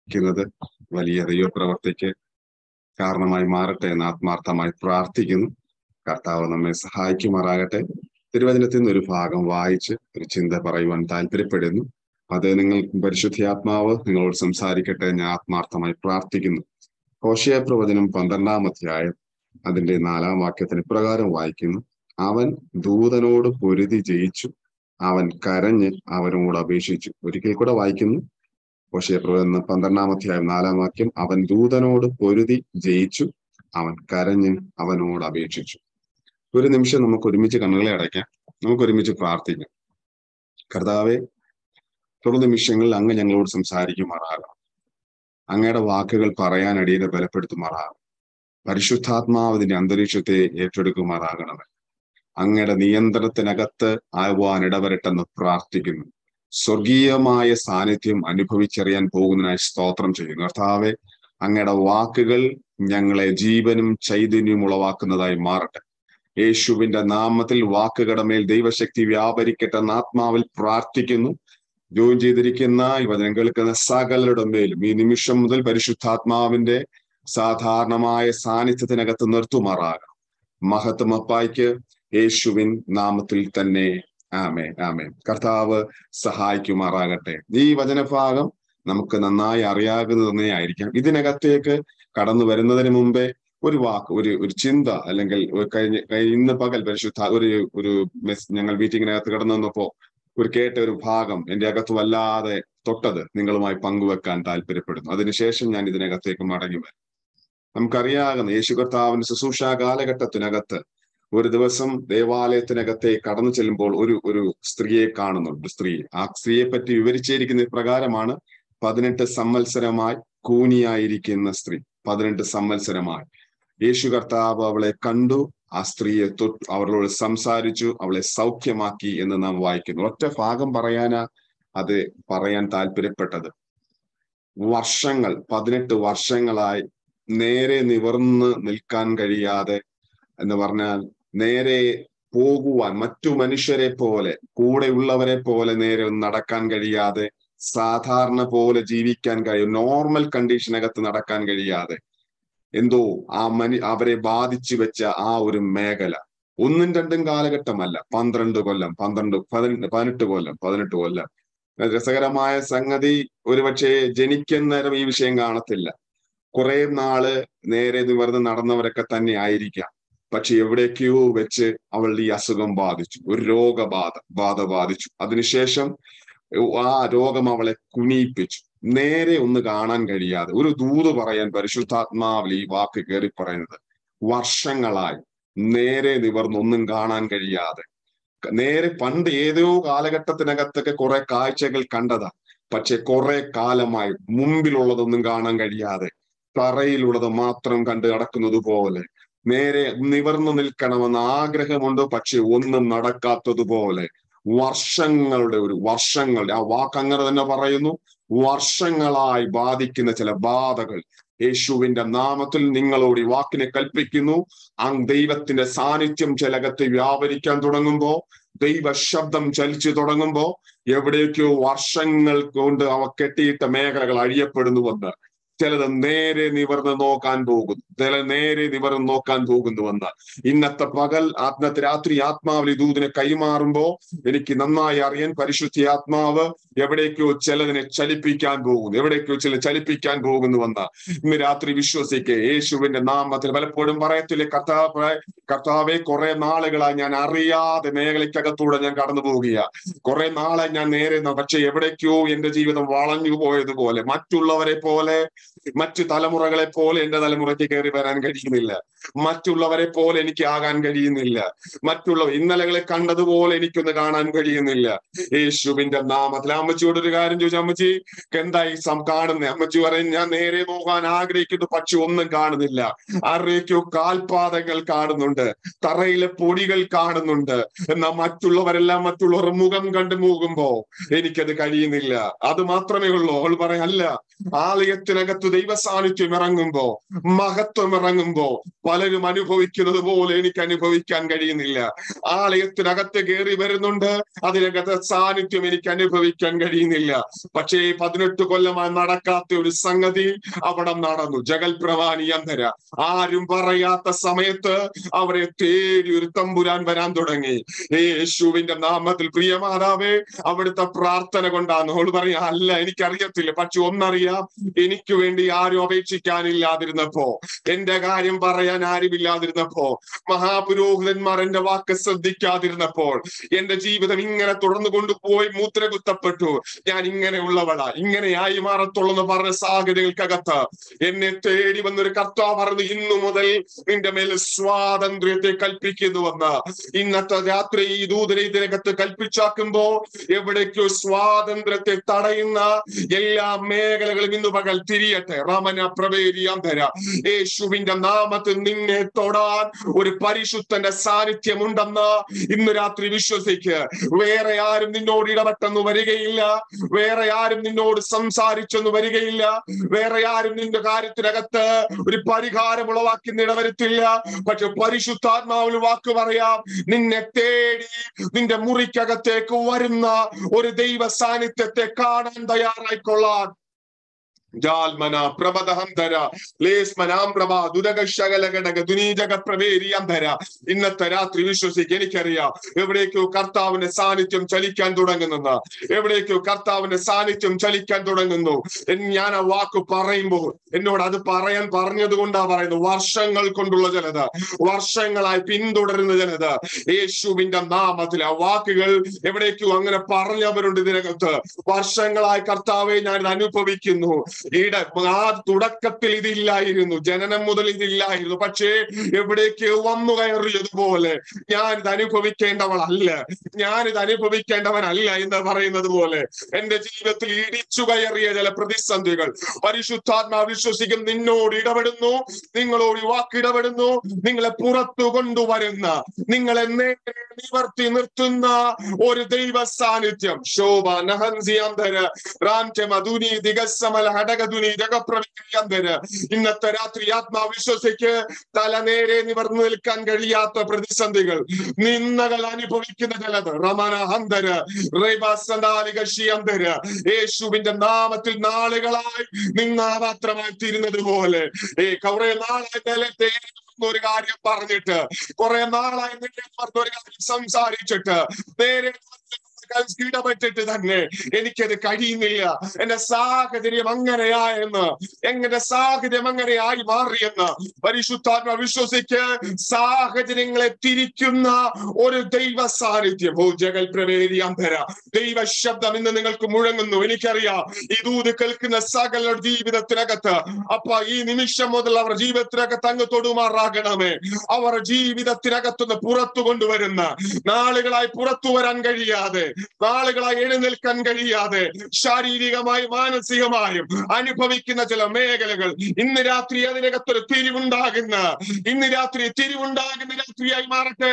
ക്കുന്നത് വലിയ ദൈവപ്രവർത്തിക്ക് കാരണമായി മാറട്ടെ എന്ന് ആത്മാർത്ഥമായി പ്രാർത്ഥിക്കുന്നു കർത്താവ് നമ്മെ സഹായിക്കുമാറാകട്ടെ തിരുവചനത്തിൽ നിന്ന് ഒരു ഭാഗം വായിച്ച് ഒരു ചിന്ത പറയുവാൻ താല്പര്യപ്പെടുന്നു അത് നിങ്ങൾ പരിശുദ്ധാത്മാവ് നിങ്ങളോട് സംസാരിക്കട്ടെ ഞാൻ ആത്മാർത്ഥമായി പ്രാർത്ഥിക്കുന്നു ഹോഷയ പ്രവചനം പന്ത്രണ്ടാം അധ്യായം അതിന്റെ നാലാം വാക്യത്തിന് ഇപ്രകാരം വായിക്കുന്നു അവൻ ദൂതനോട് പൊരുതി ജയിച്ചു അവൻ കരഞ്ഞ് അവനോട് അപേക്ഷിച്ചു ഒരിക്കൽ കൂടെ വായിക്കുന്നു ഹോഷയ പ്രവചനം പന്ത്രണ്ടാം അധ്യായം നാലാം വാക്യം അവൻ ദൂതനോട് പൊരുതി ജയിച്ചു അവൻ കരഞ്ഞ് അവനോട് അപേക്ഷിച്ചു ഒരു നിമിഷം നമുക്ക് ഒരുമിച്ച് കണ്ണുകളെ അടയ്ക്കാം നമുക്ക് ഒരുമിച്ച് പ്രാർത്ഥിക്കാം കർത്താവെ തുടർ നിമിഷങ്ങളിൽ അങ്ങ് ഞങ്ങളോട് സംസാരിക്കുമാറാകണം അങ്ങയുടെ വാക്കുകൾ പറയാൻ അടിയനെ ബലപ്പെടുത്തുമാറാകണം പരിശുദ്ധാത്മാവിന്റെ അന്തരീക്ഷത്തെ ഏറ്റെടുക്കുമാറാകണമേ അങ്ങയുടെ നിയന്ത്രണത്തിനകത്ത് ആവാൻ ഇടവരട്ടെന്ന് പ്രാർത്ഥിക്കുന്നു സ്വർഗീയമായ സാന്നിധ്യം അനുഭവിച്ചറിയാൻ പോകുന്നതിനായി സ്തോത്രം ചെയ്യുന്നു കർത്താവെ അങ്ങയുടെ വാക്കുകൾ ഞങ്ങളെ ജീവനും ചൈതന്യവും ഉളവാക്കുന്നതായി മാറട്ടെ യേശുവിന്റെ നാമത്തിൽ വാക്കുകളുടെ മേൽ ദൈവശക്തി വ്യാപരിക്കട്ടെ എന്ന് ആത്മാവിൽ പ്രാർത്ഥിക്കുന്നു ജോയിൻ ചെയ്തിരിക്കുന്ന ഈ വചനം കേൾക്കുന്ന സകലരുടെ മേലും ഈ നിമിഷം മുതൽ പരിശുദ്ധാത്മാവിന്റെ സാധാരണമായ സാന്നിധ്യത്തിനകത്ത് നിർത്തുമാറാകണം മഹത്വം അപ്പായ്ക്ക് യേശുവിൻ നാമത്തിൽ തന്നെ ആമേ ആമേ കർത്താവ് സഹായിക്കുമാറാകട്ടെ ഈ വചനഭാഗം നമുക്ക് നന്നായി അറിയാകുന്നത് തന്നെ ആയിരിക്കാം ഇതിനകത്തേക്ക് കടന്നു വരുന്നതിന് മുമ്പേ ഒരു വാക്ക് ഒരു ഒരു ചിന്ത അല്ലെങ്കിൽ കഴിഞ്ഞ ഇന്ന് പകൽ പരിശുദ്ധ ഒരു ഒരു മെസ് ഞങ്ങൾ മീറ്റിങ്ങിനകത്ത് കടന്നു വന്നപ്പോ ഒരു കേട്ട ഒരു ഭാഗം എന്റെ അകത്ത് വല്ലാതെ തൊട്ടത് നിങ്ങളുമായി പങ്കുവെക്കാൻ താല്പര്യപ്പെടുന്നു അതിനുശേഷം ഞാൻ ഇതിനകത്തേക്ക് മടങ്ങി വരും നമുക്കറിയാകുന്ന യേശു കർത്താവിന്റെ ശുശ്രൂഷ കാലഘട്ടത്തിനകത്ത് ഒരു ദിവസം ദേവാലയത്തിനകത്തെ കടന്നു ചെല്ലുമ്പോൾ ഒരു ഒരു സ്ത്രീയെ കാണുന്നുണ്ട് സ്ത്രീ ആ സ്ത്രീയെ പറ്റി വിവരിച്ചിരിക്കുന്ന പ്രകാരമാണ് പതിനെട്ട് സംവത്സരമായി കൂനിയായിരിക്കുന്ന സ്ത്രീ പതിനെട്ട് സംവത്സരമായി യേശു കർത്താവ് അവളെ കണ്ടു ആ സ്ത്രീയെ തൊട്ട് അവളോട് സംസാരിച്ചു അവളെ സൗഖ്യമാക്കി എന്ന് നാം വായിക്കുന്നു ഒറ്റ ഭാഗം പറയാനാ അത് പറയാൻ താല്പര്യപ്പെട്ടത് വർഷങ്ങൾ പതിനെട്ട് വർഷങ്ങളായി നേരെ നിവർന്ന് നിൽക്കാൻ കഴിയാതെ എന്ന് പറഞ്ഞാൽ നേരെ പോകുവാൻ മറ്റു മനുഷ്യരെ പോലെ കൂടെയുള്ളവരെ പോലെ നേരെ നടക്കാൻ കഴിയാതെ സാധാരണ പോലെ ജീവിക്കാൻ കഴിയും നോർമൽ കണ്ടീഷനകത്ത് നടക്കാൻ കഴിയാതെ എന്തോ ആ മനി അവരെ ബാധിച്ചു വെച്ച ആ ഒരു മേഖല ഒന്നും രണ്ടും കാലഘട്ടമല്ല പന്ത്രണ്ട് കൊല്ലം പന്ത്രണ്ട് പതിനെട്ട് പതിനെട്ട് കൊല്ലം പതിനെട്ട് കൊല്ലം രസകരമായ സംഗതി ഒരുപക്ഷെ ജനിക്കുന്നേരം ഈ വിഷയം കാണത്തില്ല കുറെ നാള് നേരെ നിവർന്ന് നടന്നവരൊക്കെ തന്നെ ആയിരിക്കാം പക്ഷെ എവിടേക്കോ വെച്ച് അവളുടെ ഈ അസുഖം ബാധിച്ചു ഒരു രോഗബാധ ബാധ ബാധിച്ചു അതിനുശേഷം ആ രോഗം അവളെ കുനിയിപ്പിച്ചു നേരെ ഒന്ന് കാണാൻ കഴിയാതെ ഒരു ദൂത് പറയാൻ പരിശുദ്ധാത്മാവിൽ ഈ വാക്ക് കയറി പറയുന്നത് വർഷങ്ങളായി നേരെ നിവർന്നൊന്നും കാണാൻ കഴിയാതെ നേരെ പണ്ട് ഏതോ കാലഘട്ടത്തിനകത്തൊക്കെ കുറെ കാഴ്ചകൾ കണ്ടതാ പക്ഷെ കുറെ കാലമായി മുമ്പിലുള്ളതൊന്നും കാണാൻ കഴിയാതെ തറയിലുള്ളത് മാത്രം കണ്ട് നടക്കുന്നത് പോലെ നേരെ നിവർന്നു നിൽക്കണമെന്ന് ആഗ്രഹമുണ്ട് പക്ഷെ ഒന്നും നടക്കാത്തതുപോലെ വർഷങ്ങളുടെ ഒരു വർഷങ്ങളുടെ ആ വാക്ക് അങ്ങനെ തന്നെ പറയുന്നു വർഷങ്ങളായി ബാധിക്കുന്ന ചില ബാധകൾ യേശുവിന്റെ നാമത്തിൽ നിങ്ങളോട് ഈ വാക്കിനെ കൽപ്പിക്കുന്നു ആ ദൈവത്തിന്റെ സാന്നിധ്യം ചിലകത്ത് വ്യാപരിക്കാൻ തുടങ്ങുമ്പോ ദൈവ ശബ്ദം ചലിച്ചു തുടങ്ങുമ്പോ എവിടേക്കോ വർഷങ്ങൾ കൊണ്ട് അവ കെട്ടിയിട്ട മേഖലകൾ അഴിയപ്പെടുന്നുവെന്ന് ചിലത് നേരെ നിവർന്ന് നോക്കാൻ പോകുന്നു ചില നേരെ നിവർന്ന് നോക്കാൻ പോകുന്നുവെന്ന് ഇന്നത്തെ പകൽ ഇന്നത്തെ രാത്രി ആത്മാവിൽ ദൂതിനെ കൈമാറുമ്പോ എനിക്ക് നന്നായി അറിയാൻ പരിശുദ്ധി ആത്മാവ് എവിടേക്കോ ചിലതിനെ ചലിപ്പിക്കാൻ പോകുന്നു എവിടേക്കോ ചില ചലിപ്പിക്കാൻ പോകുന്നുവെന്ന് ഇന്ന് രാത്രി വിശ്വസിക്കെ യേശുവിന്റെ നാമത്തിൽ പലപ്പോഴും പറയത്തില്ലേ കർത്താവ് കർത്താവെ കുറെ നാളുകളായി ഞാൻ അറിയാതെ മേഖലയ്ക്കകത്തൂടെ ഞാൻ കടന്നു പോവുകയാ കുറെ നാളെ ഞാൻ നേരെ പക്ഷെ എവിടേക്കോ എന്റെ ജീവിതം വളഞ്ഞു പോയതുപോലെ മറ്റുള്ളവരെ പോലെ മറ്റു തലമുറകളെ പോലെ എന്റെ തലമുറയ്ക്ക് കയറി വരാൻ കഴിയുന്നില്ല മറ്റുള്ളവരെ പോലെ എനിക്ക് ആകാൻ കഴിയുന്നില്ല മറ്റുള്ള ഇന്നലകളെ കണ്ടതുപോലെ എനിക്കൊന്ന് കാണാൻ കഴിയുന്നില്ല യേശുവിന്റെ നാമത്തിൽ അമ്മച്ചിയോട് ഒരു കാര്യം ചോദിച്ചു അമ്മച്ചി എന്തായി സം കാണുന്നേ അമ്മച്ചി പറയും ഞാൻ നേരെ പോകാൻ ആഗ്രഹിക്കുന്നു പക്ഷെ ഒന്നും കാണുന്നില്ല ആരുടെയൊക്കെയോ കാൽപാദങ്ങൾ കാണുന്നുണ്ട് തറയിലെ പൊടികൾ കാണുന്നുണ്ട് എന്നാൽ മറ്റുള്ളവരെല്ലാം മറ്റുള്ളവർ മുഖം കണ്ടു പോകുമ്പോ എനിക്കത് കഴിയുന്നില്ല അത് മാത്രമേ ഉള്ളൂ അവൾ പറയാം അല്ല ആലയത്തിനകത്ത് ദൈവ സാന്നിധ്യം ഇറങ്ങുമ്പോ മഹത്വം ഇറങ്ങുമ്പോ പലരും അനുഭവിക്കുന്നത് പോലെ എനിക്ക് അനുഭവിക്കാൻ കഴിയുന്നില്ല ആലയത്തിനകത്ത് കയറി വരുന്നുണ്ട് അതിനകത്ത് സാന്നിധ്യം എനിക്ക് അനുഭവിക്കാൻ കഴിയുന്നില്ല പക്ഷേ പതിനെട്ട് കൊല്ലമായി നടക്കാത്ത ഒരു സംഗതി അവിടെ നടന്നു ജഗൽ പ്രവാണി അന്ധര ആരും പറയാത്ത സമയത്ത് അവരെ തേടി ഒരു തമ്പുരാൻ വരാൻ തുടങ്ങി യേശുവിന്റെ നാമത്തിൽ പ്രിയമാതാവേ അവിടുത്തെ പ്രാർത്ഥന കൊണ്ടാണ് അവൾ പറയാ അല്ല എനിക്കറിയത്തില്ല പക്ഷെ ഒന്നറിയാം എനിക്ക് വേണ്ടി ആരും അപേക്ഷിക്കാനില്ലാതിരുന്നപ്പോ എന്റെ കാര്യം പറയാൻ ആരുമില്ലാതിരുന്നപ്പോ മഹാപുരോഹിതന്മാർ എന്റെ വാക്ക് ശ്രദ്ധിക്കാതിരുന്നപ്പോൾ എന്റെ ജീവിതം ഇങ്ങനെ തുടർന്നു കൊണ്ടുപോയി മൂത്ര കുത്തപ്പെട്ടു ഞാൻ ഇങ്ങനെയുള്ളവളാ ഇങ്ങനെയായി മാറത്തുള്ളൂ എന്ന് പറഞ്ഞ സാഹചര്യങ്ങൾക്കകത്ത് എന്നെ തേടി വന്നൊരു കർത്താവ് പറഞ്ഞു ഇന്നു മുതൽ നിന്റെ മേൽ സ്വാതന്ത്ര്യത്തെ കൽപ്പിക്കുന്നുവെന്ന് ഇന്നത്തെ രാത്രി ഈ ദൂതനെ ഇതിനകത്ത് കൽപ്പിച്ചാക്കുമ്പോ എവിടേക്കോ സ്വാതന്ത്ര്യത്തെ തടയുന്ന എല്ലാ മേഖലകളും ഇന്ന് പകൽ തിരിയട്ടെ റമന പ്രവേരിയാന്തര യേശുവിന്റെ നാമത്തിൽ നിന്നെ തൊടാൻ ഒരു പരിശുദ്ധന്റെ സാന്നിധ്യം ഉണ്ടെന്ന് ഇന്ന് രാത്രി വിശ്വസിക്ക് വേറെ ആരും നിന്നോട് ഇടപെട്ടെന്ന് വരികയില്ല വേറെ ആരും നിന്നോട് സംസാരിച്ചെന്ന് വരികയില്ല വേറെ ആരും നിന്റെ കാര്യത്തിനകത്ത് ഒരു പരിഹാരം ഉളവാക്കുന്ന ഇടവരുത്തില്ല പക്ഷെ പരിശുദ്ധാത്മാവിൽ വാക്ക് പറയാം നിന്നെ തേടി നിന്റെ മുറിക്കകത്തേക്ക് വരുന്ന ഒരു ദൈവ സാന്നിധ്യത്തെ കാണാൻ തയ്യാറായിക്കൊള്ളാൻ ജാൽമന പ്രഭദഹന്തര ലേസ്മനാം പ്രഭ ദുരകശകലഘടക ദുനീജക പ്രവേരിയന്തര ഇന്നത്തെ രാത്രി വിശ്വസിക്ക് എനിക്കറിയാം എവിടേക്കോ കർത്താവിന്റെ സാന്നിധ്യം ചലിക്കാൻ തുടങ്ങുന്നെന്ന് എവിടേക്കോ കർത്താവിന്റെ സാന്നിധ്യം ചലിക്കാൻ തുടങ്ങുന്നു എന്ന് ഞാൻ ആ വാക്ക് പറയുമ്പോൾ എന്നോട് അത് പറയാൻ പറഞ്ഞത് കൊണ്ടാ പറയുന്നത് വർഷങ്ങൾ കൊണ്ടുള്ള ജനത വർഷങ്ങളായി പിന്തുടരുന്ന ജനത യേശുവിന്റെ നാമത്തിൽ ആ വാക്കുകൾ എവിടേക്കോ അങ്ങനെ പറഞ്ഞവരുണ്ട് ഇതിനകത്ത് വർഷങ്ങളായി കർത്താവെ ഞാൻ ഇത് അനുഭവിക്കുന്നു ഈട ആ തുടക്കത്തിൽ ഇതില്ലായിരുന്നു ജനനം മുതൽ ഇതില്ലായിരുന്നു പക്ഷേ എവിടേക്ക് വന്നു കയറിയതുപോലെ ഞാൻ ഇത് അനുഭവിക്കേണ്ടവളല്ല ഞാൻ ഇത് അനുഭവിക്കേണ്ടവനല്ല എന്ന് പറയുന്നത് പോലെ എന്റെ ജീവിതത്തിൽ ഇടിച്ചു കയറിയ ചില പ്രതിസന്ധികൾ പരിശുദ്ധാത്മാ വിശ്വസിക്കും നിന്നോട് ഇടപെടുന്നു നിങ്ങളോട് ഈ വാക്ക് ഇടപെടുന്നു നിങ്ങളെ പുറത്തു കൊണ്ടുവരുന്ന നിങ്ങളെ നേരെ നിവർത്തി നിർത്തുന്ന ഒരു ദൈവ സാന്നിധ്യം ശോഭ നഹൻസിയന്തര റാംച മധുനി ദിഗസമല ഹടകധുനി ജഗപ്രവിയന്തര ഇന്നത്തെ രാത്രി ആത്മാ വിശ്വസിക്ക് തല നേരെ നിവർന്നു നിൽക്കാൻ കഴിയാത്ത പ്രതിസന്ധികൾ നിന്നകൾ അനുഭവിക്കുന്ന ചിലത് റമന ഹന്തര റൈബാസന്താലികശിയന്തര യേശുവിന്റെ നാമത്തിൽ നാളുകളായി നിന്നാപാത്രമായി തീരുന്നത് പോലെ ഏ കുറെ നാളായി നിലത്തെ ഒരു കാര്യം പറഞ്ഞിട്ട് കുറെ നാളായി നിന്നെ പറഞ്ഞ ഒരു കാര്യം സംസാരിച്ചിട്ട് നേരെ ഇടപെട്ടിട്ട് തന്നെ എനിക്കത് കഴിയുന്നില്ല എന്റെ സാഹചര്യം അങ്ങനെയായെന്ന് എങ്ങനെ സാഹചര്യം അങ്ങനെയായി മാറിയെന്ന് പരിശുദ്ധാത്മ വിശ്വസിക്ക് സാഹചര്യങ്ങളെ തിരിക്കുന്ന ഒരു ദൈവ സാന്നിധ്യം ഓ ജഗൽ പ്രവേരിയാന്തര ദൈവ ശബ്ദം ഇന്ന് നിങ്ങൾക്ക് മുഴങ്ങുന്നു എനിക്കറിയാം ഈ ദൂത് കേൾക്കുന്ന സകല ജീവിതത്തിനകത്ത് അപ്പ ഈ നിമിഷം മുതൽ അവർ ജീവിതത്തിനകത്ത് അങ്ങ് തൊടുമാറാകണമേ അവർ ജീവിതത്തിനകത്തുനിന്ന് പുറത്തു കൊണ്ടുവരുന്ന നാളുകളായി പുറത്തു വരാൻ കഴിയാതെ നാളുകളായി എഴുന്നേൽക്കാൻ കഴിയാതെ ശാരീരികമായും മാനസികമായും അനുഭവിക്കുന്ന ചില മേഖലകൾ ഇന്ന് രാത്രി അതിനകത്തൊരു തിരിവുണ്ടാകുന്ന ഇന്ന് രാത്രി തിരിവുണ്ടാകുന്ന രാത്രിയായി മാറട്ടെ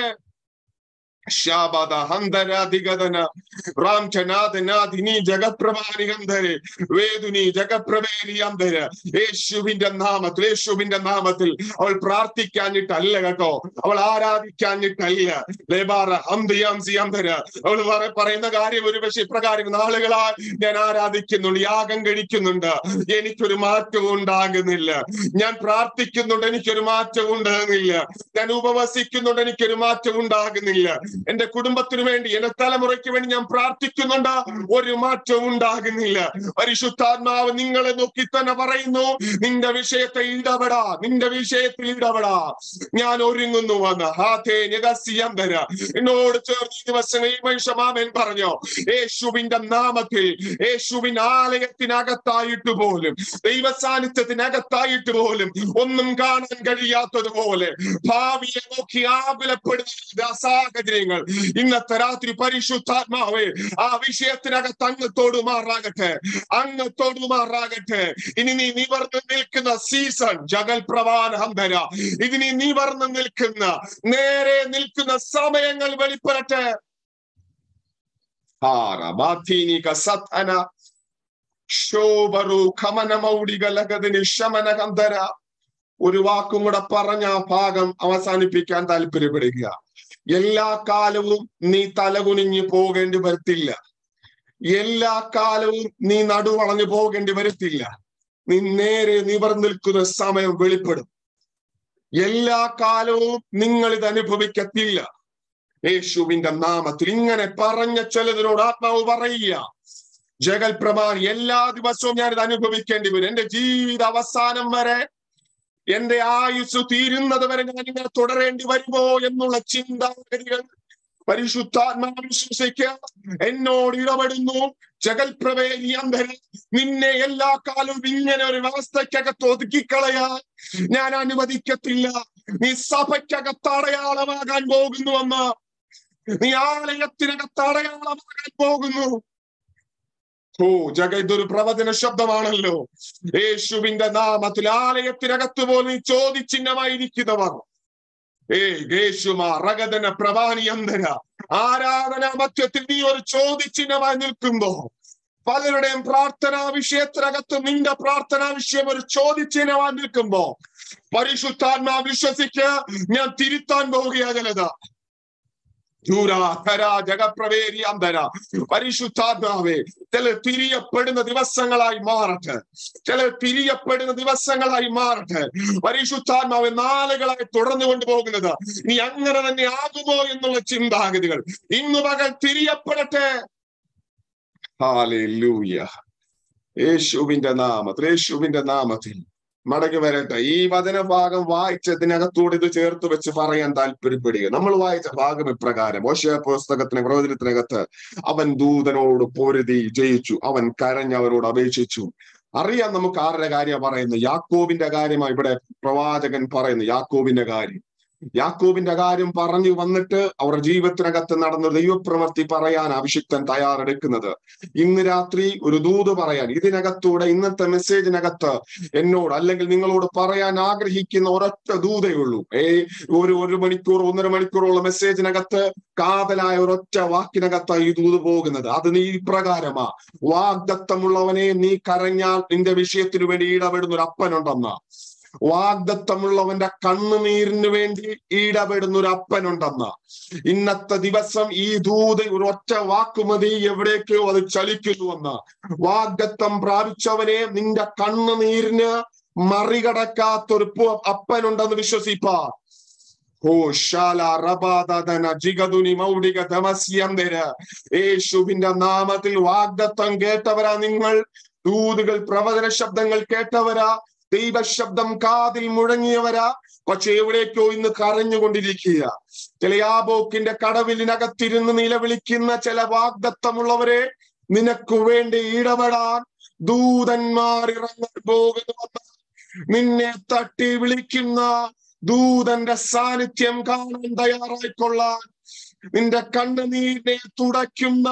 ശാബദ ഹന്തരാധിഗതന റാംചനാഥനാഥിനി ജഗപ്രഭാനികന്ധരെ വേദുനി ജഗപ്രവേരിയന്ധര യേശുവിന്റെ നാമത്തിൽ യേശുവിന്റെ നാമത്തിൽ അവൾ പ്രാർത്ഥിക്കാഞ്ഞിട്ടല്ല കേട്ടോ അവൾ ആരാധിക്കാഞ്ഞിട്ടല്ല ലേബാറ ഹംദിയാംസി അന്ധര അവൾ പറ- പറയുന്ന കാര്യം ഒരു പക്ഷേ ഇപ്രകാരം നാളുകളായി ഞാൻ ആരാധിക്കുന്നുണ്ട് യാഗം കഴിക്കുന്നുണ്ട് എനിക്കൊരു മാറ്റവും ഉണ്ടാകുന്നില്ല ഞാൻ പ്രാർത്ഥിക്കുന്നുണ്ട് എനിക്കൊരു മാറ്റവും ഉണ്ടാകുന്നില്ല ഞാൻ ഉപവസിക്കുന്നുണ്ട് എനിക്കൊരു മാറ്റം ഉണ്ടാകുന്നില്ല എന്റെ കുടുംബത്തിന് വേണ്ടി എന്റെ തലമുറയ്ക്ക് വേണ്ടി ഞാൻ പ്രാർത്ഥിക്കുന്നുണ്ട് ഒരു മാറ്റവും ഉണ്ടാകുന്നില്ല പരിശുദ്ധാത്മാവ് നിങ്ങളെ നോക്കി തന്നെ പറയുന്നു നിന്റെ വിഷയത്തെ ഇടപെടാ നിന്റെ വിഷയത്തിൽ ഇടപെടാ ഞാൻ ഒരുങ്ങുന്നു വന്ന് ഹാഥേ നികസിയം തര എന്നോട് ചേർന്ന് ഈ ദിവസം ഈ മനുഷ്യമാമൻ പറഞ്ഞു യേശുവിന്റെ നാമത്തിൽ യേശുവിൻ ആലയത്തിനകത്തായിട്ട് പോലും ദൈവ സാന്നിധ്യത്തിനകത്തായിട്ട് പോലും ഒന്നും കാണാൻ കഴിയാത്തതുപോലെ ഭാവിയെ നോക്കി ആകുലപ്പെടുന്ന സാഹചര്യങ്ങൾ ഇന്നത്തെ രാത്രി പരിശുദ്ധാത്മാവേ ആ വിഷയത്തിനകത്ത് അങ്ങ് തൊടുമാറാകട്ടെ അങ്ങ് തൊടുമാറാകട്ടെ ഇനി നീ നിവർന്ന് നിൽക്കുന്ന സീസൺ ജഗൽ പ്രവാനഹന്തര ഇനി നീ നിവർന്ന് നിൽക്കുന്ന നേരെ നിൽക്കുന്ന സമയങ്ങൾ വെളിപ്പെടട്ടെ ഹാരബാധീനിക സത്അന ശോഭരു ഖമനമൗടിക ലഗദിനി ശമനകന്ധര ഒരു വാക്കും കൂടെ പറഞ്ഞ ആ ഭാഗം അവസാനിപ്പിക്കാൻ താല്പര്യപ്പെടുക എല്ലാ കാലവും നീ തലകുനിഞ്ഞു പോകേണ്ടി വരത്തില്ല എല്ലാ കാലവും നീ നടുവളഞ്ഞു പോകേണ്ടി വരത്തില്ല നീ നേരെ നിവർന്നു നിൽക്കുന്ന സമയം വെളിപ്പെടും എല്ലാ കാലവും നിങ്ങൾ ഇത് അനുഭവിക്കത്തില്ല യേശുവിന്റെ നാമത്തിൽ ഇങ്ങനെ പറഞ്ഞ ചിലതിനോട് ആത്മാവ് പറയുക ജഗൽ പ്രമാൻ എല്ലാ ദിവസവും ഞാൻ ഇത് അനുഭവിക്കേണ്ടി വരും എന്റെ ജീവിത അവസാനം വരെ എന്റെ ആയുസ് തീരുന്നത് വരെ ഞാൻ ഇങ്ങനെ തുടരേണ്ടി വരുമോ എന്നുള്ള ചിന്താഗതികൾ പരിശുദ്ധാത്മാവ് വിശ്വസിക്കുക എന്നോട് ഇടപെടുന്നു ജഗൽപ്രവേലിയന്തര നിന്നെ എല്ലാ കാലവും ഇങ്ങനെ ഒരു വ്യവസ്ഥയ്ക്കകത്ത് ഒതുക്കിക്കളയാൻ ഞാൻ അനുവദിക്കത്തില്ല നീ സഭയ്ക്കകത്ത് അടയാളമാകാൻ പോകുന്നുവെന്ന് നീ ആലയത്തിനകത്ത് അടയാളമാകാൻ പോകുന്നു ഓ ജഗ ഇതൊരു പ്രവചന ശബ്ദമാണല്ലോ യേശുവിന്റെ നാമത്തിൽ ആലയത്തിനകത്ത് പോലും നീ ചോദിച്ചിഹ്നമായിരിക്കുന്നവർ ഏ യേശുമാ റഗതന പ്രവാനിയന്തര ആരാധന മധ്യത്തിൽ നീ ഒരു ചോദിച്ചിഹ്നമായി നിൽക്കുമ്പോ പലരുടെയും പ്രാർത്ഥനാ വിഷയത്തിനകത്ത് നിന്റെ പ്രാർത്ഥനാ വിഷയം ഒരു ചോദിച്ചിഹ്നമായി നിൽക്കുമ്പോ പരിശുദ്ധാത്മാ വിശ്വസിക്ക് ഞാൻ തിരുത്താൻ പോവുകയാ ജനത ജഗപ്രവേരിയാന്തര പരിശുദ്ധാത്മാവേ ചില തിരിയപ്പെടുന്ന ദിവസങ്ങളായി മാറട്ടെ ചില തിരിയപ്പെടുന്ന ദിവസങ്ങളായി മാറട്ടെ പരിശുദ്ധാത്മാവ് നാളുകളായി തുടർന്നു കൊണ്ടുപോകുന്നത് നീ അങ്ങനെ തന്നെ ആകുമോ എന്നുള്ള ചിന്താഗതികൾ ഇന്ന് പകൽ തിരിയപ്പെടട്ടെ ഹാലൂയ യേശുവിന്റെ നാമത്തിൽ യേശുവിന്റെ നാമത്തിൽ മടങ്ങി വരട്ടെ ഈ വചനഭാഗം വായിച്ചതിനകത്തൂടെ ഇത് ചേർത്ത് വെച്ച് പറയാൻ താല്പര്യപ്പെടുക നമ്മൾ വായിച്ച ഭാഗം ഇപ്രകാരം ഓശയ പുസ്തകത്തിന് പ്രവചനത്തിനകത്ത് അവൻ ദൂതനോട് പൊരുതി ജയിച്ചു അവൻ കരഞ്ഞവരോട് അപേക്ഷിച്ചു അറിയാം നമുക്ക് ആരുടെ കാര്യം പറയുന്നത് യാക്കോബിന്റെ കാര്യമാണ് ഇവിടെ പ്രവാചകൻ പറയുന്നത് യാക്കോബിന്റെ കാര്യം യാക്കോബിന്റെ കാര്യം പറഞ്ഞു വന്നിട്ട് അവരുടെ ജീവിതത്തിനകത്ത് നടന്ന ദൈവപ്രവൃത്തി പറയാൻ അഭിഷിക്തൻ തയ്യാറെടുക്കുന്നത് ഇന്ന് രാത്രി ഒരു ദൂത് പറയാൻ ഇതിനകത്തൂടെ ഇന്നത്തെ മെസ്സേജിനകത്ത് എന്നോട് അല്ലെങ്കിൽ നിങ്ങളോട് പറയാൻ ആഗ്രഹിക്കുന്ന ഒരൊറ്റ ദൂതേ ഉള്ളൂ ഏ ഒരു ഒരു മണിക്കൂർ ഒന്നര മണിക്കൂറുള്ള മെസ്സേജിനകത്ത് കാതലായ ഒരൊറ്റ വാക്കിനകത്ത് ഈ ദൂത് പോകുന്നത് അത് നീ ഇപ്രകാരമാ വാഗ്ദത്തമുള്ളവനെ നീ കരഞ്ഞാൽ നിന്റെ വിഷയത്തിനു വേണ്ടി ഇടപെടുന്ന ഒരു അപ്പനുണ്ടെന്ന വാഗ്ദത്തമുള്ളവന്റെ കണ്ണുനീരിന് വേണ്ടി ഇടപെടുന്ന ഒരു അപ്പനുണ്ടെന്ന് ഇന്നത്തെ ദിവസം ഈ ദൂത് ഒരു ഒറ്റ വാക്കുമതി എവിടേക്കോ അത് ചലിക്കുന്നുവെന്ന് വാഗ്ദത്തം പ്രാപിച്ചവനെ നിന്റെ കണ്ണുനീരിന് മറികടക്കാത്തൊരു അപ്പനുണ്ടെന്ന് വിശ്വസിപ്പാ ഓ ശാല റബാദന ജിഗതുനി മൗഡിക തമസ്യന്തര യേശുവിന്റെ നാമത്തിൽ വാഗ്ദത്തം കേട്ടവരാ നിങ്ങൾ ദൂതുകൾ പ്രവചന ശബ്ദങ്ങൾ കേട്ടവരാ ദൈവശബ്ദം കാതിൽ മുഴങ്ങിയവരാ പക്ഷെ എവിടേക്കോ ഇന്ന് കരഞ്ഞുകൊണ്ടിരിക്കുക ചില യാബോക്കിന്റെ കടവിലിനകത്തിരുന്ന് നിലവിളിക്കുന്ന ചില വാഗ്ദത്തമുള്ളവരെ നിനക്ക് വേണ്ടി ഇടപെടാൻ ദൂതന്മാർ ഇറങ്ങാൻ പോകുന്നു നിന്നെ തട്ടി വിളിക്കുന്ന ദൂതന്റെ സാന്നിധ്യം കാണാൻ തയ്യാറായിക്കൊള്ളാൻ നിന്റെ കണ്ണുനീരിനെ തുടയ്ക്കുന്ന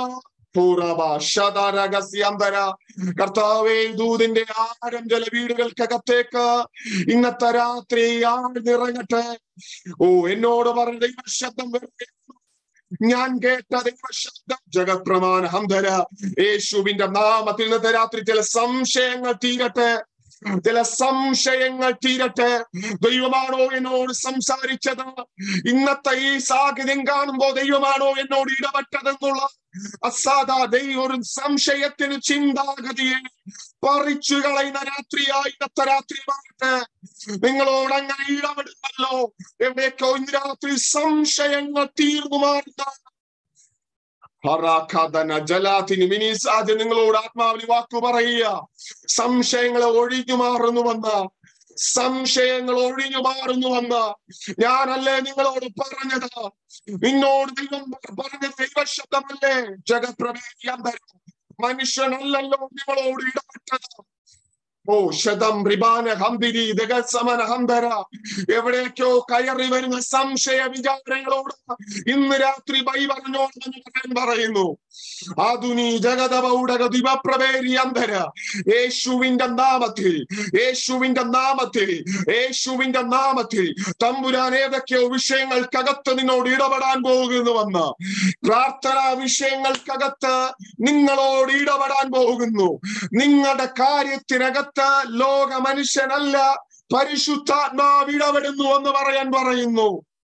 ശതരഹസ്യന്തര കർത്താവേ ദൂതിന്റെ ആരം ജല വീടുകൾക്കകത്തേക്ക് ഇന്നത്തെ രാത്രി ആഴ്ന്നിറങ്ങട്ടെ ഓ എന്നോട് പറഞ്ഞ ദൈവശബ്ദം വെറുതെ ഞാൻ കേട്ട ദൈവശബ്ദം ജഗപ്രമാണ ഹംധര യേശുവിന്റെ നാമത്തിൽ ഇന്നത്തെ രാത്രി ചില സംശയങ്ങൾ തീരട്ടെ ചില സംശയങ്ങൾ തീരട്ടെ ദൈവമാണോ എന്നോട് സംസാരിച്ചത് ഇന്നത്തെ ഈ സാഹചര്യം കാണുമ്പോ ദൈവമാണോ എന്നോട് ഇടപെട്ടതെന്നുള്ള അസാധാ ദൈവ ഒരു സംശയത്തിന് ചിന്താഗതിയെ പറിച്ചു കളയുന്ന രാത്രിയായി ഇന്നത്തെ രാത്രി മാറട്ടെ നിങ്ങളോട് അങ്ങനെ ഇടപെടുന്നല്ലോ എവിടെയൊക്കെ ഇന്ന് രാത്രി സംശയങ്ങൾ തീർന്നു മാറുന്ന ജലാത്തിന് മിനിസാജ് നിങ്ങളോട് ആത്മാവിന് വാക്കു പറയുക സംശയങ്ങളെ ഒഴിഞ്ഞു മാറുന്നുവെന്ന് സംശയങ്ങൾ ഒഴിഞ്ഞു മാറുന്നുവെന്ന് ഞാനല്ലേ നിങ്ങളോട് പറഞ്ഞത് നിന്നോട് ദൈവം പറഞ്ഞ ദൈവശബ്ദമല്ലേ ജഗപ്രവേദിയാന്തരം മനുഷ്യനല്ലല്ലോ നിങ്ങളോട് ഇടപെട്ടത് ഓ ശതം റിബാന ഹംബിരി ദഗസമന ഹംബര എവിടേക്കോ കയറി വരുന്ന സംശയ വിചാരങ്ങളോട് ഇന്ന് രാത്രി ബൈ പറഞ്ഞോളെന്ന് പറയാൻ പറയുന്നു ആധുനി ജഗതപൗടക ദിവപ്രവേരി അന്ധര യേശുവിന്റെ നാമത്തിൽ യേശുവിന്റെ നാമത്തിൽ യേശുവിന്റെ നാമത്തിൽ തമ്പുരാൻ ഏതൊക്കെയോ വിഷയങ്ങൾക്കകത്ത് നിന്നോട് ഇടപെടാൻ പോകുന്നുവെന്ന് പ്രാർത്ഥനാ വിഷയങ്ങൾക്കകത്ത് നിങ്ങളോട് ഇടപെടാൻ പോകുന്നു നിങ്ങളുടെ കാര്യത്തിനകത്ത് ലോക മനുഷ്യനല്ല പരിശുദ്ധാത്മാവ് ഇടപെടുന്നു എന്ന് പറയാൻ പറയുന്നു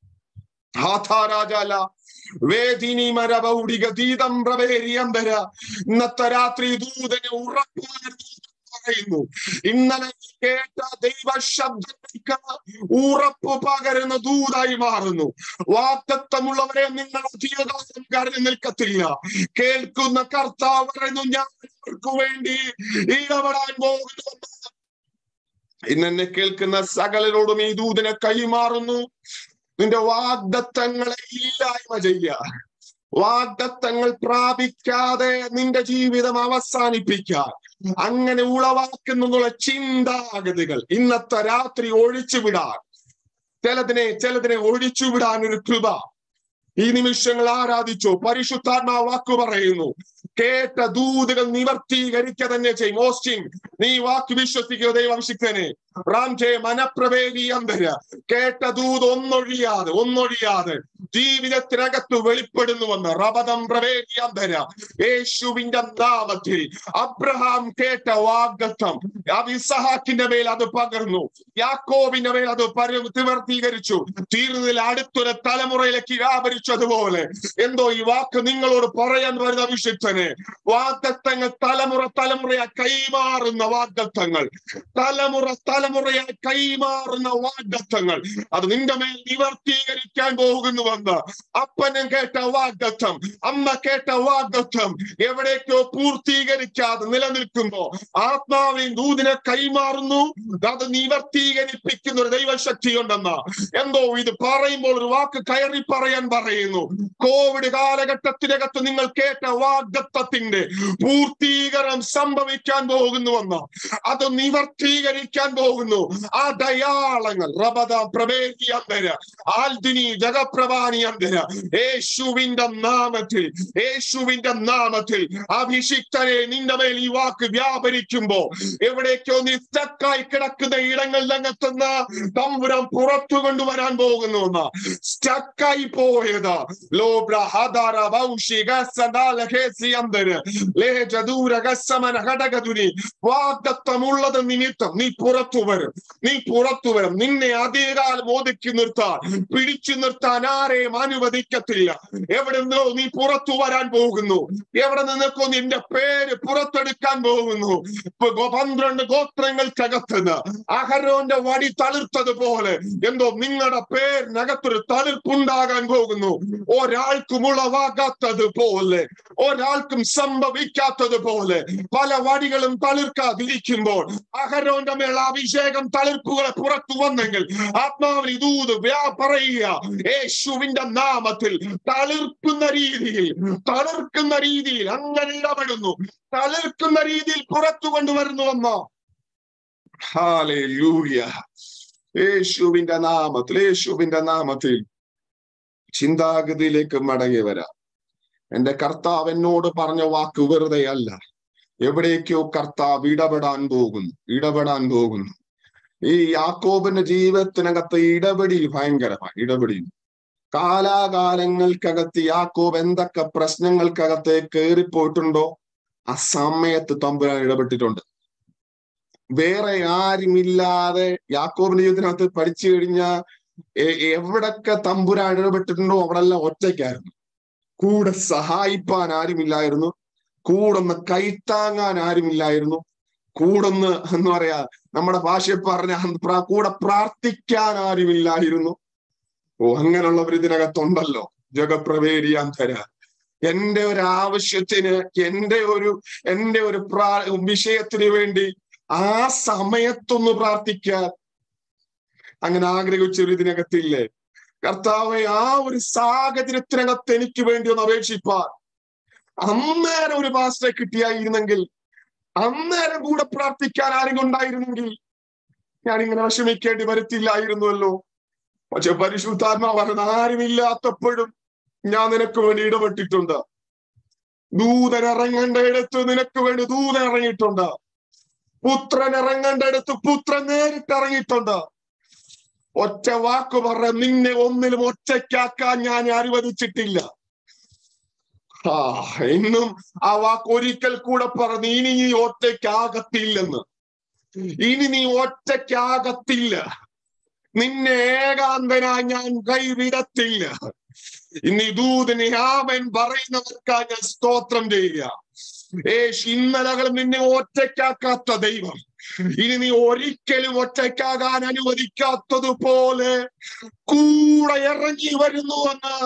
ഹാഥാരാജാല വേദിനി മരപൗടികതീതം പ്രവേരിയംബര ഇന്നത്തെ രാത്രി ദൂതന് ഉറപ്പ് പറയുന്നു ഇന്നലെ കേട്ട ദൈവ ശബ്ദങ്ങൾക്ക് ഉറപ്പ് പകരുന്ന ദൂതായി മാറുന്നു വാക്തത്വമുള്ളവരെ നിങ്ങൾ അധികകാലം കരഞ്ഞു നിൽക്കത്തില്ല കേൾക്കുന്ന കർത്താവ് പറയുന്നു ഞാൻ അവർക്ക് വേണ്ടി ഇടപെടാൻ പോകുന്നു ഇന്നെന്നെ കേൾക്കുന്ന സകലരോടും ഈ ദൂതനെ കൈമാറുന്നു നിന്റെ വാഗ്ദത്തങ്ങളെ ഇല്ലായ്മ ചെയ്യുക വാഗ്ദത്തങ്ങൾ പ്രാപിക്കാതെ നിന്റെ ജീവിതം അവസാനിപ്പിക്കാൻ അങ്ങനെ ഉളവാക്കുന്നുള്ള ചിന്താഗതികൾ ഇന്നത്തെ രാത്രി ഒഴിച്ചുവിടാൻ ചിലതിനെ ചിലതിനെ ഒഴിച്ചുവിടാൻ ഒരു കൃപ ഈ നിമിഷങ്ങൾ ആരാധിച്ചു പരിശുദ്ധാത്മാ വാക്കു പറയുന്നു കേട്ട ദൂതുകൾ നിവർത്തീകരിക്ക തന്നെ ചെയ്യും ഓസ്റ്റിൻ നീ വാക്ക് വിശ്വസിക്കുക ദൈവംശിക്തനെ റാംജെ മനപ്രവേദി അന്തര കേട്ട ദൂത് ഒന്നൊഴിയാതെ ഒന്നൊഴിയാതെ ജീവിതത്തിനകത്ത് വെളിപ്പെടുന്നുവെന്ന് റബദം പ്രവേദി അന്തര യേശുവിന്റെ നാമത്തിൽ അബ്രഹാം കേട്ട വാഗ്ദത്തം അബിസഹാക്കിന്റെ മേൽ അത് പകർന്നു യാക്കോബിന്റെ മേൽ അത് പരി നിവർത്തീകരിച്ചു തീർന്നതിൽ അടുത്തൊരു തലമുറയിലേക്ക് വ്യാപരിച്ചതുപോലെ എന്തോ ഈ വാക്ക് നിങ്ങളോട് പറയാൻ വരുന്ന അഭിഷിക്തനെ വാഗ്ദത്തങ്ങൾ തലമുറ തലമുറയായി കൈമാറുന്ന വാഗ്ദത്തങ്ങൾ തലമുറ തലമുറയായി കൈമാറുന്ന വാഗ്ദത്തങ്ങൾ അത് നിന്റെ മേൽ നിവർത്തീകരിക്കാൻ പോകുന്നുവെന്ന് അപ്പനും കേട്ട വാഗ്ദത്തം അമ്മ കേട്ട വാഗ്ദത്തം എവിടേക്കോ പൂർത്തീകരിക്കാതെ നിലനിൽക്കുമ്പോ ആത്മാവിൻ ദൂതിനെ കൈമാറുന്നു അത് നിവർത്തീകരിപ്പിക്കുന്ന ഒരു ദൈവശക്തി ഉണ്ടെന്ന എന്തോ ഇത് പറയുമ്പോൾ ഒരു വാക്ക് കയറി പറയാൻ പറയുന്നു കോവിഡ് കാലഘട്ടത്തിനകത്ത് നിങ്ങൾ കേട്ട വാഗ്ദത്തത്തിന്റെ പൂർത്തീകരണം സംഭവിക്കാൻ പോകുന്നുവെന്ന് അത് നിവർത്തീകരിക്കാൻ പോകുന്നു ആ ദയാളങ്ങൾ റബദ പ്രവേദി അന്തര ആൽദിനി ജഗപ്രവാണി അന്തര യേശുവിന്റെ നാമത്തിൽ യേശുവിന്റെ നാമത്തിൽ അഭിഷിക്തനെ നിന്റെ മേൽ ഈ വാക്ക് വ്യാപരിക്കുമ്പോ എവിടേക്കോ നീ സ്റ്റക്കായി കിടക്കുന്ന ഇടങ്ങളിലകത്തുന്ന തമ്പുരം പുറത്തു കൊണ്ടുവരാൻ പോകുന്നു എന്ന സ്റ്റക്കായി പോയത് ലോബ്ര ഹദാര ഭൗഷിക സദാല ഹേസി അന്തര് ലേജ ദൂര ഗസമന ഘടകതുനി വാഗ്ദത്തമുള്ളത് നിമിത്തം നീ പുറത്തു വരും നീ പുറത്തു വരും നിന്നെ അധികകാലം ഒതുക്കി നിർത്താൻ പിടിച്ചു നിർത്താൻ ആരെയും അനുവദിക്കത്തില്ല എവിടെ നിന്നോ നീ പുറത്തു വരാൻ പോകുന്നു എവിടെ നിന്നൊക്കെ നിന്റെ പേര് പുറത്തെടുക്കാൻ പോകുന്നു ഇപ്പൊ ഗോ- പന്ത്രണ്ട് ഗോത്രങ്ങൾക്കകത്തുനിന്ന് അഹരോന്റെ വടി തളിർത്തതുപോലെ എന്തോ നിങ്ങളുടെ പേരിനകത്തൊരു തളിർപ്പുണ്ടാകാൻ പോകുന്നു ഒരാൾക്കും ഉളവാകാത്തതുപോലെ ഒരാൾക്കും സംഭവിക്കാത്തതുപോലെ പല വടികളും തളിർക്കാതിരിക്കുമ്പോൾ അഹരോന്റെ മേൽ അഭിഷേകം തളിർപ്പുകളെ പുറത്തു വന്നെങ്കിൽ ആത്മാവിൽ ഇതൂത് വ്യാ പറയുക യേശുവിന്റെ നാമത്തിൽ തളിർക്കുന്ന രീതിയിൽ തളിർക്കുന്ന രീതിയിൽ അങ്ങനെ ഇടപെടുന്നു തളിർക്കുന്ന രീതിയിൽ പുറത്തു കൊണ്ടുവരുന്നു എന്നോ ഹാലൂയ യേശുവിന്റെ നാമത്തിൽ യേശുവിന്റെ നാമത്തിൽ ചിന്താഗതിയിലേക്ക് മടങ്ങി വരാം എന്റെ കർത്താവ് എന്നോട് പറഞ്ഞ വാക്ക് വെറുതെ അല്ല എവിടേക്കോ കർത്താവ് ഇടപെടാൻ പോകുന്നു ഇടപെടാൻ പോകുന്നു ഈ യാക്കോബിന്റെ ജീവിതത്തിനകത്ത് ഇടപെടി ഭയങ്കരമാണ് ഇടപെടി കാലാകാലങ്ങൾക്കകത്ത് യാക്കോബ് എന്തൊക്കെ പ്രശ്നങ്ങൾക്കകത്ത് കയറിപ്പോയിട്ടുണ്ടോ ആ സമയത്ത് തമ്പുരാൻ ഇടപെട്ടിട്ടുണ്ട് വേറെ ആരുമില്ലാതെ യാക്കോബിന്റെ ജീവിതത്തിനകത്ത് പഠിച്ചു കഴിഞ്ഞാൽ എവിടൊക്കെ തമ്പുരാൻ ഇടപെട്ടിട്ടുണ്ടോ അവിടെല്ലാം ഒറ്റയ്ക്കായിരുന്നു കൂടെ സഹായിപ്പാൻ ആരുമില്ലായിരുന്നു കൂടൊന്ന് കൈത്താങ്ങാൻ ആരുമില്ലായിരുന്നു കൂടൊന്ന് എന്ന് പറയാ നമ്മുടെ ഭാഷയിൽ പറഞ്ഞ പ്ര- കൂടെ പ്രാർത്ഥിക്കാൻ ആരുമില്ലായിരുന്നു ഓ അങ്ങനെയുള്ളവർ ഇതിനകത്തുണ്ടല്ലോ ജഗപ്രവേരിയാൻ തരാ എന്റെ ഒരു ആവശ്യത്തിന് എന്റെ ഒരു എന്റെ ഒരു പ്രാ വിഷയത്തിന് വേണ്ടി ആ സമയത്തൊന്ന് പ്രാർത്ഥിക്കാൻ അങ്ങനെ ആഗ്രഹിച്ചൊരു ഇതിനകത്തില്ലേ കർത്താവെ ആ ഒരു സാഹചര്യത്തിനകത്ത് എനിക്ക് വേണ്ടി ഒന്ന് അപേക്ഷിപ്പാൻ അന്നേരം ഒരു പാസ്റ്ററെ കിട്ടിയായിരുന്നെങ്കിൽ അന്നേരം കൂടെ പ്രാർത്ഥിക്കാൻ ആരെങ്കിലും ഉണ്ടായിരുന്നെങ്കിൽ ഞാൻ ഇങ്ങനെ വിഷമിക്കേണ്ടി വരത്തില്ലായിരുന്നുവല്ലോ പക്ഷെ പരിശുദ്ധാത്മാ പറഞ്ഞ ആരുമില്ലാത്തപ്പോഴും ഞാൻ നിനക്ക് വേണ്ടി ഇടപെട്ടിട്ടുണ്ട് ദൂതൻ ഇറങ്ങേണ്ട ഇടത്ത് നിനക്ക് വേണ്ടി ദൂതൻ ഇറങ്ങിയിട്ടുണ്ട് പുത്രൻ ഇറങ്ങേണ്ട ഇടത്ത് പുത്രൻ നേരിട്ട് ഇറങ്ങിയിട്ടുണ്ട് ഒറ്റ വാക്ക് പറ നിന്നെ ഒന്നിലും ഒറ്റയ്ക്കാക്കാൻ ഞാൻ അനുവദിച്ചിട്ടില്ല ആ ഇന്നും ആ വാക്ക് ഒരിക്കൽ കൂടെ പറഞ്ഞു ഇനി നീ ഒറ്റയ്ക്കാകത്തില്ലെന്ന് ഇനി നീ ഒറ്റയ്ക്കാകത്തില്ല നിന്നെ ഏകാന്തനായി ഞാൻ കൈവിടത്തില്ല ഇനി ദൂതനെ ആമൻ പറയുന്നവർക്കാ ഞാൻ സ്തോത്രം ചെയ്യുക ഏഷ് ഇന്നലകൾ നിന്നെ ഒറ്റയ്ക്കാക്കാത്ത ദൈവം ഇനി നീ ഒരിക്കലും ഒറ്റയ്ക്കാകാൻ അനുവദിക്കാത്തതുപോലെ കൂടെ ഇറങ്ങി വരുന്നുവെന്ന്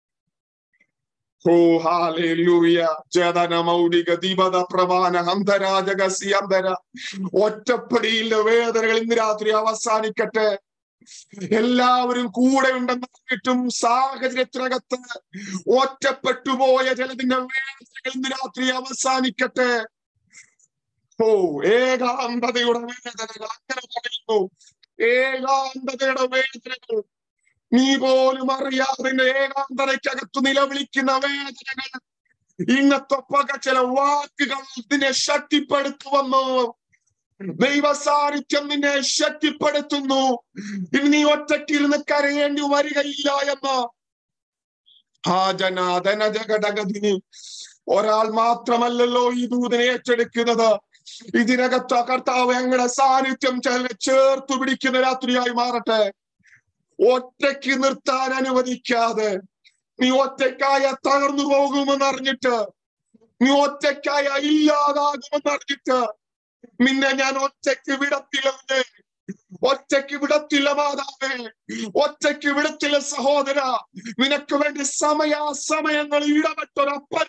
ഓ ഹാലേലൂയ ജതന മൗലിക ദീപത പ്രവാന ഹന്തരാജകസി അന്തര ഒറ്റപ്പടിയിലെ വേദനകൾ ഇന്ന് രാത്രി അവസാനിക്കട്ടെ എല്ലാവരും കൂടെ ഉണ്ടെന്ന് പറഞ്ഞിട്ടും സാഹചര്യത്തിനകത്ത് ഒറ്റപ്പെട്ടു പോയ ചിലതിന്റെ വേദനകൾ ഇന്ന് രാത്രി അവസാനിക്കട്ടെ ഓ ഏകാന്തതയുടെ വേദനകൾ അങ്ങനെ പറയുന്നു ഏകാന്തതയുടെ വേദനകൾ നീ പോലും അറിയാതെ ഏകാന്തതയ്ക്കകത്ത് നിലവിളിക്കുന്ന വേദനകൾ ഇന്നത്തൊപ്പക ചില വാക്കുകൾ ഇതിനെ ശക്തിപ്പെടുത്തുവന്നു ദൈവ സാന്നിധ്യം നിന്നെ ശക്തിപ്പെടുത്തുന്നു ഇനി നീ ഒറ്റയ്ക്കിരുന്ന് കരയേണ്ടി വരികയില്ല എന്ന് ആ ജനാദന ജഗടഗതിന് ഒരാൾ മാത്രമല്ലല്ലോ ഈ ദൂതനെ ഏറ്റെടുക്കുന്നത് ഇതിനകത്ത് കർത്താവ് ഞങ്ങളുടെ സാന്നിധ്യം ചില ചേർത്ത് പിടിക്കുന്ന രാത്രിയായി മാറട്ടെ ഒറ്റയ്ക്ക് നിർത്താൻ അനുവദിക്കാതെ നീ ഒറ്റയ്ക്കായ തകർന്നു പോകുമെന്ന് അറിഞ്ഞിട്ട് നീ ഒറ്റയ്ക്കായ ഇല്ലാതാകുമെന്ന് അറിഞ്ഞിട്ട് നിന്നെ ഞാൻ ഒറ്റയ്ക്ക് വിടത്തില്ലേ ഒറ്റയ്ക്ക് വിടത്തില്ല മാതാവേ ഒറ്റയ്ക്ക് വിടത്തില്ല സഹോദര നിനക്ക് വേണ്ടി സമയാസമയങ്ങൾ ഇടപെട്ടൊരപ്പൻ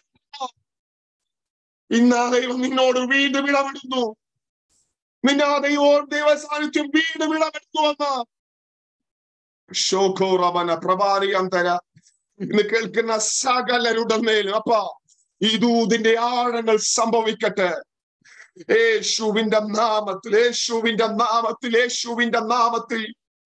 ഇന്നാ ദൈവം നിന്നോട് വീണ്ടും ഇടപെടുന്നു നിന്നാ ദൈവം ദൈവ സാന്നിധ്യം വീണ്ടും ഇടപെടുന്നുവെന്ന് ശോഖോറവന പ്രഭാരിയന്തര ഇന്ന് കേൾക്കുന്ന സകലരുടെ മേലും അപ്പ ഈ ദൂതിന്റെ ആഴങ്ങൾ സംഭവിക്കട്ടെ യേശുവിന്റെ നാമത്തിൽ യേശുവിന്റെ നാമത്തിൽ യേശുവിന്റെ നാമത്തിൽ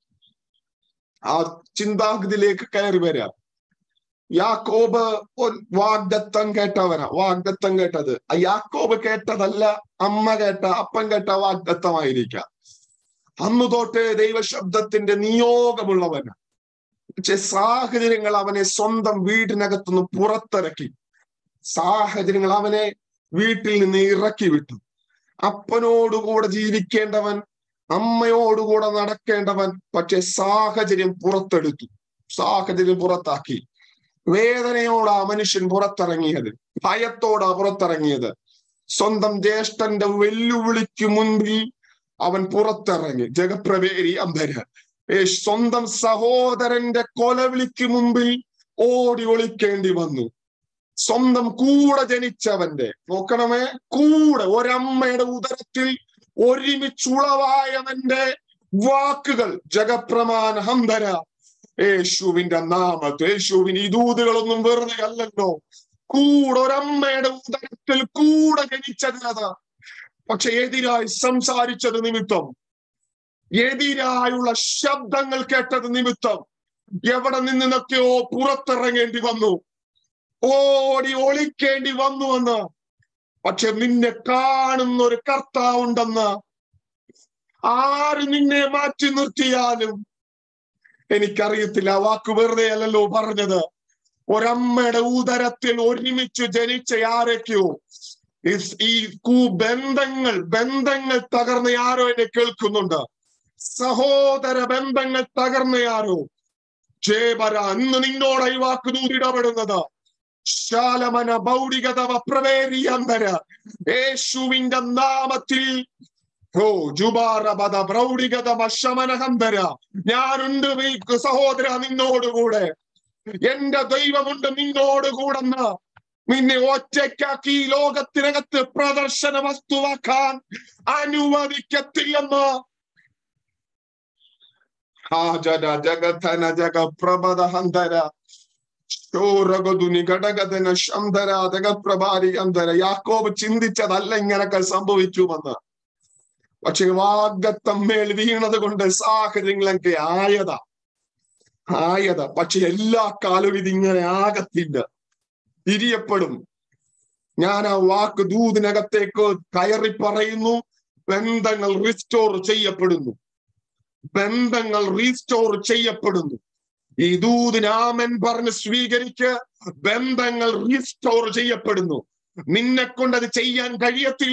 ആ ചിന്താഗതിയിലേക്ക് കയറി വരാം യാക്കോബ് ഒരു വാഗ്ദത്തം കേട്ടവനാ വാഗ്ദത്തം കേട്ടത് ആ യാക്കോബ് കേട്ടതല്ല അമ്മ കേട്ട അപ്പൻ കേട്ട വാഗ്ദത്തമായിരിക്കാം അന്ന് തൊട്ട് ദൈവശബ്ദത്തിന്റെ നിയോഗമുള്ളവനാ പക്ഷെ സാഹചര്യങ്ങൾ അവനെ സ്വന്തം വീടിനകത്തുനിന്ന് പുറത്തിറക്കി സാഹചര്യങ്ങൾ അവനെ വീട്ടിൽ നിന്ന് ഇറക്കി വിട്ടു അപ്പനോടുകൂടെ ജീവിക്കേണ്ടവൻ അമ്മയോടുകൂടെ നടക്കേണ്ടവൻ പക്ഷെ സാഹചര്യം പുറത്തെടുത്തു സാഹചര്യം പുറത്താക്കി വേദനയോടാ മനുഷ്യൻ പുറത്തിറങ്ങിയത് ഭയത്തോടാ പുറത്തിറങ്ങിയത് സ്വന്തം ജ്യേഷ്ഠന്റെ വെല്ലുവിളിക്ക് മുൻപിൽ അവൻ പുറത്തിറങ്ങി ജഗപ്രവേരി അമ്പര ഏ സ്വന്തം സഹോദരന്റെ കൊലവിളിക്ക് മുമ്പിൽ ഓടി ഒളിക്കേണ്ടി വന്നു സ്വന്തം കൂടെ ജനിച്ചവന്റെ നോക്കണമേ കൂടെ ഒരമ്മയുടെ ഉദരത്തിൽ ഒരുമിച്ചുളവായവന്റെ വാക്കുകൾ ജഗപ്രമാൻ ഹന്തര യേശുവിന്റെ നാമത്ത് യേശുവിന് ഈ ദൂതുകളൊന്നും വെറുതെ അല്ലല്ലോ കൂടെ ഒരമ്മയുടെ ഉദരത്തിൽ കൂടെ ജനിച്ചത് പക്ഷെ എതിരായി സംസാരിച്ചത് നിമിത്തം എതിരായുള്ള ശബ്ദങ്ങൾ കേട്ടത് നിമിത്തം എവിടെ നിന്നൊക്കെയോ പുറത്തിറങ്ങേണ്ടി വന്നു ഓടി ഒളിക്കേണ്ടി വന്നു എന്ന് പക്ഷെ നിന്നെ കാണുന്ന ഒരു കർത്താവുണ്ടെന്ന് ആര് നിന്നെ മാറ്റി നിർത്തിയാലും എനിക്കറിയത്തില്ല ആ വാക്ക് വെറുതെ അല്ലല്ലോ പറഞ്ഞത് ഒരമ്മയുടെ ഉദരത്തിൽ ഒരുമിച്ച് ജനിച്ച ആരൊക്കെയോ ഈ കൂ ബന്ധങ്ങൾ ബന്ധങ്ങൾ തകർന്ന ആരോ എന്നെ കേൾക്കുന്നുണ്ട് സഹോദര ബന്ധങ്ങൾ തകർന്ന ആരോ ജേബര ഇന്ന് നിന്നോട് ഈ വാക്ക് ദൂരിടപെടുന്നത് ശാലമന ഭൗതികതവ പ്രവേരിയന്തര യേശുവിന്റെ നാമത്തിൽ ഓ ജുബാറബദ പ്രൗഢികതമ ശമനഹന്തര ഞാനുണ്ട് സഹോദര നിന്നോടുകൂടെ എന്റെ ദൈവമുണ്ട് നിന്നോടുകൂടെന്ന് നിന്നെ ഒറ്റയ്ക്കാക്കി ഈ ലോകത്തിനകത്ത് പ്രദർശന വസ്തുവാക്കാൻ അനുവദിക്കത്തില്ലെന്ന് ഹാജന ജഗധന ജഗ പ്രഭത ഹന്തര ഘടകഥന ശന്തര ജഗപ്രഭാരി അന്തര യാക്കോബ് ചിന്തിച്ചതല്ല ഇങ്ങനൊക്കെ സംഭവിക്കുമെന്ന് പക്ഷെ വാഗ്ദത്തം മേൽ വീണത് കൊണ്ട് സാഹചര്യങ്ങളൊക്കെ ആയതാ ആയതാ പക്ഷെ എല്ലാ കാലവും ഇതിങ്ങനെ ആകത്തില്ല തിരിയപ്പെടും ഞാൻ ആ വാക്ക് ദൂതിനകത്തേക്ക് കയറി പറയുന്നു ബന്ധങ്ങൾ റീസ്റ്റോർ ചെയ്യപ്പെടുന്നു ബന്ധങ്ങൾ റീസ്റ്റോർ ചെയ്യപ്പെടുന്നു ഈ ദൂതിനാമൻ പറഞ്ഞ് സ്വീകരിക്ക് ബന്ധങ്ങൾ റീസ്റ്റോർ ചെയ്യപ്പെടുന്നു നിന്നെ കൊണ്ട് അത് ചെയ്യാൻ കഴിയത്തില്ല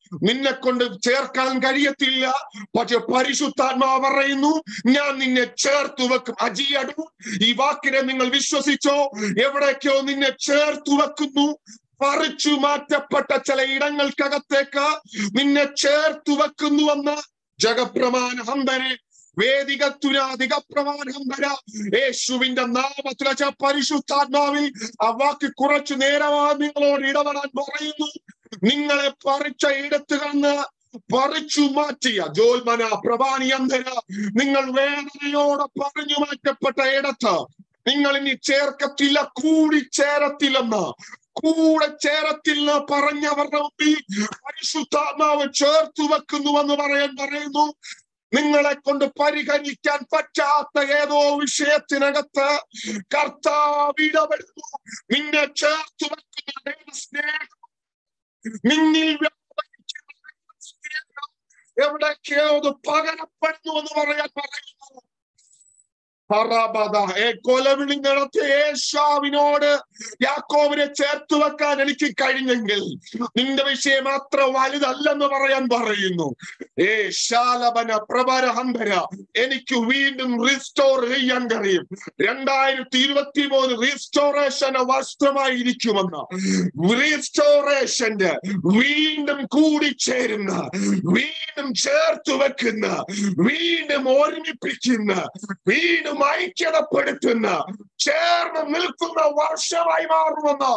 നിന്നെ കൊണ്ട് ചേർക്കാൻ കഴിയത്തില്ല പക്ഷെ പരിശുദ്ധാത്മാവ് പറയുന്നു ഞാൻ നിന്നെ ചേർത്തു വെക്കും അജിയടു ഈ വാക്കിനെ നിങ്ങൾ വിശ്വസിച്ചോ എവിടേക്കോ നിന്നെ ചേർത്തു വെക്കുന്നു പറിച്ചു മാറ്റപ്പെട്ട ചില ഇടങ്ങൾക്കകത്തേക്ക് നിന്നെ ചേർത്തു വെക്കുന്നുവെന്ന് ജഗപ്രമാണ ഹന്തനെ വേദികത്തുരാധിക പ്രമാണം വര യേശുവിന്റെ നാമത്തിൽ വെച്ച പരിശുദ്ധാത്മാവിൽ ആ വാക്ക് കുറച്ചു നേരമായി നിങ്ങളോട് ഇടപെടാൻ പറയുന്നു നിങ്ങളെ പറിച്ച ഇടത്ത് കന്ന് പറിച്ചു മാറ്റിയ ജോൽമന പ്രഭാനിയന്തര നിങ്ങൾ വേദനയോടെ പറഞ്ഞു മാറ്റപ്പെട്ട ഇടത്ത് നിങ്ങൾ ഇനി ചേർക്കത്തില്ല കൂടി ചേരത്തില്ലെന്ന് കൂടെ ചേരത്തില്ല പറഞ്ഞവരുടെ മുമ്പിൽ പരിശുദ്ധാത്മാവ് ചേർത്തു വെക്കുന്നുവെന്ന് പറയാൻ പറയുന്നു നിങ്ങളെ കൊണ്ട് പരിഹരിക്കാൻ പറ്റാത്ത ഏതോ വിഷയത്തിനകത്ത് കർത്താവ് ഇടപെടുന്നു നിന്നെ ചേർത്ത് വെക്കുന്ന ദൈവസ്നേഹം നിന്നിൽ വ്യാപരിക്കുന്ന ദൈവസ്നേഹം എവിടേക്കോ അത് പകരപ്പെടുന്നു എന്ന് പറയാൻ പറയുന്നു പറബദ ഏ കൊലവിളി നടത്തിയ ഏഷാവിനോട് യാക്കോവിനെ ചേർത്ത് വെക്കാൻ എനിക്ക് കഴിഞ്ഞെങ്കിൽ നിന്റെ വിഷയം അത്ര വലുതല്ലെന്ന് പറയാൻ പറയുന്നു ഏ ശാലബന പ്രഭരഹന്തര എനിക്ക് വീണ്ടും റീസ്റ്റോർ ചെയ്യാൻ കഴിയും രണ്ടായിരത്തി ഇരുപത്തി മൂന്ന് റീസ്റ്റോറേഷൻ വസ്ത്രമായിരിക്കുമെന്ന് റീസ്റ്റോറേഷന്റെ വീണ്ടും കൂടിച്ചേരുന്ന വീണ്ടും ചേർത്ത് വെക്കുന്ന വീണ്ടും ഒരുമിപ്പിക്കുന്ന വീണ്ടും ഐക്യതപ്പെടുത്തുന്ന ചേർന്ന് നിൽക്കുന്ന വർഷമായി മാറുമെന്ന്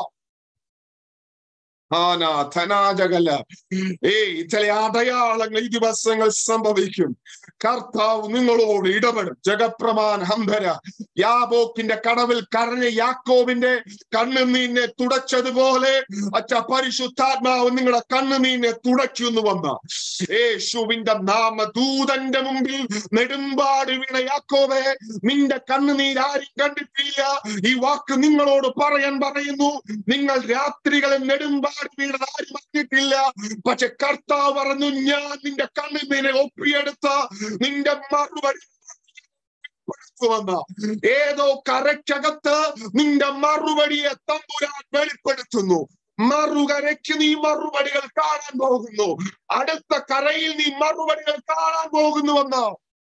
ആന ധനാജകല ഏയ് ചില അടയാളങ്ങൾ ഈ ദിവസങ്ങൾ സംഭവിക്കും കർത്താവ് നിങ്ങളോട് ഇടപെടും ജഗപ്രമാൻ ഹംഭര യാബോക്കിന്റെ കടവിൽ കരഞ്ഞ യാക്കോവിന്റെ കണ്ണുനീനെ തുടച്ചതുപോലെ അച്ഛ പരിശുദ്ധാത്മാവ് നിങ്ങളുടെ കണ്ണുനീനെ തുടയ്ക്കുന്നു വന്ന യേശുവിന്റെ നാമ ദൂതന്റെ മുമ്പിൽ നെടുമ്പാട് വീണ യാക്കോവെ നിന്റെ കണ്ണുനീരാരും കണ്ടിട്ടില്ല ഈ വാക്ക് നിങ്ങളോട് പറയാൻ പറയുന്നു നിങ്ങൾ രാത്രികളിൽ നെടുമ്പാട് വീണത് ആരും അറിഞ്ഞിട്ടില്ല പക്ഷെ കർത്താവ് പറഞ്ഞു ഞാൻ നിന്റെ കണ്ണുനീനെ ഒപ്പിയെടുത്ത നിന്റെ മറുപടി വന്ന ഏതോ കരയ്ക്കകത്ത് നിന്റെ മറുപടിയെ തമ്പുരാൻ വെളിപ്പെടുത്തുന്നു മറുകരയ്ക്ക് നീ മറുപടികൾ കാണാൻ പോകുന്നു അടുത്ത കരയിൽ നീ മറുപടികൾ കാണാൻ പോകുന്നുവെന്ന്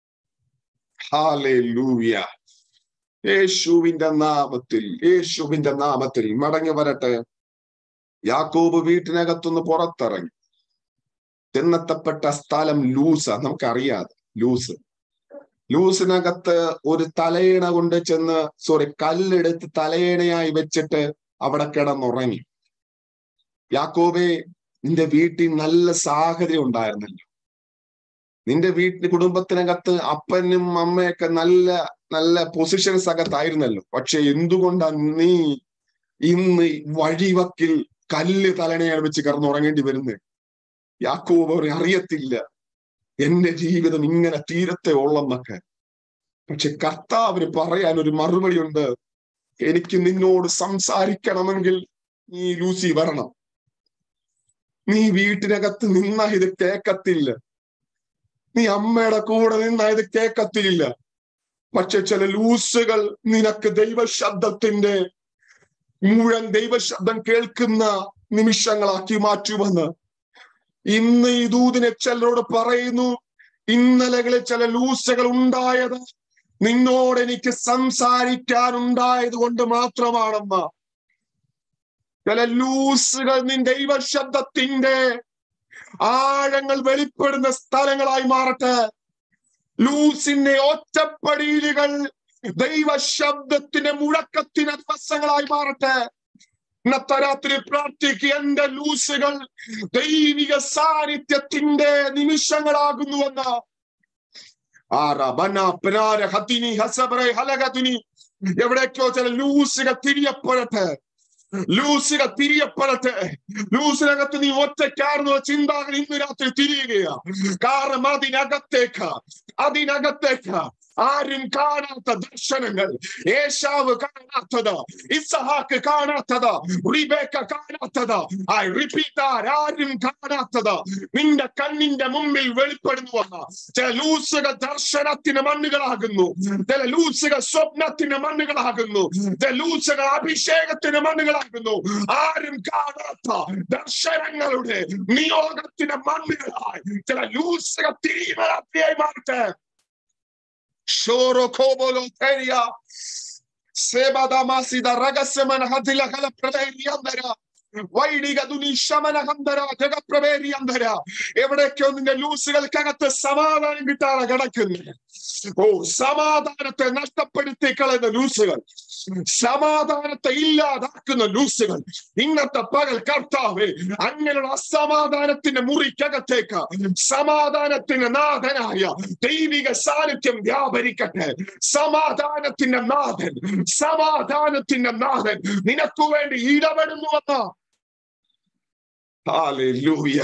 ഹാലേലൂയ യേശുവിന്റെ നാമത്തിൽ യേശുവിന്റെ നാമത്തിൽ മടങ്ങി വരട്ടെ യാക്കോബ് വീട്ടിനകത്തുനിന്ന് പുറത്തിറങ്ങി ചെന്നെത്തപ്പെട്ട സ്ഥലം ലൂസ നമുക്കറിയാതെ ലൂസ് ലൂസിനകത്ത് ഒരു തലയിണ കൊണ്ട് ചെന്ന് സോറി കല്ലെടുത്ത് തലയിണയായി വെച്ചിട്ട് അവിടെ കിടന്നുറങ്ങി യാക്കോബെ നിന്റെ വീട്ടിൽ നല്ല സാഹചര്യം ഉണ്ടായിരുന്നല്ലോ നിന്റെ വീട്ടിൽ കുടുംബത്തിനകത്ത് അപ്പനും അമ്മയൊക്കെ നല്ല നല്ല പൊസിഷൻസ് അകത്തായിരുന്നല്ലോ പക്ഷെ എന്തുകൊണ്ടാണ് നീ ഇന്ന് വഴിവക്കിൽ കല്ല് തലണയാണ് വെച്ച് കിടന്നുറങ്ങേണ്ടി വരുന്നത് യാക്കോബ് അവർ അറിയത്തില്ല എന്റെ ജീവിതം ഇങ്ങനെ തീരത്തെ ഉള്ളെന്നൊക്കെ പക്ഷെ കർത്താവിന് പറയാൻ ഒരു മറുപടി ഉണ്ട് എനിക്ക് നിന്നോട് സംസാരിക്കണമെങ്കിൽ നീ ലൂസി വരണം നീ വീട്ടിനകത്ത് നിന്ന ഇത് കേക്കത്തില്ല നീ അമ്മയുടെ കൂടെ നിന്ന ഇത് കേക്കത്തില്ല പക്ഷെ ചില ലൂസുകൾ നിനക്ക് ദൈവശബ്ദത്തിന്റെ മുഴുവൻ ദൈവശബ്ദം കേൾക്കുന്ന നിമിഷങ്ങളാക്കി മാറ്റുമെന്ന് ഇന്ന് ഈ ദൂതിനെ ചിലരോട് പറയുന്നു ഇന്നലകളിൽ ചില ലൂസുകൾ ഉണ്ടായത് നിന്നോട് എനിക്ക് സംസാരിക്കാനുണ്ടായത് കൊണ്ട് മാത്രമാണെന്ന് ചില ലൂസുകൾ നിൻ ദൈവശബ്ദത്തിന്റെ ആഴങ്ങൾ വെളിപ്പെടുന്ന സ്ഥലങ്ങളായി മാറട്ടെ ലൂസിന്റെ ഒറ്റപ്പടിയിലുകൾ ദൈവശബ്ദത്തിന്റെ മുഴക്കത്തിന് ദിവസങ്ങളായി മാറട്ടെ ഇന്നത്തെ രാത്രി പ്രാർത്ഥിക്കുക എന്റെ ലൂസുകൾ ദൈവിക സാന്നിധ്യത്തിന്റെ നിമിഷങ്ങളാകുന്നുവെന്ന് എവിടേക്കോ ചില ലൂസുകൾ തിരിയപ്പെടട്ടെ ലൂസിനെ തിരിയപ്പെടട്ടെ ലൂസിനകത്ത് നീ ഒറ്റയ്ക്കാർന്ന ചിന്താകൾ ഇന്ന് രാത്രി തിരിയുകയാ കാരണം അതിനകത്തേക്ക് അതിനകത്തേക്ക് ആരും കാണാത്ത ദർശനങ്ങൾ ഏഷാവ് കാണാത്തത് ഇസഹാക്ക് കാണാത്തത് റിബേക്ക കാണാത്തത് ഐ റിപ്പീറ്റ് ആരും കാണാത്തത് നിന്റെ കണ്ണിന്റെ മുമ്പിൽ വെളിപ്പെടുന്നുവെന്ന് ചില ലൂസുകൾ ദർശനത്തിന് മണ്ണുകളാകുന്നു ചില ലൂസുകൾ സ്വപ്നത്തിന് മണ്ണുകളാകുന്നു ചില ലൂസുകൾ അഭിഷേകത്തിന് മണ്ണുകളാകുന്നു ആരും കാണാത്ത ദർശനങ്ങളുടെ നിയോഗത്തിന്റെ മണ്ണുകളായി ചില ലൂസുകൾ തിരിമരാത്രിയായി മാറട്ടെ ഷോറോ കോബോലോ തെരിയ സേബദാമാസിദ രഹസ്യമന ഹദില ഹല പ്രവേരിയന്തര വൈദിക ദുനി ശമന ഹന്തര ജഗപ്രവേരിയന്തര എവിടേക്കോ നിന്റെ ലൂസുകൾക്കകത്ത് സമാധാനം കിട്ടാതെ കിടക്കുന്നു ഓ സമാധാനത്തെ നഷ്ടപ്പെടുത്തി കളയുന്ന ലൂസുകൾ സമാധാനത്തെ ഇല്ലാതാക്കുന്ന ലൂസുകൾ ഇന്നത്തെ പകൽ കർത്താവ് അങ്ങനെയുള്ള അസമാധാനത്തിന്റെ മുറിക്കകത്തേക്ക് സമാധാനത്തിന്റെ നാഥനായ ദൈവിക സാന്നിധ്യം വ്യാപരിക്കട്ടെ സമാധാനത്തിന്റെ നാഥൻ സമാധാനത്തിന്റെ നാഥൻ നിനക്ക് വേണ്ടി ഇടപെടുന്നുവെന്ന് ഹാലൂയ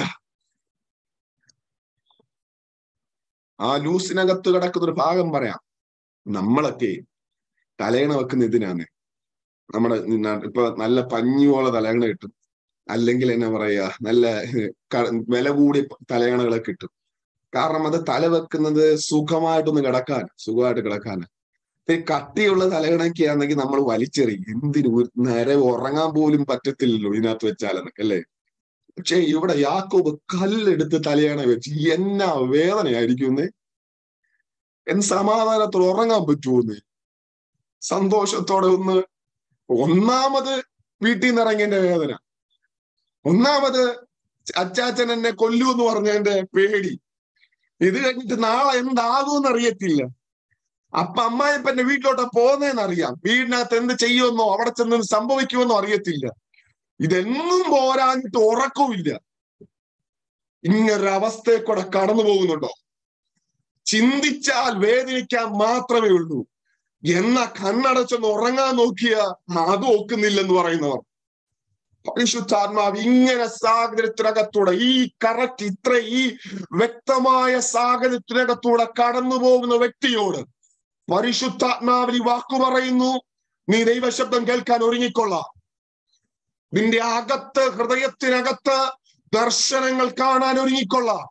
ആ ലൂസിനകത്ത് കിടക്കുന്ന ഒരു ഭാഗം പറയാം നമ്മളൊക്കെ തലയണ വെക്കുന്ന ഇതിനാണ് നമ്മുടെ ന- ഇപ്പൊ നല്ല പഞ്ഞിയോള തലയണ കിട്ടും അല്ലെങ്കിൽ എന്നാ പറയാ നല്ല ക- വില കൂടിയ തലയണകളൊക്കെ കിട്ടും കാരണം അത് തല വെക്കുന്നത് സുഖമായിട്ടൊന്ന് കിടക്കാൻ സുഖമായിട്ട് കിടക്കാൻ ഈ കട്ടിയുള്ള തലയണയ്ക്ക് ആണെങ്കിൽ നമ്മൾ വലിച്ചെറിയും എന്തിനു ഒരു നേരെ ഉറങ്ങാൻ പോലും പറ്റത്തില്ലല്ലോ ഇതിനകത്ത് വെച്ചാലെന്നൊക്കെ അല്ലേ പക്ഷെ ഇവിടെ യാക്കോബ് കല്ലെടുത്ത് തലയണ വെച്ച് എന്നാ വേദനയായിരിക്കും en സമാധാനത്തോടെ ഉറങ്ങാൻ പറ്റുമെന്ന് സന്തോഷത്തോടെ ഒന്ന് ഒന്നാമത് വീട്ടിൽ നിന്ന് ഇറങ്ങിയതിന്റെ വേദന ഒന്നാമത് അച്ചാച്ചൻ എന്നെ കൊല്ലൂ എന്ന് പറഞ്ഞതിന്റെ പേടി ഇത് കഴിഞ്ഞിട്ട് നാളെ എന്താകുമെന്ന് അറിയത്തില്ല അപ്പൊ അമ്മായിപ്പന്റെ വീട്ടിലോട്ട് പോകുന്നതെന്ന് അറിയാം വീടിനകത്ത് എന്ത് ചെയ്യുമെന്നോ അവിടെ ചെന്ന് സംഭവിക്കുമെന്നോ അറിയത്തില്ല ഇതെന്നും പോരാഞ്ഞിട്ട് ഉറക്കവുമില്ല ഇങ്ങനൊരവസ്ഥയെ കൂടെ കടന്നു പോകുന്നുണ്ടോ ചിന്തിച്ചാൽ വേദനിക്കാൻ മാത്രമേ ഉള്ളൂ എന്ന കണ്ണടച്ചൊന്ന് ഉറങ്ങാൻ നോക്കിയ അത് ഒക്കുന്നില്ലെന്ന് പറയുന്നവർ പരിശുദ്ധാത്മാവ് ഇങ്ങനെ സാഹചര്യത്തിനകത്തൂടെ ഈ കറക്റ്റ് ഇത്ര ഈ വ്യക്തമായ സാഹചര്യത്തിനകത്തൂടെ കടന്നു പോകുന്ന വ്യക്തിയോട് പരിശുദ്ധാത്മാവിൽ ഈ വാക്കു പറയുന്നു നീ ദൈവശബ്ദം കേൾക്കാൻ ഒരുങ്ങിക്കൊള്ളാം നിന്റെ അകത്ത് ഹൃദയത്തിനകത്ത് ദർശനങ്ങൾ കാണാൻ ഒരുങ്ങിക്കൊള്ളാം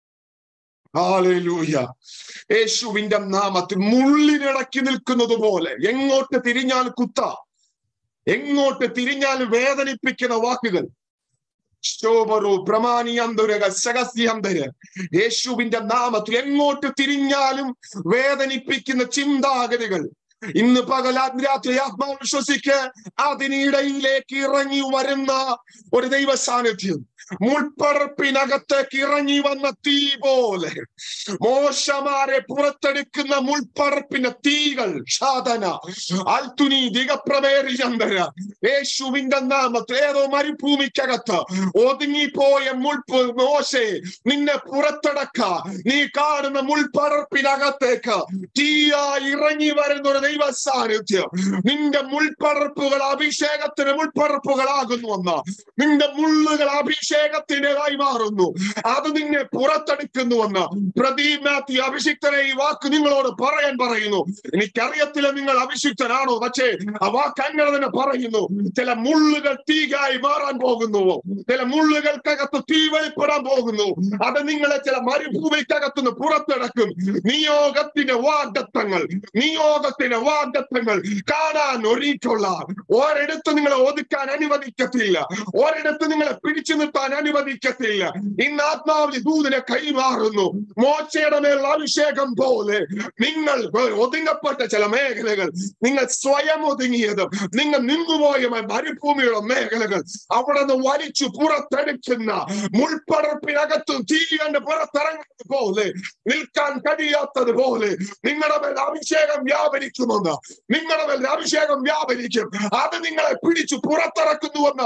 ഹാലൂയ യേശുവിന്റെ നാമത്തിൽ മുള്ളിനിടക്കി നിൽക്കുന്നത് പോലെ എങ്ങോട്ട് തിരിഞ്ഞാൽ കുത്ത എങ്ങോട്ട് തിരിഞ്ഞാൽ വേദനിപ്പിക്കുന്ന വാക്കുകൾ ശോഭറു പ്രമാണിയന്തരക ശകസ്യന്തര് യേശുവിന്റെ നാമത്തിൽ എങ്ങോട്ട് തിരിഞ്ഞാലും വേദനിപ്പിക്കുന്ന ചിന്താഗതികൾ ഇന്ന് പകലാത്രാത്രി ആത്മാവ് വിശ്വസിക്ക് അതിനിടയിലേക്ക് ഇറങ്ങി വരുന്ന ഒരു ദൈവ സാന്നിധ്യം മുൾപ്പറപ്പിനകത്തേക്ക് ഇറങ്ങി വന്ന തീ പോലെ മോശമാരെ പുറത്തെടുക്കുന്ന മുൾപ്പറപ്പിന്റെ തീകൾ സാധന അൽത്തുനി ദിഗപ്രവേരി ചന്ദ്ര യേശുവിന്റെ നാമത്തിൽ ഏതോ മരുഭൂമിക്കകത്ത് ഒതുങ്ങിപ്പോയ മുൾപ്പ് മോശെ നിന്നെ പുറത്തെടുക്ക നീ കാണുന്ന മുൾപ്പറപ്പിനകത്തേക്ക് തീയായി ഇറങ്ങി വരുന്ന ഒരു ദൈവ സാന്നിധ്യം നിന്റെ മുൾപ്പറപ്പുകൾ അഭിഷേകത്തിന് മുൾപ്പറപ്പുകളാകുന്നുവെന്ന് നിന്റെ മുള്ളുകൾ അഭിഷേകത്തിൻ്റെതായി മാറുന്നു അത് നിന്നെ പുറത്തെടുക്കുന്നുവെന്ന് പ്രദീപ് മാത്യു അഭിഷിക്തനെ ഈ വാക്ക് നിങ്ങളോട് പറയാൻ പറയുന്നു എനിക്കറിയത്തില്ല നിങ്ങൾ അഭിഷിക്തനാണോ പക്ഷേ ആ വാക്ക് അങ്ങനെ തന്നെ പറയുന്നു ചില മുള്ളുകൾ തീകായി മാറാൻ പോകുന്നു ചില മുള്ളുകൾക്കകത്ത് തീ വെളിപ്പെടാൻ പോകുന്നു അത് നിങ്ങളെ ചില മരുഭൂമിക്കകത്തുനിന്ന് പുറത്തെടുക്കും നിയോഗത്തിന്റെ വാഗ്ദത്തങ്ങൾ നിയോഗത്തിന്റെ വാഗ്ദത്തങ്ങൾ കാണാൻ ഒരുങ്ങിക്കൊള്ള ഒരിടത്ത് നിങ്ങളെ ഒതുക്കാൻ അനുവദിക്കത്തില്ല ഒരിടത്ത് നിങ്ങളെ പിടിച്ചു നിർത്താൻ അനുവദിക്കത്തില്ല ഇന്ന് ആത്മാവിൽ ദൂതിനെ കൈമാറുന്നു മോശയുടെ മേലുള്ള അഭിഷേകം പോലെ നിങ്ങൾ ഒതുങ്ങപ്പെട്ട ചില മേഖലകൾ നിങ്ങൾ സ്വയം ഒതുങ്ങിയതും നിങ്ങൾ നിന്നുപോയ മരുഭൂമിയുടെ മേഖലകൾ അവിടെ നിന്ന് വലിച്ചു പുറത്തെടുക്കുന്ന മുൾപ്പടർപ്പിനകത്തും തീ കണ്ട് പുറത്തിറങ്ങുന്നത് പോലെ നിൽക്കാൻ കഴിയാത്തത് പോലെ നിങ്ങളുടെ മേൽ അഭിഷേകം വ്യാപരിക്കുമെന്ന് നിങ്ങളുടെ മേൽ അഭിഷേകം വ്യാപരിക്കും അത് നിങ്ങളെ പിടിച്ചു പുറത്തിറക്കുന്നുവെന്ന്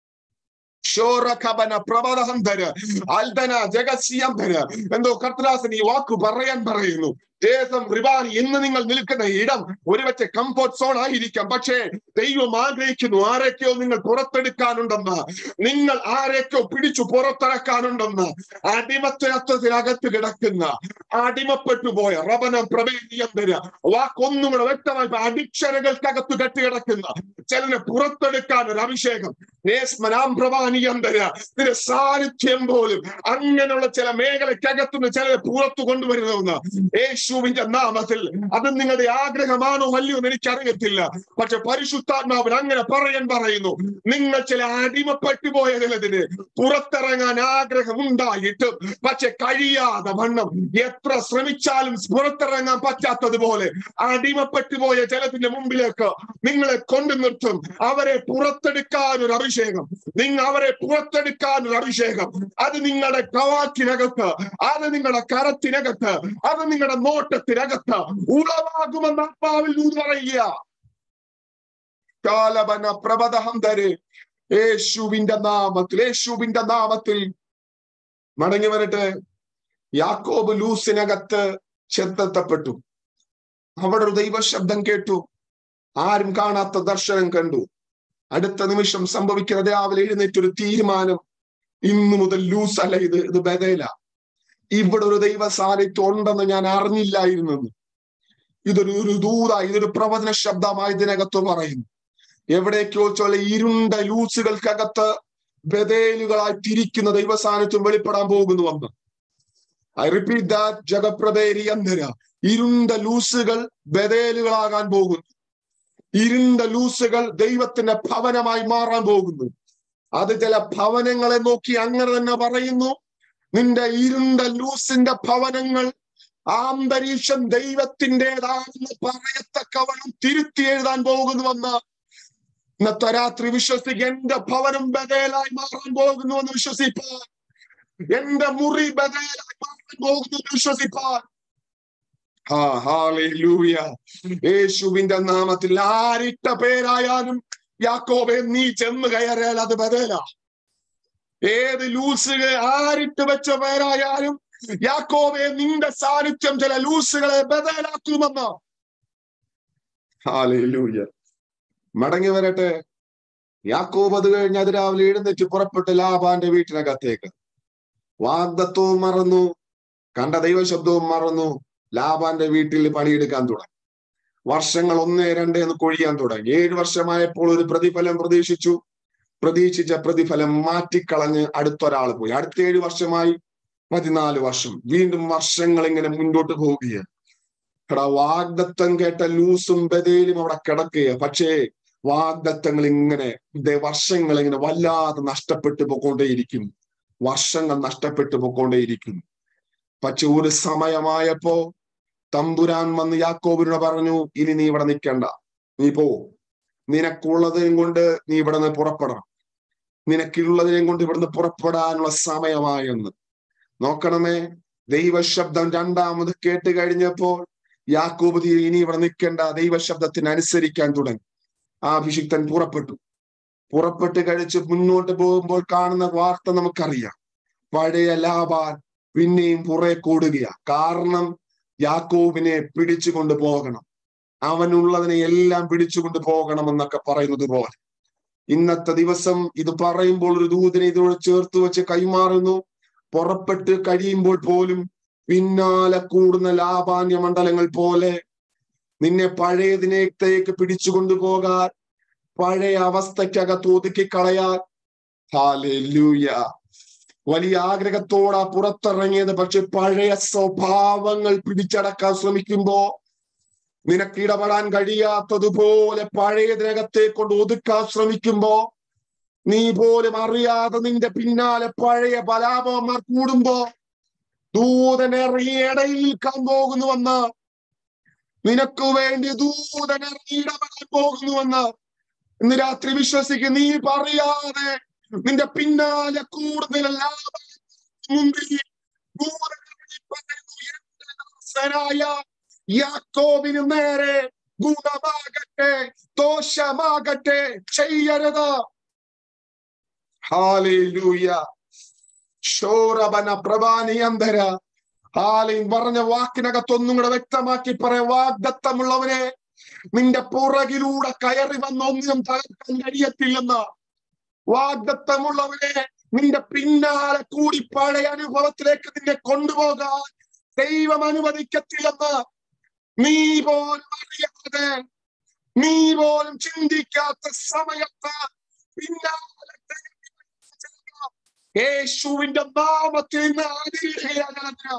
ഷോറഖബന പ്രബലഹന്തര് അൽദന ജഗസ്യംധര് എന്തോ കർത്തദാസൻ ഈ വാക്ക് പറയാൻ പറയുന്നു ദേശം റിവാനി ഇന്ന് നിങ്ങൾ നിൽക്കുന്ന ഇടം ഒരുപക്ഷെ കംഫർട്ട് സോൺ ആയിരിക്കാം പക്ഷേ ദൈവം ആഗ്രഹിക്കുന്നു ആരൊക്കെയോ നിങ്ങൾ പുറത്തെടുക്കാനുണ്ടെന്ന് നിങ്ങൾ ആരൊക്കെയോ പിടിച്ചു പുറത്തിറക്കാനുണ്ടെന്ന് അടിമത്തത്തിനകത്ത് കിടക്കുന്ന അടിമപ്പെട്ടു പോയ റബന പ്രവേദിയന്തര വാക്കൊന്നും കൂടെ വ്യക്തമായി അഡിക്ഷനുകൾക്കകത്ത് കെട്ടിക്കിടക്കുന്ന ചിലനെ പുറത്തെടുക്കാൻ ഒരു അഭിഷേകം നേസ്മനാം പ്രഭാനിയന്തര നിന്റെ സാന്നിധ്യം പോലും അങ്ങനെയുള്ള ചില മേഖലയ്ക്കകത്തുനിന്ന് ചിലരെ പുറത്തു കൊണ്ടുവരുന്ന യേശുവിന്റെ നാമത്തിൽ അത് നിങ്ങളുടെ ആഗ്രഹമാണോ അല്ലയോ എന്ന് എനിക്കറിയത്തില്ല പക്ഷെ പരിശുദ്ധാത്മാവൻ അങ്ങനെ പറയാൻ പറയുന്നു നിങ്ങൾ ചില അടിമപ്പെട്ടു പോയ ചിലതിന് പുറത്തിറങ്ങാൻ ആഗ്രഹം ഉണ്ടായിട്ടും പക്ഷെ കഴിയാതെ വണ്ണം എത്ര ശ്രമിച്ചാലും പുറത്തിറങ്ങാൻ പറ്റാത്തതുപോലെ അടിമപ്പെട്ടു പോയ ചിലതിന്റെ മുമ്പിലേക്ക് നിങ്ങളെ കൊണ്ടു നിർത്തും അവരെ പുറത്തെടുക്കാൻ ഒരു അഭിഷേകം നിങ്ങൾ അവരെ പുറത്തെടുക്കാൻ ഒരു അഭിഷേകം അത് നിങ്ങളുടെ കവാക്കിനകത്ത് അത് നിങ്ങളുടെ കരത്തിനകത്ത് അത് നിങ്ങളുടെ നോട്ടത്തിനകത്ത് ഉളവാകുമെന്ന് ആത്മാവിൽ നിന്ന് പറയുക കാലവന പ്രബദഹം തരെ യേശുവിന്റെ നാമത്തിൽ യേശുവിന്റെ നാമത്തിൽ മടങ്ങി വരട്ടെ യാക്കോബ് ലൂസിനകത്ത് ചെത്തെത്തപ്പെട്ടു അവിടെ ഒരു ദൈവശബ്ദം കേട്ടു ആരും കാണാത്ത ദർശനം കണ്ടു അടുത്ത നിമിഷം സംഭവിക്കുന്ന രാവിലെ എഴുന്നേറ്റൊരു തീരുമാനം ഇന്നു മുതൽ ലൂസ് അല്ല ഇത് ഇത് ബദല ഇവിടെ ഒരു ദൈവ സാന്നിധ്യം ഉണ്ടെന്ന് ഞാൻ അറിഞ്ഞില്ലായിരുന്നു ഇതൊരു ഒരു ദൂത ഇതൊരു പ്രവചന ശബ്ദമായി ഇതിനകത്ത് പറയുന്നു എവിടേക്കോ ചോല ഇരുണ്ട ലൂസുകൾക്കകത്ത് ബദേലുകളായി തിരിക്കുന്ന ദൈവ സാന്നിധ്യം വെളിപ്പെടാൻ പോകുന്നു വന്ന് ഐ റിപ്പീറ്റ് ദാറ്റ് ജഗപ്രദേരി അന്ധര ഇരുണ്ട ലൂസുകൾ ബദേലുകളാകാൻ പോകുന്നു ഇരുണ്ട ലൂസുകൾ ദൈവത്തിന്റെ ഭവനമായി മാറാൻ പോകുന്നു അത് ചില ഭവനങ്ങളെ നോക്കി അങ്ങനെ തന്നെ പറയുന്നു നിന്റെ ഇരുണ്ട ലൂസിന്റെ ഭവനങ്ങൾ ആ അന്തരീക്ഷം ദൈവത്തിൻ്റെതാണെന്ന് പറയത്തക്കവണ്ണം തിരുത്തി എഴുതാൻ പോകുന്നുവെന്ന് ഇന്നത്തെ രാത്രി വിശ്വസിക്കുക എന്റെ ഭവനം ബദലായി മാറാൻ പോകുന്നുവെന്ന് വിശ്വസിപ്പാൻ എന്റെ മുറി ബദലായി മാറാൻ പോകുന്നു വിശ്വസിപ്പാൻ ആ ഹാലൂയ യേശുവിന്റെ നാമത്തിൽ ആരിട്ട പേരായാലും യാക്കോബെ നീ ചെന്ന് കയറിയാൽ അത് ബദല ഏത് ലൂസുകൾ ആരിട്ട് വെച്ച പേരായാലും യാക്കോബെ നിന്റെ സാന്നിധ്യം ചില ലൂസുകളെ ബദലാക്കുമെന്ന് ഹാലൂയ മടങ്ങി വരട്ടെ യാക്കോബ് അത് കഴിഞ്ഞ് അത് രാവിലെ എഴുന്നേറ്റ് പുറപ്പെട്ട് ലാബാന്റെ വീട്ടിനകത്തേക്ക് വാഗ്ദത്വവും മറന്നു കണ്ട ദൈവശബ്ദവും മറന്നു ലാബാന്റെ വീട്ടിൽ പണിയെടുക്കാൻ തുടങ്ങി വർഷങ്ങൾ ഒന്ന് രണ്ട് എന്ന് കൊഴിയാൻ തുടങ്ങി ഏഴ് വർഷമായപ്പോൾ ഒരു പ്രതിഫലം പ്രതീക്ഷിച്ചു പ്രതീക്ഷിച്ച പ്രതിഫലം മാറ്റിക്കളഞ്ഞ് അടുത്തൊരാൾ പോയി അടുത്ത ഏഴ് വർഷമായി പതിനാല് വർഷം വീണ്ടും വർഷങ്ങൾ ഇങ്ങനെ മുൻപോട്ട് പോവുകയാണ് എടാ വാഗ്ദത്തം കേട്ട ലൂസും ബദേലും അവിടെ കിടക്കുക പക്ഷേ വാഗ്ദത്തങ്ങൾ ഇങ്ങനെ വർഷങ്ങൾ ഇങ്ങനെ വല്ലാതെ നഷ്ടപ്പെട്ടു പോയിക്കൊണ്ടേയിരിക്കുന്നു വർഷങ്ങൾ നഷ്ടപ്പെട്ടു പോയിക്കൊണ്ടേയിരിക്കുന്നു പക്ഷെ ഒരു സമയമായപ്പോ തമ്പുരാൻ വന്ന് യാക്കോബിനോട് പറഞ്ഞു ഇനി നീ ഇവിടെ നിൽക്കണ്ട നീ പോ നിനക്കുള്ളതിനും കൊണ്ട് നീ ഇവിടെ നിന്ന് പുറപ്പെടണം നിനക്കുള്ളതിനെയും കൊണ്ട് ഇവിടുന്ന് പുറപ്പെടാനുള്ള സമയമായെന്ന് നോക്കണമേ ദൈവശബ്ദം രണ്ടാമത് കേട്ട് കഴിഞ്ഞപ്പോൾ യാക്കോബ് തീ ഇനി ഇവിടെ നിൽക്കേണ്ട ദൈവശബ്ദത്തിന് അനുസരിക്കാൻ തുടങ്ങി ആ അഭിഷിക്തൻ പുറപ്പെട്ടു പുറപ്പെട്ട് കഴിച്ച് മുന്നോട്ട് പോകുമ്പോൾ കാണുന്ന വാർത്ത നമുക്കറിയാം പഴയ ലാഭാൻ പിന്നെയും പുറേ കൂടുകയാ കാരണം യാക്കോബിനെ പിടിച്ചുകൊണ്ട് പോകണം അവനുള്ളതിനെ എല്ലാം പിടിച്ചുകൊണ്ട് പോകണം എന്നൊക്കെ പറയുന്നത് പോലെ ഇന്നത്തെ ദിവസം ഇത് പറയുമ്പോൾ ഒരു ദൂതനെ ഇതോട് ചേർത്ത് വെച്ച് കൈമാറുന്നു പുറപ്പെട്ട് കഴിയുമ്പോൾ പോലും പിന്നാലെ കൂടുന്ന ലാഭാന്യ മണ്ഡലങ്ങൾ പോലെ നിന്നെ പഴയതിനേക്ക് പിടിച്ചുകൊണ്ടു പോകാൻ പഴയ അവസ്ഥക്കകത്ത് ഒതുക്കി കളയാൻ ഹാലൂയ വലിയ ആഗ്രഹത്തോടാ പുറത്തിറങ്ങിയത് പക്ഷെ പഴയ സ്വഭാവങ്ങൾ പിടിച്ചടക്കാൻ ശ്രമിക്കുമ്പോ നിനക്ക് ഇടപെടാൻ കഴിയാത്തതുപോലെ പഴയതിനകത്തെ കൊണ്ട് ഒതുക്കാൻ ശ്രമിക്കുമ്പോ നീ പോലും അറിയാതെ നിന്റെ പിന്നാലെ പഴയ ബലാപന്മാർ കൂടുമ്പോ ദൂതനിറങ്ങി ഇടയിൽ നിൽക്കാൻ പോകുന്നുവെന്ന് നിനക്ക് വേണ്ടി ദൂതനിറങ്ങി ഇടപെടാൻ പോകുന്നുവെന്ന് ഇന്ന് രാത്രി വിശ്വസിക്കുക നീ പറയാതെ നിന്റെ പിന്നാലെ കൂടുതൽ മുമ്പിൽ യാക്കോബിന് നേരെ ഗുണമാകട്ടെ ദോഷമാകട്ടെ ചെയ്യരുത് ഹാലേലൂയ ശോറബന പ്രഭാനിയന്തര ആലയും പറഞ്ഞ വാക്കിനകത്ത് ഒന്നും കൂടെ വ്യക്തമാക്കി പറയാം വാഗ്ദത്തമുള്ളവനെ നിന്റെ പുറകിലൂടെ കയറി വന്ന ഒന്നും തകർക്കാൻ കഴിയത്തില്ലെന്ന് വാഗ്ദത്തമുള്ളവനെ നിന്റെ പിന്നാലെ കൂടി പഴയ അനുഭവത്തിലേക്ക് നിന്നെ കൊണ്ടുപോകാൻ ദൈവം അനുവദിക്കത്തില്ലെന്ന് നീ പോലും അറിയാതെ നീ പോലും ചിന്തിക്കാത്ത സമയത്ത് പിന്നാലെ യേശുവിന്റെ നാമത്തിൽ നിന്ന് ആഗ്രഹിക്കുകയാണ്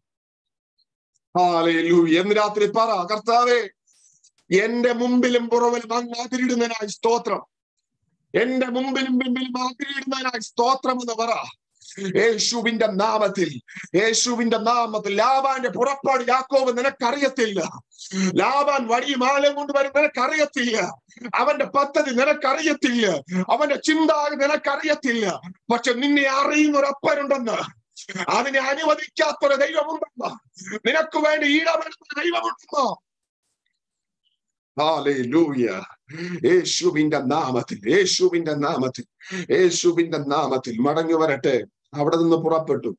എന്ന് രാത്രി പറ കർത്താവേ എന്റെ മുമ്പിലും പുറവിലും അങ്ങ് അതിരിടുന്നതിനായി സ്തോത്രം എന്റെ മുമ്പിലും പിമ്പിലും അതിരിടുന്നതിനായി സ്തോത്രം എന്ന് പറ യേശുവിന്റെ നാമത്തിൽ യേശുവിന്റെ നാമത്തിൽ ലാബാന്റെ പുറപ്പാട് യാക്കോവ് നിനക്കറിയത്തില്ല ലാബാൻ വഴി മാലം കൊണ്ടുവരും നിനക്കറിയത്തില്ല അവന്റെ പദ്ധതി നിനക്കറിയത്തില്ല അവന്റെ ചിന്താഗതി നിനക്കറിയത്തില്ല പക്ഷെ നിന്നെ അറിയുന്ന ഒരു അപ്പനുണ്ടെന്ന് അതിനെ അനുവദിക്കാത്തൊരു ദൈവമുണ്ടെന്ന് നിനക്ക് വേണ്ടി ഈടപെടുന്ന ദൈവമുണ്ടെന്നോ ഹാലേലൂയ യേശുവിന്റെ നാമത്തിൽ യേശുവിന്റെ നാമത്തിൽ യേശുവിന്റെ നാമത്തിൽ മടങ്ങി വരട്ടെ അവിടെ നിന്ന് പുറപ്പെട്ടു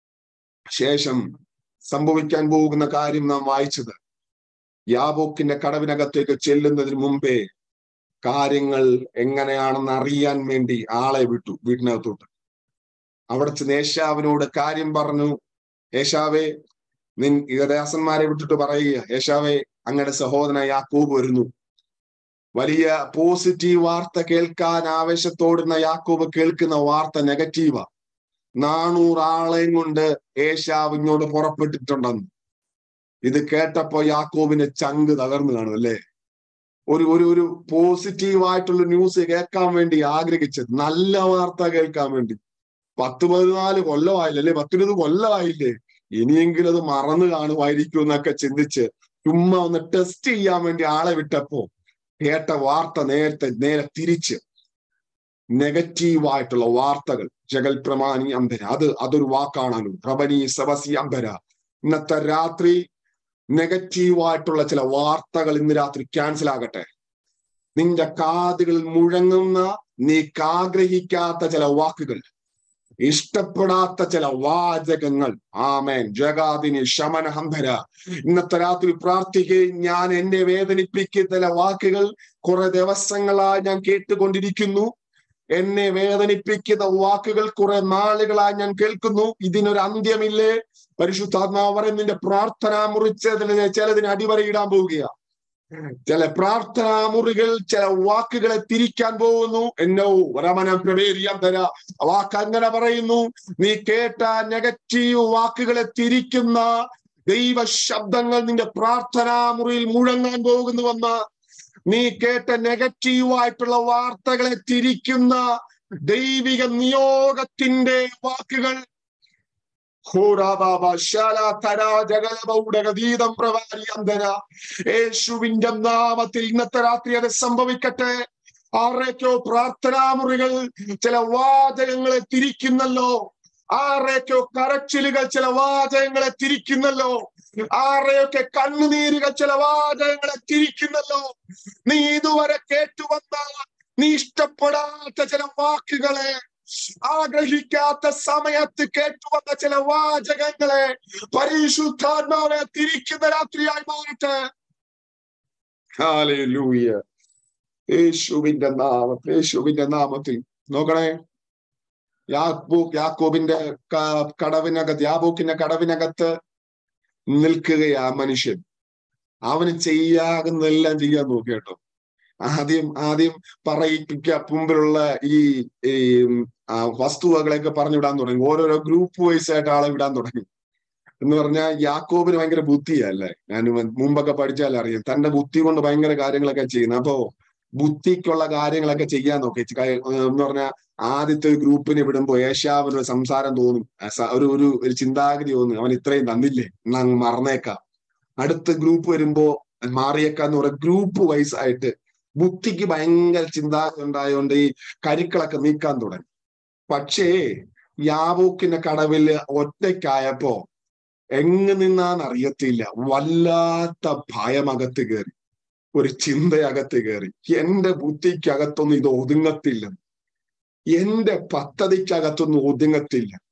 ശേഷം സംഭവിക്കാൻ പോകുന്ന കാര്യം നാം വായിച്ചത് യാബോക്കിന്റെ കടവിനകത്തേക്ക് ചെല്ലുന്നതിന് മുമ്പേ കാര്യങ്ങൾ എങ്ങനെയാണെന്ന് അറിയാൻ വേണ്ടി ആളെ വിട്ടു വീട്ടിനകത്തോട്ട് അവിടെ ചെന്ന് യേശാവിനോട് കാര്യം പറഞ്ഞു യേശാവേ നിൻ ദാസന്മാരെ വിട്ടിട്ട് പറയുക യേശാവേ അങ്ങയുടെ സഹോദരൻ യാക്കോബ് വരുന്നു വലിയ പോസിറ്റീവ് വാർത്ത കേൾക്കാൻ ആവേശത്തോടുന്ന യാക്കോബ് കേൾക്കുന്ന വാർത്ത നെഗറ്റീവാ നാനൂറ് ആളെയും കൊണ്ട് ഏശാവ് ഇങ്ങോട്ട് പുറപ്പെട്ടിട്ടുണ്ടെന്ന് ഇത് കേട്ടപ്പോ യാക്കോബിന്റെ ചങ്ക് തകർന്നു കാണും അല്ലേ ഒരു ഒരു ഒരു പോസിറ്റീവ് ആയിട്ടുള്ള ന്യൂസ് കേൾക്കാൻ വേണ്ടി ആഗ്രഹിച്ചത് നല്ല വാർത്ത കേൾക്കാൻ വേണ്ടി പത്ത് പതിനാല് കൊല്ലമായില്ലേ അല്ലെ പത്തിരുപത് കൊല്ലമായില്ലേ ഇനിയെങ്കിലും അത് മറന്നു കാണുമായിരിക്കും എന്നൊക്കെ ചിന്തിച്ച് ചുമ്മാ ഒന്ന് ടെസ്റ്റ് ചെയ്യാൻ വേണ്ടി ആളെ വിട്ടപ്പോ കേട്ട വാർത്ത നേരത്തെ നേരെ തിരിച്ച് നെഗറ്റീവ് ആയിട്ടുള്ള വാർത്തകൾ ജഗൽ പ്രമാണി അംബര അത് അതൊരു വാക്കാണല്ലോ പ്രബനി സവസി അംബര ഇന്നത്തെ രാത്രി നെഗറ്റീവ് ആയിട്ടുള്ള ചില വാർത്തകൾ ഇന്ന് രാത്രി ക്യാൻസൽ ആകട്ടെ നിന്റെ കാതുകളിൽ മുഴങ്ങുന്ന നീ ആഗ്രഹിക്കാത്ത ചില വാക്കുകൾ ഇഷ്ടപ്പെടാത്ത ചില വാചകങ്ങൾ ആമേൻ ജഗാദിനി ശമന ഹംഭര ഇന്നത്തെ രാത്രി പ്രാർത്ഥിക്കുകയും ഞാൻ എന്നെ വേദനിപ്പിക്കുന്ന ചില വാക്കുകൾ കുറെ ദിവസങ്ങളായി ഞാൻ കേട്ടുകൊണ്ടിരിക്കുന്നു എന്നെ വേദനിപ്പിക്കുന്ന വാക്കുകൾ കുറെ നാളുകളായി ഞാൻ കേൾക്കുന്നു ഇതിനൊരു അന്ത്യമില്ലേ പരിശുദ്ധാത്മാവ് പറയും നിന്റെ പ്രാർത്ഥന മുറിച്ചതിന് ചിലതിന് അടിവരയിടാൻ പോവുകയാ ചില പ്രാർത്ഥനാ മുറികൾ ചില വാക്കുകളെ തിരിക്കാൻ പോകുന്നു എന്നോ രമനം പ്രവേരിയാൻ തരാ വാക്ക് അങ്ങനെ പറയുന്നു നീ കേട്ട നെഗറ്റീവ് വാക്കുകളെ തിരിക്കുന്ന ദൈവ ശബ്ദങ്ങൾ നിന്റെ പ്രാർത്ഥനാ മുറിയിൽ മുഴങ്ങാൻ പോകുന്നുവെന്ന് നീ കേട്ട നെഗറ്റീവായിട്ടുള്ള വാർത്തകളെ തിരിക്കുന്ന ദൈവിക നിയോഗത്തിന്റെ വാക്കുകൾ യേശുവിന്റെ നാമത്തിൽ ഇന്നത്തെ രാത്രി അത് സംഭവിക്കട്ടെ ആരേക്കോ പ്രാർത്ഥനാമുറികൾ ചില വാചകങ്ങളെ തിരിക്കുന്നല്ലോ ആരേക്കോ കരച്ചിലുകൾ ചില വാചകങ്ങളെ തിരിക്കുന്നല്ലോ ആരെയൊക്കെ കണ്ണുനീരുകൾ ചില വാചകങ്ങളെ തിരിക്കുന്നല്ലോ നീ ഇതുവരെ കേട്ടുവന്ന നീ ഇഷ്ടപ്പെടാത്ത ചില വാക്കുകളെ ആഗ്രഹിക്കാത്ത സമയത്ത് കേട്ടുവന്ന ചില വാചകങ്ങളെ പരിശുദ്ധാത്മാവെ തിരിക്കുന്ന രാത്രിയായി മാറട്ടെ ഹാലൂയ യേശുവിന്റെ നാമത്തിൽ യേശുവിന്റെ നാമത്തിൽ നോക്കണേ യാക്കോ യാക്കോബിന്റെ കടവിനകത്ത് യാബോക്കിന്റെ കടവിനകത്ത് നിൽക്കുകയാ മനുഷ്യൻ അവന് ചെയ്യാകുന്നതെല്ലാം ചെയ്യാൻ നോക്കി കേട്ടോ ആദ്യം ആദ്യം പറയിപ്പിക്ക മുമ്പിലുള്ള ഈ ഈ വസ്തുവകളെയൊക്കെ പറഞ്ഞു വിടാൻ തുടങ്ങി ഓരോരോ ഗ്രൂപ്പ് വൈസ് ആയിട്ട് ആളെ വിടാൻ തുടങ്ങി എന്ന് പറഞ്ഞാൽ യാക്കോബിന് ഭയങ്കര ബുദ്ധിയല്ലേ ഞാൻ മുമ്പൊക്കെ പഠിച്ചാൽ അറിയാം തന്റെ ബുദ്ധി കൊണ്ട് ഭയങ്കര കാര്യങ്ങളൊക്കെ ചെയ്യുന്നത് അപ്പോ ബുദ്ധിക്കുള്ള കാര്യങ്ങളൊക്കെ ചെയ്യാൻ നോക്കി എന്ന് പറഞ്ഞാൽ ആദ്യത്തെ ഒരു ഗ്രൂപ്പിനെ വിടുമ്പോ ഏഷ്യാവിനൊരു സംസാരം തോന്നും ഒരു ഒരു ഒരു ചിന്താഗതി തോന്നും അവൻ ഇത്രയും തന്നില്ലേ എന്നാ മറന്നേക്കാം അടുത്ത ഗ്രൂപ്പ് വരുമ്പോ മാറിയേക്കാന്ന് പറയാം ഗ്രൂപ്പ് വൈസ് ആയിട്ട് ബുദ്ധിക്ക് ഭയങ്കര ചിന്താഗതി ഉണ്ടായതുകൊണ്ട് ഈ കരുക്കളൊക്കെ നീക്കാൻ തുടങ്ങി പക്ഷേ യാബൂക്കിന്റെ കടവില് ഒറ്റയ്ക്കായപ്പോ എങ്ങ് നിന്നാന്ന് അറിയത്തില്ല വല്ലാത്ത ഭയമകത്ത് കയറി ഒരു ചിന്തയകത്ത് കയറി എന്റെ ബുദ്ധിക്കകത്തൊന്നും ഇത് ഒതുങ്ങത്തില്ല എന്റെ പദ്ധതിക്കകത്തൊന്നും ഒതുങ്ങത്തില്ല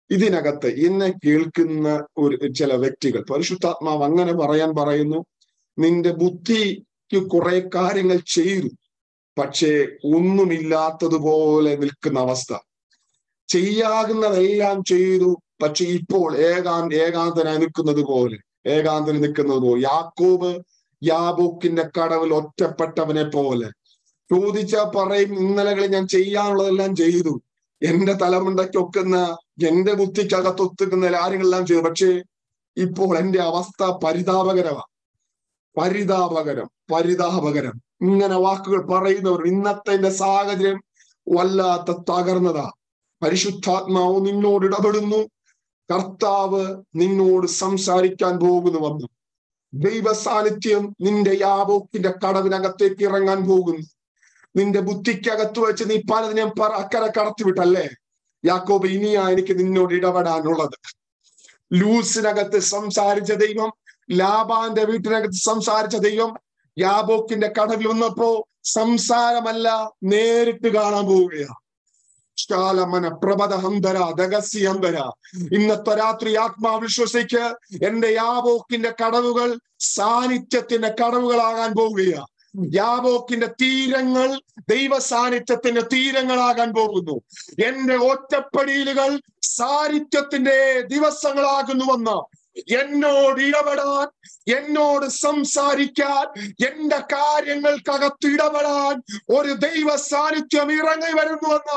ഇതിനകത്ത് എന്നെ കേൾക്കുന്ന ഒരു ചില വ്യക്തികൾ പരിശുദ്ധാത്മാവ് അങ്ങനെ പറയാൻ പറയുന്നു നിന്റെ ബുദ്ധിക്ക് കുറെ കാര്യങ്ങൾ ചെയ്തു പക്ഷേ ഒന്നുമില്ലാത്തതുപോലെ നിൽക്കുന്ന അവസ്ഥ ചെയ്യാകുന്നതെല്ലാം ചെയ്തു പക്ഷെ ഇപ്പോൾ ഏകാന്ത ഏകാന്തനായി നിൽക്കുന്നത് പോലെ ഏകാന്തന് നിൽക്കുന്നത് പോലെ യാക്കോബ് യാബോക്കിന്റെ കടവിൽ ഒറ്റപ്പെട്ടവനെ പോലെ ചോദിച്ചാ പറയും ഇന്നലകളിൽ ഞാൻ ചെയ്യാനുള്ളതെല്ലാം ചെയ്തു എന്റെ തലമുണ്ടയ്ക്കൊക്കുന്ന എന്റെ ബുദ്ധിക്കകത്തൊത്തുക്കുന്ന കാര്യങ്ങളെല്ലാം ചെയ്തു പക്ഷേ ഇപ്പോൾ എന്റെ അവസ്ഥ പരിതാപകരമാണ് പരിതാപകരം പരിതാപകരം ഇങ്ങനെ വാക്കുകൾ പറയുന്നവർ ഇന്നത്തെ എന്റെ സാഹചര്യം വല്ലാത്ത തകർന്നതാ പരിശുദ്ധാത്മാവ് നിന്നോട് ഇടപെടുന്നു കർത്താവ് നിന്നോട് സംസാരിക്കാൻ പോകുന്നു വന്നു ദൈവ സാന്നിധ്യം നിന്റെ യാബോക്കിന്റെ കടവിനകത്തേക്ക് ഇറങ്ങാൻ പോകുന്നു നിന്റെ ബുദ്ധിക്കകത്ത് വെച്ച് നീ പലതിനെയും പറ അക്കരെ കടത്തിവിട്ടല്ലേ യാക്കോബ് ഇനിയാ എനിക്ക് നിന്നോട് ഇടപെടാനുള്ളത് ലൂസിനകത്ത് സംസാരിച്ച ദൈവം ലാബാന്റെ വീട്ടിനകത്ത് സംസാരിച്ച ദൈവം യാബോക്കിന്റെ കടവിൽ വന്നപ്പോ സംസാരമല്ല നേരിട്ട് കാണാൻ പോവുകയാണ് ശാലമന പ്രഭത ഹന്തര ദഗസി ഹന്തര ഇന്നത്തെ രാത്രി ആത്മാവ് വിശ്വസിക്ക് എന്റെ യാബോക്കിന്റെ കടവുകൾ സാന്നിധ്യത്തിന്റെ കടവുകളാകാൻ പോവുകയാണ് യാബോക്കിന്റെ തീരങ്ങൾ ദൈവ സാന്നിധ്യത്തിന്റെ തീരങ്ങളാകാൻ പോകുന്നു എന്റെ ഒറ്റപ്പടിയിലുകൾ സാന്നിധ്യത്തിന്റെ ദിവസങ്ങളാകുന്നുവെന്ന് എന്നോട് ഇടപെടാൻ എന്നോട് സംസാരിക്കാൻ എന്റെ കാര്യങ്ങൾക്കകത്ത് ഇടപെടാൻ ഒരു ദൈവ സാന്നിധ്യം ഇറങ്ങി വരുന്നുവെന്ന്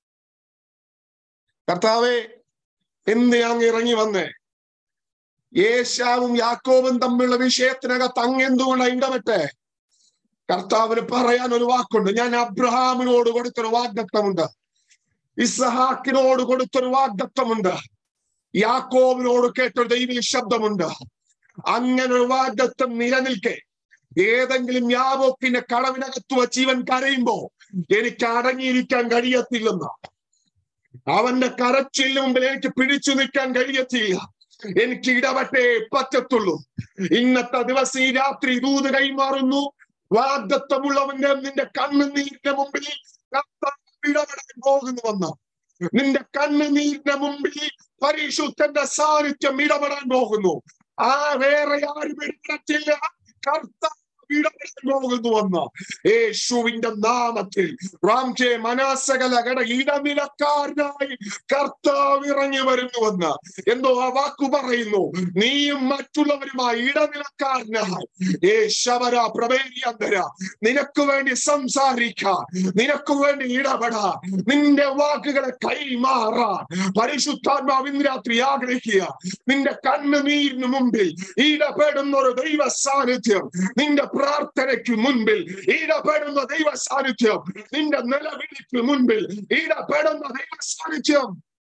കർത്താവെ എന്ത് അങ്ങ് ഇറങ്ങി വന്നേ ഏശാവും യാക്കോബും തമ്മിലുള്ള വിഷയത്തിനകത്ത് അങ്ങ് എന്തുകൊണ്ടാണ് ഇടപെട്ടെ കർത്താവിന് പറയാൻ ഒരു വാക്കുണ്ട് ഞാൻ അബ്രഹാമിനോട് കൊടുത്തൊരു വാഗ്ദത്തമുണ്ട് ഇസഹാക്കിനോട് കൊടുത്തൊരു വാഗ്ദത്തമുണ്ട് യാക്കോബിനോട് കേട്ടൊരു ദൈവീയ ശബ്ദമുണ്ട് അങ്ങനെ ഒരു വാഗ്ദത്തം നിലനിൽക്കെ ഏതെങ്കിലും യാവോക്കിന്റെ കടവിനകത്ത് വച്ച് ഇവൻ കരയുമ്പോ എനിക്ക് അടങ്ങിയിരിക്കാൻ കഴിയത്തില്ലെന്ന് അവന്റെ കരച്ചിലിന് മുമ്പിൽ എനിക്ക് പിടിച്ചു നിൽക്കാൻ കഴിയത്തില്ല എനിക്ക് ഇടപെട്ടേ പറ്റത്തുള്ളൂ ഇന്നത്തെ ദിവസം ഈ രാത്രി ദൂത് കൈമാറുന്നു വാഗ്ദത്വമുള്ളവന്റെ നിന്റെ കണ്ണുനീരിന്റെ മുമ്പിൽ ഇടപെടാൻ പോകുന്നുവെന്ന് നിന്റെ കണ്ണുനീരിന്റെ മുമ്പിൽ പരിശുദ്ധന്റെ സാന്നിധ്യം ഇടപെടാൻ പോകുന്നു ആ വേറെ ആരും ഇടപെടത്തില്ല കർത്താവ് ഇടപെടാൻ പോകുന്നുവെന്ന് യേശുവിന്റെ നാമത്തിൽ റാംജെ മനാസകലകട ഇടനിലക്കാരനായി കർത്താവ് ഇറങ്ങി വരുന്നുവെന്ന് എന്തോ ആ വാക്കു പറയുന്നു നീയും മറ്റുള്ളവരുമായി ഇടനിലക്കാരനായി ഏ ശവര പ്രവേരിയന്തര നിനക്ക് വേണ്ടി സംസാരിക്കാൻ നിനക്ക് വേണ്ടി ഇടപെടാൻ നിന്റെ വാക്കുകളെ കൈമാറാൻ പരിശുദ്ധാത്മാവ് ഇന്ന് രാത്രി ആഗ്രഹിക്കുക നിന്റെ കണ്ണുനീരിന് മുമ്പിൽ ഇടപെടുന്ന ഒരു ദൈവ സാന്നിധ്യം നിന്റെ പ്രാർത്ഥനയ്ക്ക് മുൻപിൽ ഇടപെടുന്ന ദൈവ സാന്നിധ്യം നിന്റെ നിലവിളിക്ക് മുൻപിൽ ഇടപെടുന്ന ദൈവ സാന്നിധ്യം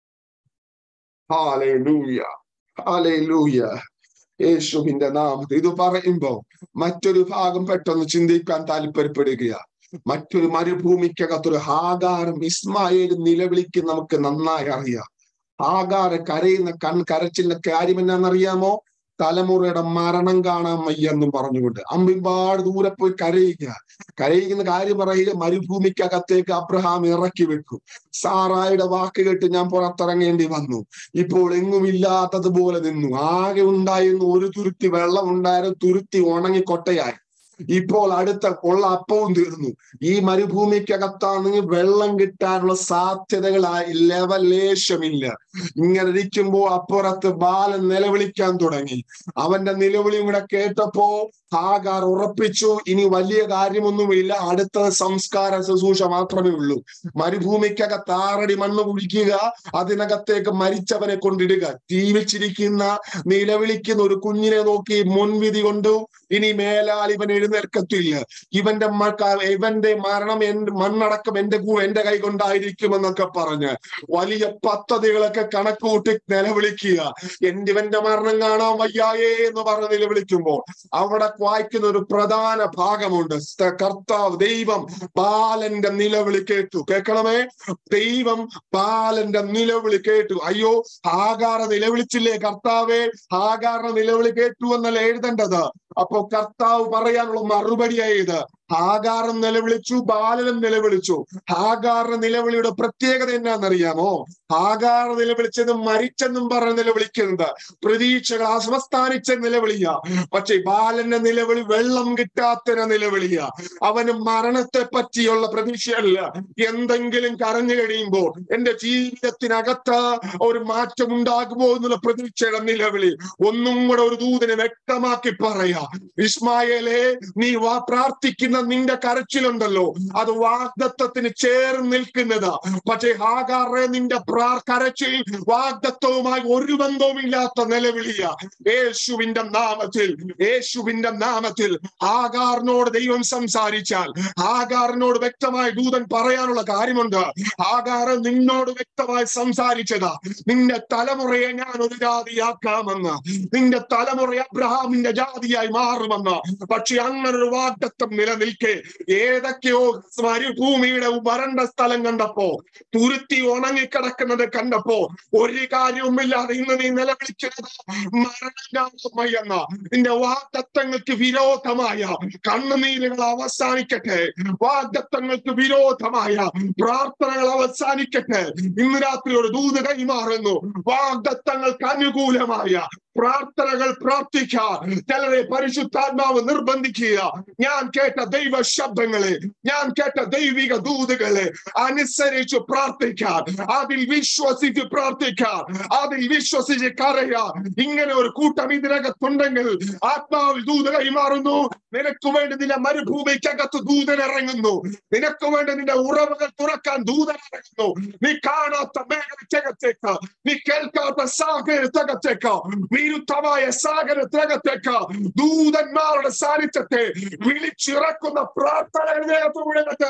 ഹാലൂയ ഹാലൂയ യേശുവിന്റെ നാമത്തിൽ ഇത് പറയുമ്പോ മറ്റൊരു ഭാഗം പെട്ടെന്ന് ചിന്തിക്കാൻ താല്പര്യപ്പെടുകയാ മറ്റൊരു മരുഭൂമിക്കകത്തൊരു ഹാകാരം ഇസ്മായേൽ നിലവിളിക്ക് നമുക്ക് നന്നായി അറിയാം ഹാകാര കരയുന്ന കൺ കരച്ചിലിന്റെ കാര്യം എന്നാണെന്നറിയാമോ തലമുറയുടെ മരണം കാണാൻ വയ്യെന്നും പറഞ്ഞുകൊണ്ട് അമ്പിമ്പാട് ദൂരെ പോയി കരയുക കരയുന്ന കാര്യം പറയുക മരുഭൂമിക്കകത്തേക്ക് അബ്രഹാം ഇറക്കി വെക്കും സാറായുടെ വാക്ക് കേട്ട് ഞാൻ പുറത്തിറങ്ങേണ്ടി വന്നു ഇപ്പോൾ എങ്ങുമില്ലാത്തതുപോലെ നിന്നു ആകെ ഉണ്ടായിരുന്നു ഒരു തുരുത്തി വെള്ളം ഉണ്ടായിരുന്നു തുരുത്തി ഉണങ്ങി കൊട്ടയായി ഇപ്പോൾ അടുത്ത ഉള്ള അപ്പവും തീർന്നു ഈ മരുഭൂമിക്കകത്താണെങ്കിൽ വെള്ളം കിട്ടാനുള്ള സാധ്യതകളായി ലെവലേശമില്ല ഇങ്ങനെ ഇരിക്കുമ്പോ അപ്പുറത്ത് ബാലൻ നിലവിളിക്കാൻ തുടങ്ങി അവന്റെ നിലവിളിയും കൂടെ കേട്ടപ്പോ ഹാഗാർ ഉറപ്പിച്ചു ഇനി വലിയ കാര്യമൊന്നുമില്ല അടുത്ത സംസ്കാര ശുശ്രൂഷ മാത്രമേ ഉള്ളൂ മരുഭൂമിക്കകത്ത് ആറടി മണ്ണ് കുഴിക്കുക അതിനകത്തേക്ക് മരിച്ചവനെ കൊണ്ടിടുക ജീവിച്ചിരിക്കുന്ന നിലവിളിക്കുന്ന ഒരു കുഞ്ഞിനെ നോക്കി മുൻവിധി കൊണ്ടു ഇനി മേലാൽ ഇവൻ എഴുന്നേൽക്കത്തില്ല ഇവന്റെ ഇവന്റെ മരണം എന്റെ മണ്ണടക്കം എന്റെ കൂ എന്റെ കൈ കൊണ്ടായിരിക്കുമെന്നൊക്കെ പറഞ്ഞ് വലിയ പദ്ധതികളൊക്കെ കണക്കുകൂട്ടി നിലവിളിക്കുക എന്റെ ഇവന്റെ മരണം കാണാൻ വയ്യായേ എന്ന് പറഞ്ഞ് നിലവിളിക്കുമ്പോൾ അവിടെ വായിക്കുന്ന ഒരു പ്രധാന ഭാഗമുണ്ട് കർത്താവ് ദൈവം ബാലന്റെ നിലവിളി കേട്ടു കേൾക്കണമേ ദൈവം ബാലന്റെ നിലവിളി കേട്ടു അയ്യോ ആകാര നിലവിളിച്ചില്ലേ കർത്താവേ ആകാര നിലവിളി കേട്ടു എന്നല്ല എഴുതേണ്ടത് അപ്പൊ കർത്താവ് പറയാനുള്ള മറുപടിയായത് ഹാഗാറും നിലവിളിച്ചു ബാലനും നിലവിളിച്ചു ഹാഗാറിന്റെ നിലവിളിയുടെ പ്രത്യേകത എന്നാണെന്നറിയാമോ ഹാഗാർ നിലവിളിച്ചത് മരിച്ചെന്നും പറഞ്ഞ് നിലവിളിക്കുന്നത് പ്രതീക്ഷകൾ അസ്വസ്ഥാനിച്ച നിലവിളിയ പക്ഷെ ബാലന്റെ നിലവിളി വെള്ളം കിട്ടാത്ത നിലവിളിയ അവന് മരണത്തെ പറ്റിയുള്ള പ്രതീക്ഷയല്ല എന്തെങ്കിലും കരഞ്ഞു കഴിയുമ്പോൾ എന്റെ ജീവിതത്തിനകത്ത് ഒരു മാറ്റം ഉണ്ടാകുമോ എന്നുള്ള പ്രതീക്ഷയുടെ നിലവിളി ഒന്നും കൂടെ ഒരു ദൂതനെ വ്യക്തമാക്കി പറയാ ഇസ്മായേലെ നീ വാ പ്രാർത്ഥിക്കുന്ന നിന്റെ കരച്ചിലുണ്ടല്ലോ അത് വാഗ്ദത്വത്തിന് ചേർന്ന് നിൽക്കുന്നത് പക്ഷേ ഹാഗാറെ നിന്റെ പ്രാ കരച്ചിൽ വാഗ്ദത്വവുമായി ഒരു ബന്ധവുമില്ലാത്ത നിലവിളിയ യേശുവിന്റെ നാമത്തിൽ യേശുവിന്റെ നാമത്തിൽ ആകാറിനോട് ദൈവം സംസാരിച്ചാൽ ആകാറിനോട് വ്യക്തമായി ദൂതൻ പറയാനുള്ള കാര്യമുണ്ട് ആകാറ് നിന്നോട് വ്യക്തമായി സംസാരിച്ചതാ നിന്റെ തലമുറയെ ഞാൻ ഒരു ജാതിയാക്കാമെന്ന് നിന്റെ തലമുറ അബ്രഹാമിന്റെ ജാതിയായി മാറുമെന്ന് പക്ഷെ അങ്ങനെ ഒരു വാഗ്ദത്വം നിലനിൽക്കെ ഏതൊക്കെയോ മരുഭൂമിയുടെ വരണ്ട സ്ഥലം കണ്ടപ്പോ തുരുത്തി ഉണങ്ങിക്കിടക്കുന്നത് കണ്ടപ്പോ ഒരു കാര്യവുമില്ലാതെ ഇന്ന് നീ നിലവിളിക്കുന്നത് മരണമയ്യെന്ന നിന്റെ വാഗ്ദത്തങ്ങൾക്ക് വിരോധമായ കണ്ണുനീരുകൾ അവസാനിക്കട്ടെ വാഗ്ദത്തങ്ങൾക്ക് വിരോധമായ പ്രാർത്ഥനകൾ അവസാനിക്കട്ടെ ഇന്ന് രാത്രി ഒരു ദൂത് കൈമാറുന്നു വാഗ്ദത്തങ്ങൾക്ക് അനുകൂലമായ പ്രാർത്ഥനകൾ പ്രാർത്ഥിക്കാൻ ചിലരെ പരിശുദ്ധാത്മാവ് നിർബന്ധിക്കുക ഞാൻ കേട്ട ദൈവ ശബ്ദങ്ങളെ ഞാൻ കേട്ട ദൈവിക ദൂതുകളെ അനുസരിച്ച് പ്രാർത്ഥിക്കാൻ അതിൽ വിശ്വസിച്ച് പ്രാർത്ഥിക്കാൻ അതിൽ വിശ്വസിച്ച് കരയാൻ ഇങ്ങനെ ഒരു കൂട്ടം ഇതിനകത്തുണ്ടെങ്കിൽ ആത്മാവിൽ ദൂത് കൈമാറുന്നു നിനക്ക് വേണ്ടി നിന്റെ മരുഭൂമിക്കകത്ത് ദൂതൻ ഇറങ്ങുന്നു നിനക്ക് വേണ്ടി നിന്റെ ഉറവുകൾ തുറക്കാൻ ദൂതൻ ഇറങ്ങുന്നു നീ കാണാത്ത മേഖലക്കകത്തേക്ക് നീ കേൾക്കാത്ത സാഗരത്തകത്തേക്ക് വിരുദ്ധമായ സാഗരത്തിനകത്തേക്ക് ദൂതന്മാരുടെ സാന്നിധ്യത്തെ വിളിച്ചിറക്കുന്ന പ്രാർത്ഥന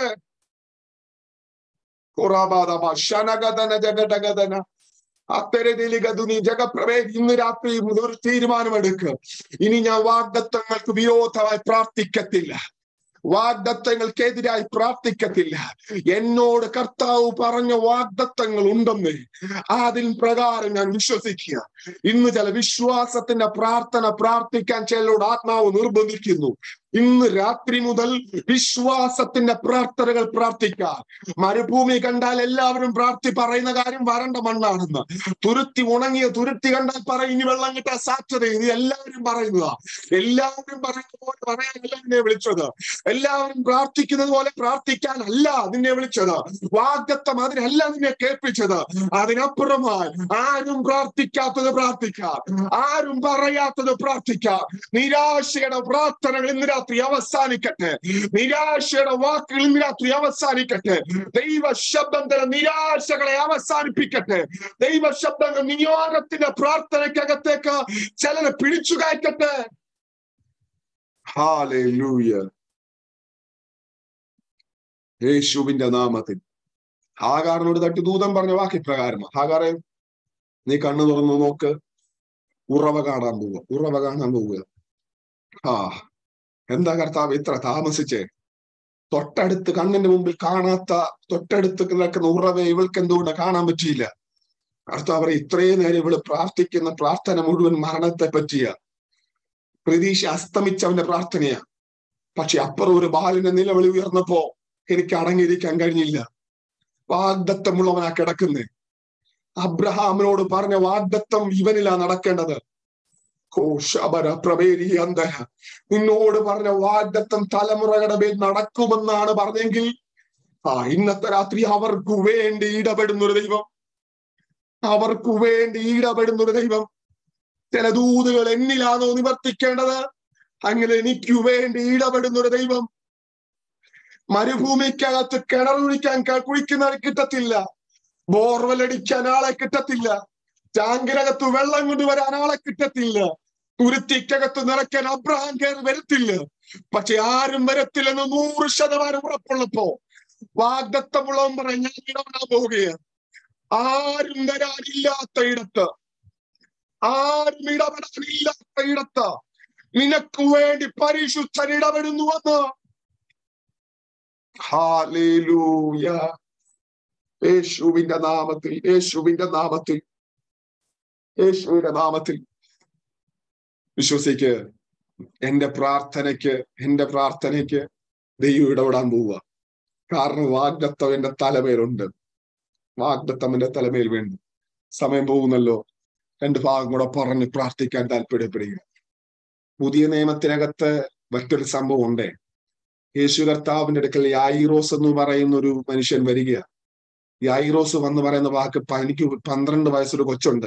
കുറാബാദമ ശനഗതന ജഗടഗതന അത്തരത്തിലേക്ക് നീ ജഗപ്രവേ ഇന്ന് രാത്രി ഒരു തീരുമാനമെടുക്കുക ഇനി ഞാൻ വാഗ്ദത്തങ്ങൾക്ക് വിരോധമായി പ്രാർത്ഥിക്കത്തില്ല വാഗ്ദത്തങ്ങൾക്കെതിരായി പ്രാർത്ഥിക്കത്തില്ല എന്നോട് കർത്താവ് പറഞ്ഞ വാഗ്ദത്തങ്ങൾ ഉണ്ടെന്ന് അതിൻ പ്രകാരം ഞാൻ വിശ്വസിക്കുക ഇന്ന് ചില വിശ്വാസത്തിന്റെ പ്രാർത്ഥന പ്രാർത്ഥിക്കാൻ ചിലരോട് ആത്മാവ് നിർബന്ധിക്കുന്നു ഇന്ന് രാത്രി മുതൽ വിശ്വാസത്തിന്റെ പ്രാർത്ഥനകൾ പ്രാർത്ഥിക്കാം മരുഭൂമി കണ്ടാൽ എല്ലാവരും പ്രാർത്ഥി പറയുന്ന കാര്യം വരണ്ട മണ്ണാണെന്ന് തുരുത്തി ഉണങ്ങിയ തുരുത്തി കണ്ടാൽ പറയും ഇനി വെള്ളം കിട്ടാൻ സാധ്യത ഇത് എല്ലാവരും പറയുന്നതാ എല്ലാവരും പറയുന്ന പോലെ പറയാനല്ല നിന്നെ വിളിച്ചത് എല്ലാവരും പ്രാർത്ഥിക്കുന്നത് പോലെ പ്രാർത്ഥിക്കാനല്ല നിന്നെ വിളിച്ചത് വാഗ്ദത്തം അതിനല്ല നിന്നെ കേൾപ്പിച്ചത് അതിനപ്പുറമായി ആരും പ്രാർത്ഥിക്കാത്തത് പ്രാർത്ഥിക്കാം ആരും പറയാത്തത് പ്രാർത്ഥിക്കാം നിരാശയുടെ പ്രാർത്ഥനകൾ ഇന്ന് രാത്രി അവസാനിക്കട്ടെ നിരാശയുടെ വാക്കുകൾ ഇന്ന് രാത്രി അവസാനിക്കട്ടെ ദൈവ ശബ്ദം തരം നിരാശകളെ അവസാനിപ്പിക്കട്ടെ ദൈവ ശബ്ദങ്ങൾ നിയോഗത്തിന്റെ പ്രാർത്ഥനയ്ക്കകത്തേക്ക് ചിലരെ പിടിച്ചു കയറ്റട്ടെ ഹാലൂയ യേശുവിന്റെ നാമത്തിൽ ഹാഗാറിനോട് തട്ടി ദൂതം പറഞ്ഞ വാക്യപ്രകാരം ഹാഗാറെ നീ കണ്ണു തുറന്നു നോക്ക് ഉറവ കാണാൻ പോവുക ഉറവ കാണാൻ പോവുക ആ എന്താ കർത്താവ് ഇത്ര താമസിച്ചേ തൊട്ടടുത്ത് കണ്ണിന്റെ മുമ്പിൽ കാണാത്ത തൊട്ടടുത്ത് കിടക്കുന്ന ഉറവെ ഇവൾക്ക് എന്തുകൊണ്ട് കാണാൻ പറ്റിയില്ല കർത്താവ് പറയും ഇത്രയും നേരം ഇവള് പ്രാർത്ഥിക്കുന്ന പ്രാർത്ഥന മുഴുവൻ മരണത്തെ പറ്റിയ പ്രതീക്ഷ അസ്തമിച്ചവന്റെ പ്രാർത്ഥനയാ പക്ഷെ അപ്പുറം ഒരു ബാലിന്റെ നിലവിളി ഉയർന്നപ്പോ എനിക്ക് അടങ്ങിയിരിക്കാൻ കഴിഞ്ഞില്ല വാഗ്ദത്തമുള്ളവനാ കിടക്കുന്നേ അബ്രഹാമിനോട് പറഞ്ഞ വാഗ്ദത്തം ഇവനിലാ നടക്കേണ്ടത് കോശബര പ്രവേരി അന്തര നിന്നോട് പറഞ്ഞ വാഗ്ദത്തം തലമുറകളുടെ മേൽ നടക്കുമെന്നാണ് പറഞ്ഞെങ്കിൽ ആ ഇന്നത്തെ രാത്രി അവർക്ക് വേണ്ടി ഇടപെടുന്ന ഒരു ദൈവം അവർക്ക് വേണ്ടി ഇടപെടുന്ന ഒരു ദൈവം ചില ദൂതുകൾ എന്നിലാണോ നിവർത്തിക്കേണ്ടത് അങ്ങനെ എനിക്ക് വേണ്ടി ഇടപെടുന്ന ഒരു ദൈവം മരുഭൂമിക്കകത്ത് കിണർ കുഴിക്കാൻ കുഴിക്കുന്നവരെ കിട്ടത്തില്ല ബോർവെൽ അടിക്കാൻ ആളെ കിട്ടത്തില്ല ടാങ്കിനകത്ത് വെള്ളം കൊണ്ടുവരാൻ ആളെ കിട്ടത്തില്ല തുരുത്തിക്കകത്ത് നിറയ്ക്കാൻ അബ്രഹാം കയറി വരത്തില്ല പക്ഷെ ആരും വരത്തില്ലെന്ന് നൂറ് ശതമാനം ഉറപ്പുള്ളപ്പോ വാഗ്ദത്തമുള്ളവൻ പറയാൻ ഞാൻ ഇടപെടാൻ പോവുകയാണ് ആരും വരാനില്ലാത്ത ഇടത്ത് ആരും ഇടപെടാനില്ലാത്ത ഇടത്ത് നിനക്ക് വേണ്ടി പരിശുദ്ധൻ ഇടപെടുന്നുവെന്ന് ഹാലേലൂയ യേശുവിന്റെ നാമത്തിൽ യേശുവിന്റെ നാമത്തിൽ യേശുവിന്റെ നാമത്തിൽ വിശ്വസിക്ക് എന്റെ പ്രാർത്ഥനയ്ക്ക് എന്റെ പ്രാർത്ഥനയ്ക്ക് ദൈവം ഇടപെടാൻ പോവുക കാരണം വാഗ്ദത്തം എന്റെ തലമേലുണ്ട് വാഗ്ദത്തം എന്റെ തലമേൽ വേണ്ട സമയം പോകുന്നല്ലോ രണ്ട് ഭാഗം കൂടെ പറഞ്ഞ് പ്രാർത്ഥിക്കാൻ താല്പര്യപ്പെടുക പുതിയ നിയമത്തിനകത്ത് മറ്റൊരു സംഭവം ഉണ്ടേ യേശു കർത്താവിന്റെ അടുക്കൽ യായിറോസ് എന്ന് പറയുന്ന ഒരു മനുഷ്യൻ വരിക യായിറോസ് വന്ന് പറയുന്ന വാക്ക് എനിക്ക് പന്ത്രണ്ട് വയസ്സൊരു കൊച്ചുണ്ട്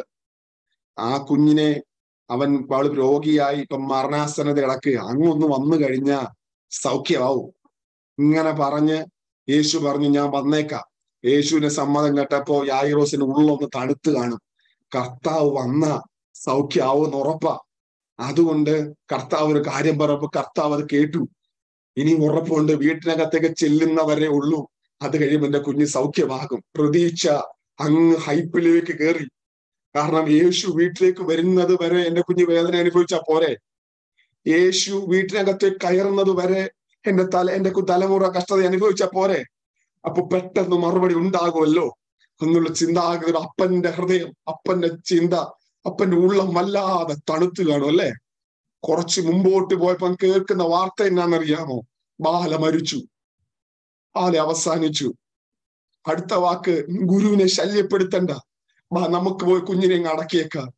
ആ കുഞ്ഞിനെ അവൻ അവള് രോഗിയായി ഇപ്പം മരണാസനത കിടക്കുക അങ്ങൊന്ന് വന്നു കഴിഞ്ഞാ സൗഖ്യമാവും ഇങ്ങനെ പറഞ്ഞ് യേശു പറഞ്ഞു ഞാൻ വന്നേക്കാം യേശുവിന്റെ സമ്മതം കേട്ടപ്പോ യായിറോസിന് ഉള്ളൊന്ന് തണുത്ത് കാണും കർത്താവ് വന്ന സൗഖ്യാവെന്ന് ഉറപ്പാ അതുകൊണ്ട് കർത്താവ് ഒരു കാര്യം പറഞ്ഞപ്പോ കർത്താവ് അത് കേട്ടു ഇനി ഉറപ്പുണ്ട് വീട്ടിനകത്തേക്ക് ചെല്ലുന്നവരെ ഉള്ളൂ അത് കഴിയുമ്പോൾ എന്റെ കുഞ്ഞ് സൗഖ്യമാകും പ്രതീക്ഷ അങ്ങ് ഹൈപ്പിലേക്ക് കയറി കാരണം യേശു വീട്ടിലേക്ക് വരുന്നത് വരെ എന്റെ കുഞ്ഞ് വേദന അനുഭവിച്ചാ പോരെ യേശു വീട്ടിനകത്തേക്ക് കയറുന്നത് വരെ എന്റെ തല എന്റെ തലമുറ കഷ്ടത അനുഭവിച്ചാ പോരെ അപ്പൊ പെട്ടെന്ന് മറുപടി ഉണ്ടാകുമല്ലോ എന്നുള്ള ചിന്താഗതി അപ്പന്റെ ഹൃദയം അപ്പന്റെ ചിന്ത അപ്പന്റെ ഉള്ളം വല്ലാതെ തണുത്തു കാണും അല്ലെ കുറച്ച് മുമ്പോട്ട് പോയപ്പോ കേൾക്കുന്ന വാർത്ത എന്നാന്നറിയാമോ ബാല മരിച്ചു ബാല അവസാനിച്ചു അടുത്ത വാക്ക് ഗുരുവിനെ ശല്യപ്പെടുത്തണ്ട നമുക്ക് പോയി കുഞ്ഞിനെ അടക്കിയേക്കാം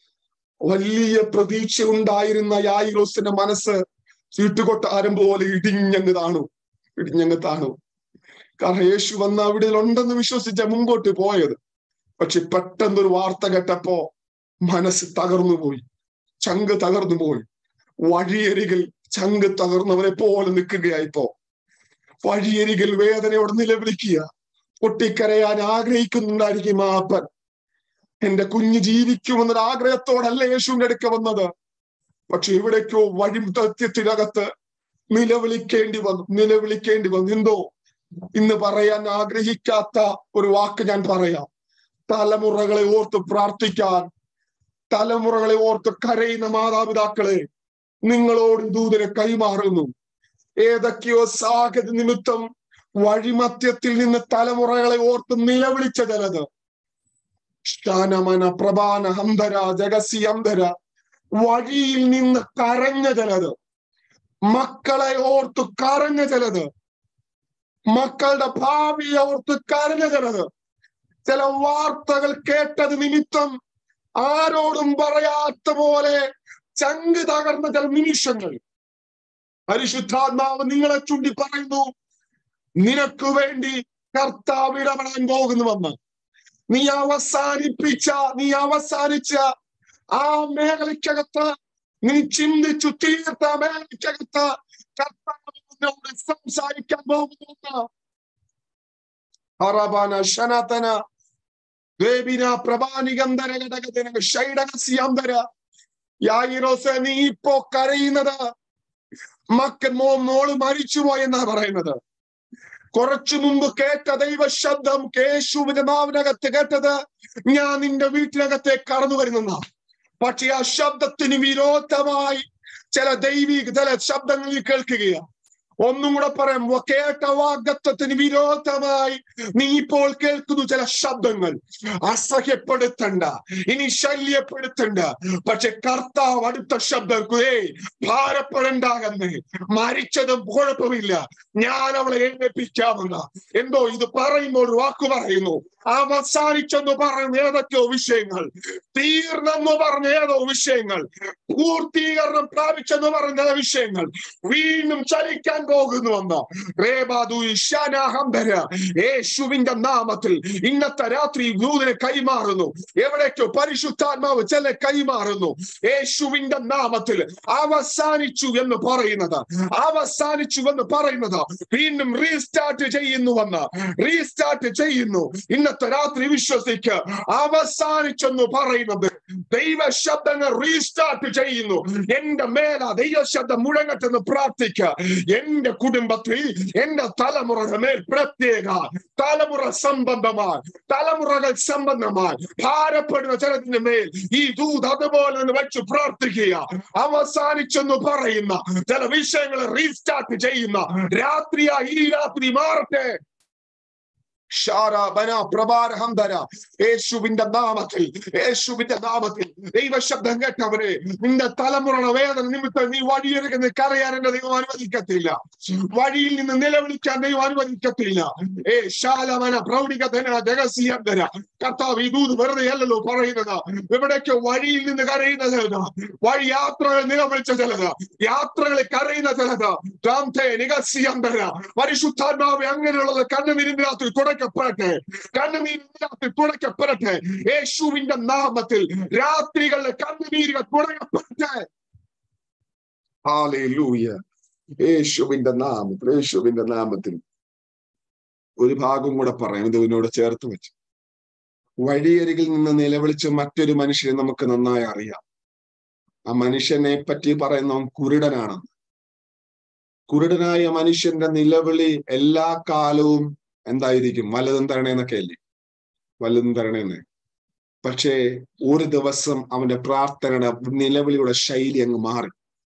വലിയ പ്രതീക്ഷ ഉണ്ടായിരുന്ന യായിറോസിന്റെ മനസ്സ് ചീട്ടുകൊട്ടാരം പോലെ ഇടിഞ്ഞങ്ങ് താണു ഇടിഞ്ഞങ്ങ് താണു കാരണം യേശു വന്ന അവിടെ ഉണ്ടെന്ന് വിശ്വസിച്ച മുമ്പോട്ട് പോയത് പക്ഷെ പെട്ടെന്നൊരു വാർത്ത കേട്ടപ്പോ മനസ്സ് തകർന്നു പോയി ചങ്ക് തകർന്നു പോയി വഴിയരികിൽ ചങ്ക് തകർന്നവനെ പോലെ നിൽക്കുകയായിപ്പോ വഴിയരികിൽ വേദനയോട് നിലവിളിക്കുക പൊട്ടിക്കരയാൻ ആഗ്രഹിക്കുന്നുണ്ടായിരിക്കും ആ അപ്പൻ എന്റെ കുഞ്ഞ് ജീവിക്കുമെന്നൊരു ആഗ്രഹത്തോടല്ല യേശുവിന്റെ അടുക്ക വന്നത് പക്ഷെ എവിടേക്കോ വഴി തത്യത്തിനകത്ത് നിലവിളിക്കേണ്ടി വന്നു നിലവിളിക്കേണ്ടി വന്നു എന്തോ ഇന്ന് പറയാൻ ആഗ്രഹിക്കാത്ത ഒരു വാക്ക് ഞാൻ പറയാം തലമുറകളെ ഓർത്ത് പ്രാർത്ഥിക്കാൻ തലമുറകളെ ഓർത്ത് കരയുന്ന മാതാപിതാക്കളെ നിങ്ങളോട് ദൂതനെ കൈമാറുന്നു ഏതൊക്കെയോ സാഹചര്യ നിമിത്തം വഴിമധ്യത്തിൽ നിന്ന് തലമുറകളെ ഓർത്ത് നിലവിളിച്ച ചിലത് ഷ്ടാനമന പ്രഭാന ഹന്തര ജഗസി അന്തര വഴിയിൽ നിന്ന് കരഞ്ഞ ചിലത് മക്കളെ ഓർത്ത് കരഞ്ഞ ചിലത് മക്കളുടെ ഭാവിയെ ഓർത്ത് കരഞ്ഞ ചിലത് ചില വാർത്തകൾ കേട്ടത് നിമിത്തം ആരോടും പറയാത്ത പോലെ ചങ്ക് തകർന്ന ചില നിമിഷങ്ങൾ പരിശുദ്ധാത്മാവ് നിങ്ങളെ ചൂണ്ടി പറയുന്നു നിനക്ക് വേണ്ടി കർത്താവ് ഇടപെടാൻ പോകുന്നുവെന്ന് നീ അവസാനിപ്പിച്ച നീ അവസാനിച്ച ആ മേഖലയ്ക്കകത്ത് നീ ചിന്തിച്ചു തീർത്ത മേഖലയ്ക്കകത്ത് കർത്താവ് നിന്നോട് സംസാരിക്കാൻ പോകുന്നു അറബാന ശനതന ദേബിന പ്രഭാനികന്ധര ഘടകത്തിന് ഷൈഡകസ്യാന്തര യായിറോസ് നീ ഇപ്പോ കരയുന്നത് മക്കൻ മോ മോള് മരിച്ചുപോയെന്നാ പറയുന്നത് കുറച്ചു മുമ്പ് കേട്ട ദൈവ ശബ്ദം കേശുവിന്റെ നാവിനകത്ത് കേട്ടത് ഞാൻ നിന്റെ വീട്ടിനകത്തേക്ക് കടന്നു വരുന്ന പക്ഷെ ആ ശബ്ദത്തിന് വിരോധമായി ചില ദൈവിക ചില ശബ്ദങ്ങളിൽ കേൾക്കുകയാണ് ഒന്നും കൂടെ പറയാം കേട്ട വാഗ്ദത്വത്തിന് വിരോധമായി നീ ഇപ്പോൾ കേൾക്കുന്നു ചില ശബ്ദങ്ങൾ അസഹ്യപ്പെടുത്തണ്ട ഇനി ശല്യപ്പെടുത്തണ്ട പക്ഷെ കർത്താവ് അടുത്ത ശബ്ദം ഏ ഭാരപ്പെടണ്ടാകുന്നേ മരിച്ചതും കുഴപ്പമില്ല ഞാൻ അവളെ എഴുന്നേപ്പിക്കാമെന്ന എന്തോ ഇത് പറയുമ്പോൾ ഒരു വാക്ക് പറയുന്നു അവസാനിച്ചെന്ന് പറയുന്ന ഏതൊക്കെയോ വിഷയങ്ങൾ തീർന്നെന്ന് പറഞ്ഞ ഏതോ വിഷയങ്ങൾ പൂർത്തീകരണം പ്രാപിച്ചെന്ന് പറഞ്ഞ വിഷയങ്ങൾ വീണ്ടും ചലിക്കാൻ പോകുന്നുവെന്ന് റേബാദു ഇഷാനാഹംബര യേശുവിന്റെ നാമത്തിൽ ഇന്നത്തെ രാത്രി ദൂതനെ കൈമാറുന്നു എവിടേക്കോ പരിശുദ്ധാത്മാവ് ചില കൈമാറുന്നു യേശുവിന്റെ നാമത്തിൽ അവസാനിച്ചു എന്ന് പറയുന്നത് അവസാനിച്ചു എന്ന് പറയുന്നത് വീണ്ടും റീസ്റ്റാർട്ട് ചെയ്യുന്നുവെന്ന് റീസ്റ്റാർട്ട് ചെയ്യുന്നു ഇന്നത്തെ രാത്രി വിശ്വസിക്ക് അവസാനിച്ചെന്ന് പറയുന്നത് ദൈവ ശബ്ദങ്ങൾ റീസ്റ്റാർട്ട് ചെയ്യുന്നു എന്റെ മേല ദൈവ ശബ്ദം മുഴങ്ങട്ടെന്ന് പ്രാർത്ഥിക്ക എന്റെ കുടുംബത്തിൽ എന്റെ തലമുറയുടെ മേൽ പ്രത്യേക തലമുറ സംബന്ധമായി തലമുറകൾ സംബന്ധമായി ഭാരപ്പെടുന്ന ചിലതിന്റെ മേൽ ഈ ദൂത് അതുപോലെ തന്നെ വെച്ച് പ്രാർത്ഥിക്കുക അവസാനിച്ചെന്ന് പറയുന്ന ചില വിഷയങ്ങൾ റീസ്റ്റാർട്ട് ചെയ്യുന്ന രാത്രിയാ ഈ രാത്രി മാറട്ടെ ഷാരാബന പ്രഭാരഹംധര യേശുവിന്റെ നാമത്തിൽ യേശുവിന്റെ നാമത്തിൽ ദൈവശബ്ദം കേട്ടവരെ നിന്റെ തലമുറയുടെ വേദന നിമിത്തം നീ വഴിയൊരുക്കുന്ന കരയാൻ എന്റെ ദൈവം അനുവദിക്കത്തില്ല വഴിയിൽ നിന്ന് നിലവിളിക്കാൻ ദൈവം അനുവദിക്കത്തില്ല ഏ ശാലമന പ്രൗഢികധന ജഗസീയന്ധര കർത്താവ് ഈ ദൂത് വെറുതെ അല്ലല്ലോ പറയുന്നത് ഇവിടേക്ക് വഴിയിൽ നിന്ന് കരയുന്ന ചിലത് വഴി യാത്രകൾ നിലവിളിച്ച ചിലത് യാത്രകളിൽ കരയുന്ന ചിലത് രാംതേ നികസിയന്ധര പരിശുദ്ധാത്മാവ് അങ്ങനെയുള്ളത് കണ്ണുനീരിനകത്ത് തുടക്കപ്പെടട്ടെ കണ്ണുനീരിനകത്ത് തുടക്കപ്പെടട്ടെ യേശുവിന്റെ നാമത്തിൽ രാത്രികളിലെ കണ്ണുനീരുകൾ തുടക്കപ്പെടട്ടെ ഹാലേലൂയ യേശുവിന്റെ നാമത്തിൽ യേശുവിന്റെ നാമത്തിൽ ഒരു ഭാഗം കൂടെ പറയാം ഇത് ഇതിനോട് ചേർത്ത് വെച്ച് വഴിയരികിൽ നിന്ന് നിലവിളിച്ച് മറ്റൊരു മനുഷ്യനെ നമുക്ക് നന്നായി അറിയാം ആ മനുഷ്യനെ പറ്റി പറയുന്നവൻ കുരുടനാണെന്ന് കുരുടനായ മനുഷ്യന്റെ നിലവിളി എല്ലാ കാലവും എന്തായിരിക്കും വലതും തരണേന്നൊക്കെ അല്ലേ വലതും തരണേന്ന് പക്ഷേ ഒരു ദിവസം അവന്റെ പ്രാർത്ഥനയുടെ നിലവിളിയുടെ ശൈലി അങ്ങ് മാറി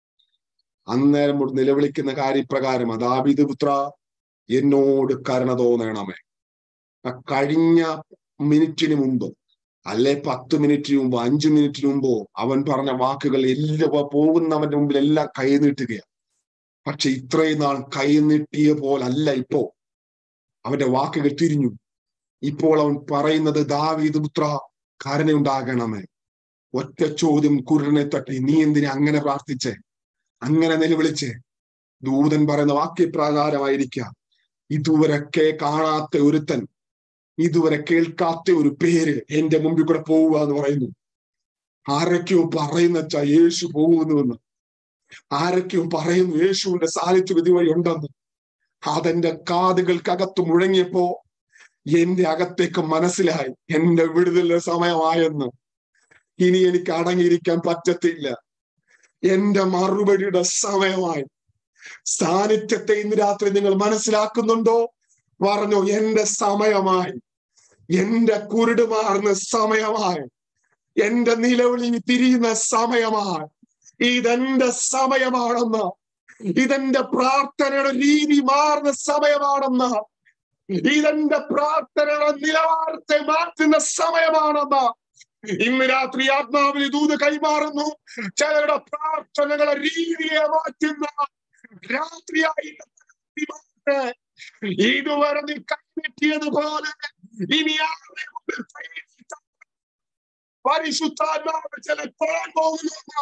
അന്നേരം നിലവിളിക്കുന്ന കാര്യപ്രകാരം അതാപിത് പുത്ര എന്നോട് കരുണ തോന്നണമേ ആ കഴിഞ്ഞ മിനിറ്റിന് മുമ്പ് അല്ലെ പത്ത് മിനിറ്റിന് മുമ്പോ അഞ്ചു മിനിറ്റിന് മുമ്പോ അവൻ പറഞ്ഞ വാക്കുകൾ എല്ലാം പോകുന്നവന്റെ മുമ്പിൽ എല്ലാം കൈ നീട്ടുകയാണ് പക്ഷെ ഇത്രയും നാൾ കൈ നീട്ടിയ പോലല്ല ഇപ്പോ അവന്റെ വാക്കുകൾ തിരിഞ്ഞു ഇപ്പോൾ അവൻ പറയുന്നത് ദാവീദ് പുത്ര കരുണയുണ്ടാകണമേ ഒറ്റ ചോദ്യം കുരുടനെ തട്ടി നീ എന്തിനാ അങ്ങനെ പ്രാർത്ഥിച്ചേ അങ്ങനെ നിലവിളിച്ചേ ദൂതൻ പറയുന്ന വാക്യപ്രകാരമായിരിക്കാം ഇതുവരൊക്കെ കാണാത്ത ഒരുത്തൻ ഇതുവരെ കേൾക്കാത്ത ഒരു പേര് എന്റെ മുമ്പിൽ കൂടെ പോവുക എന്ന് പറയുന്നു ആരൊക്കെയോ പറയുന്ന വെച്ചാ യേശു പോകുന്നുവെന്ന് ആരൊക്കെയോ പറയുന്നു യേശുവിന്റെ സാന്നിധ്യം ഇതുവഴി ഉണ്ടെന്ന് അതെന്റെ കാതുകൾക്കകത്ത് മുഴങ്ങിയപ്പോ എന്റെ അകത്തേക്ക് മനസ്സിലായി എന്റെ വിടുതലിന്റെ സമയമായെന്ന് ഇനി എനിക്ക് അടങ്ങിയിരിക്കാൻ പറ്റത്തില്ല എന്റെ മറുപടിയുടെ സമയമായി സാന്നിധ്യത്തെ ഇന്ന് രാത്രി നിങ്ങൾ മനസ്സിലാക്കുന്നുണ്ടോ പറഞ്ഞു എന്റെ സമയമായി എന്റെ കുരുട് മാറുന്ന സമയമായി എന്റെ നിലവിളി തിരിയുന്ന സമയമായി ഇതെന്റെ സമയമാണെന്ന് ഇതെന്റെ പ്രാർത്ഥനയുടെ രീതി മാറുന്ന സമയമാണെന്ന് ഇതെന്റെ പ്രാർത്ഥനയുടെ നിലവാരത്തെ മാറ്റുന്ന സമയമാണെന്ന് ഇന്ന് രാത്രി ആത്മാവിൽ ദൂത് കൈമാറുന്നു ചിലരുടെ പ്രാർത്ഥനകളെ രീതിയെ മാറ്റുന്ന രാത്രിയായി ഇതുവരെ നീ കൈനെറ്റിയതുപോലെ ഇനി ആരുടെ മുമ്പിൽ കൈനീട്ടാൻ പരിശുദ്ധാത്മാവ് ചിലപ്പോൾ പോകുന്നു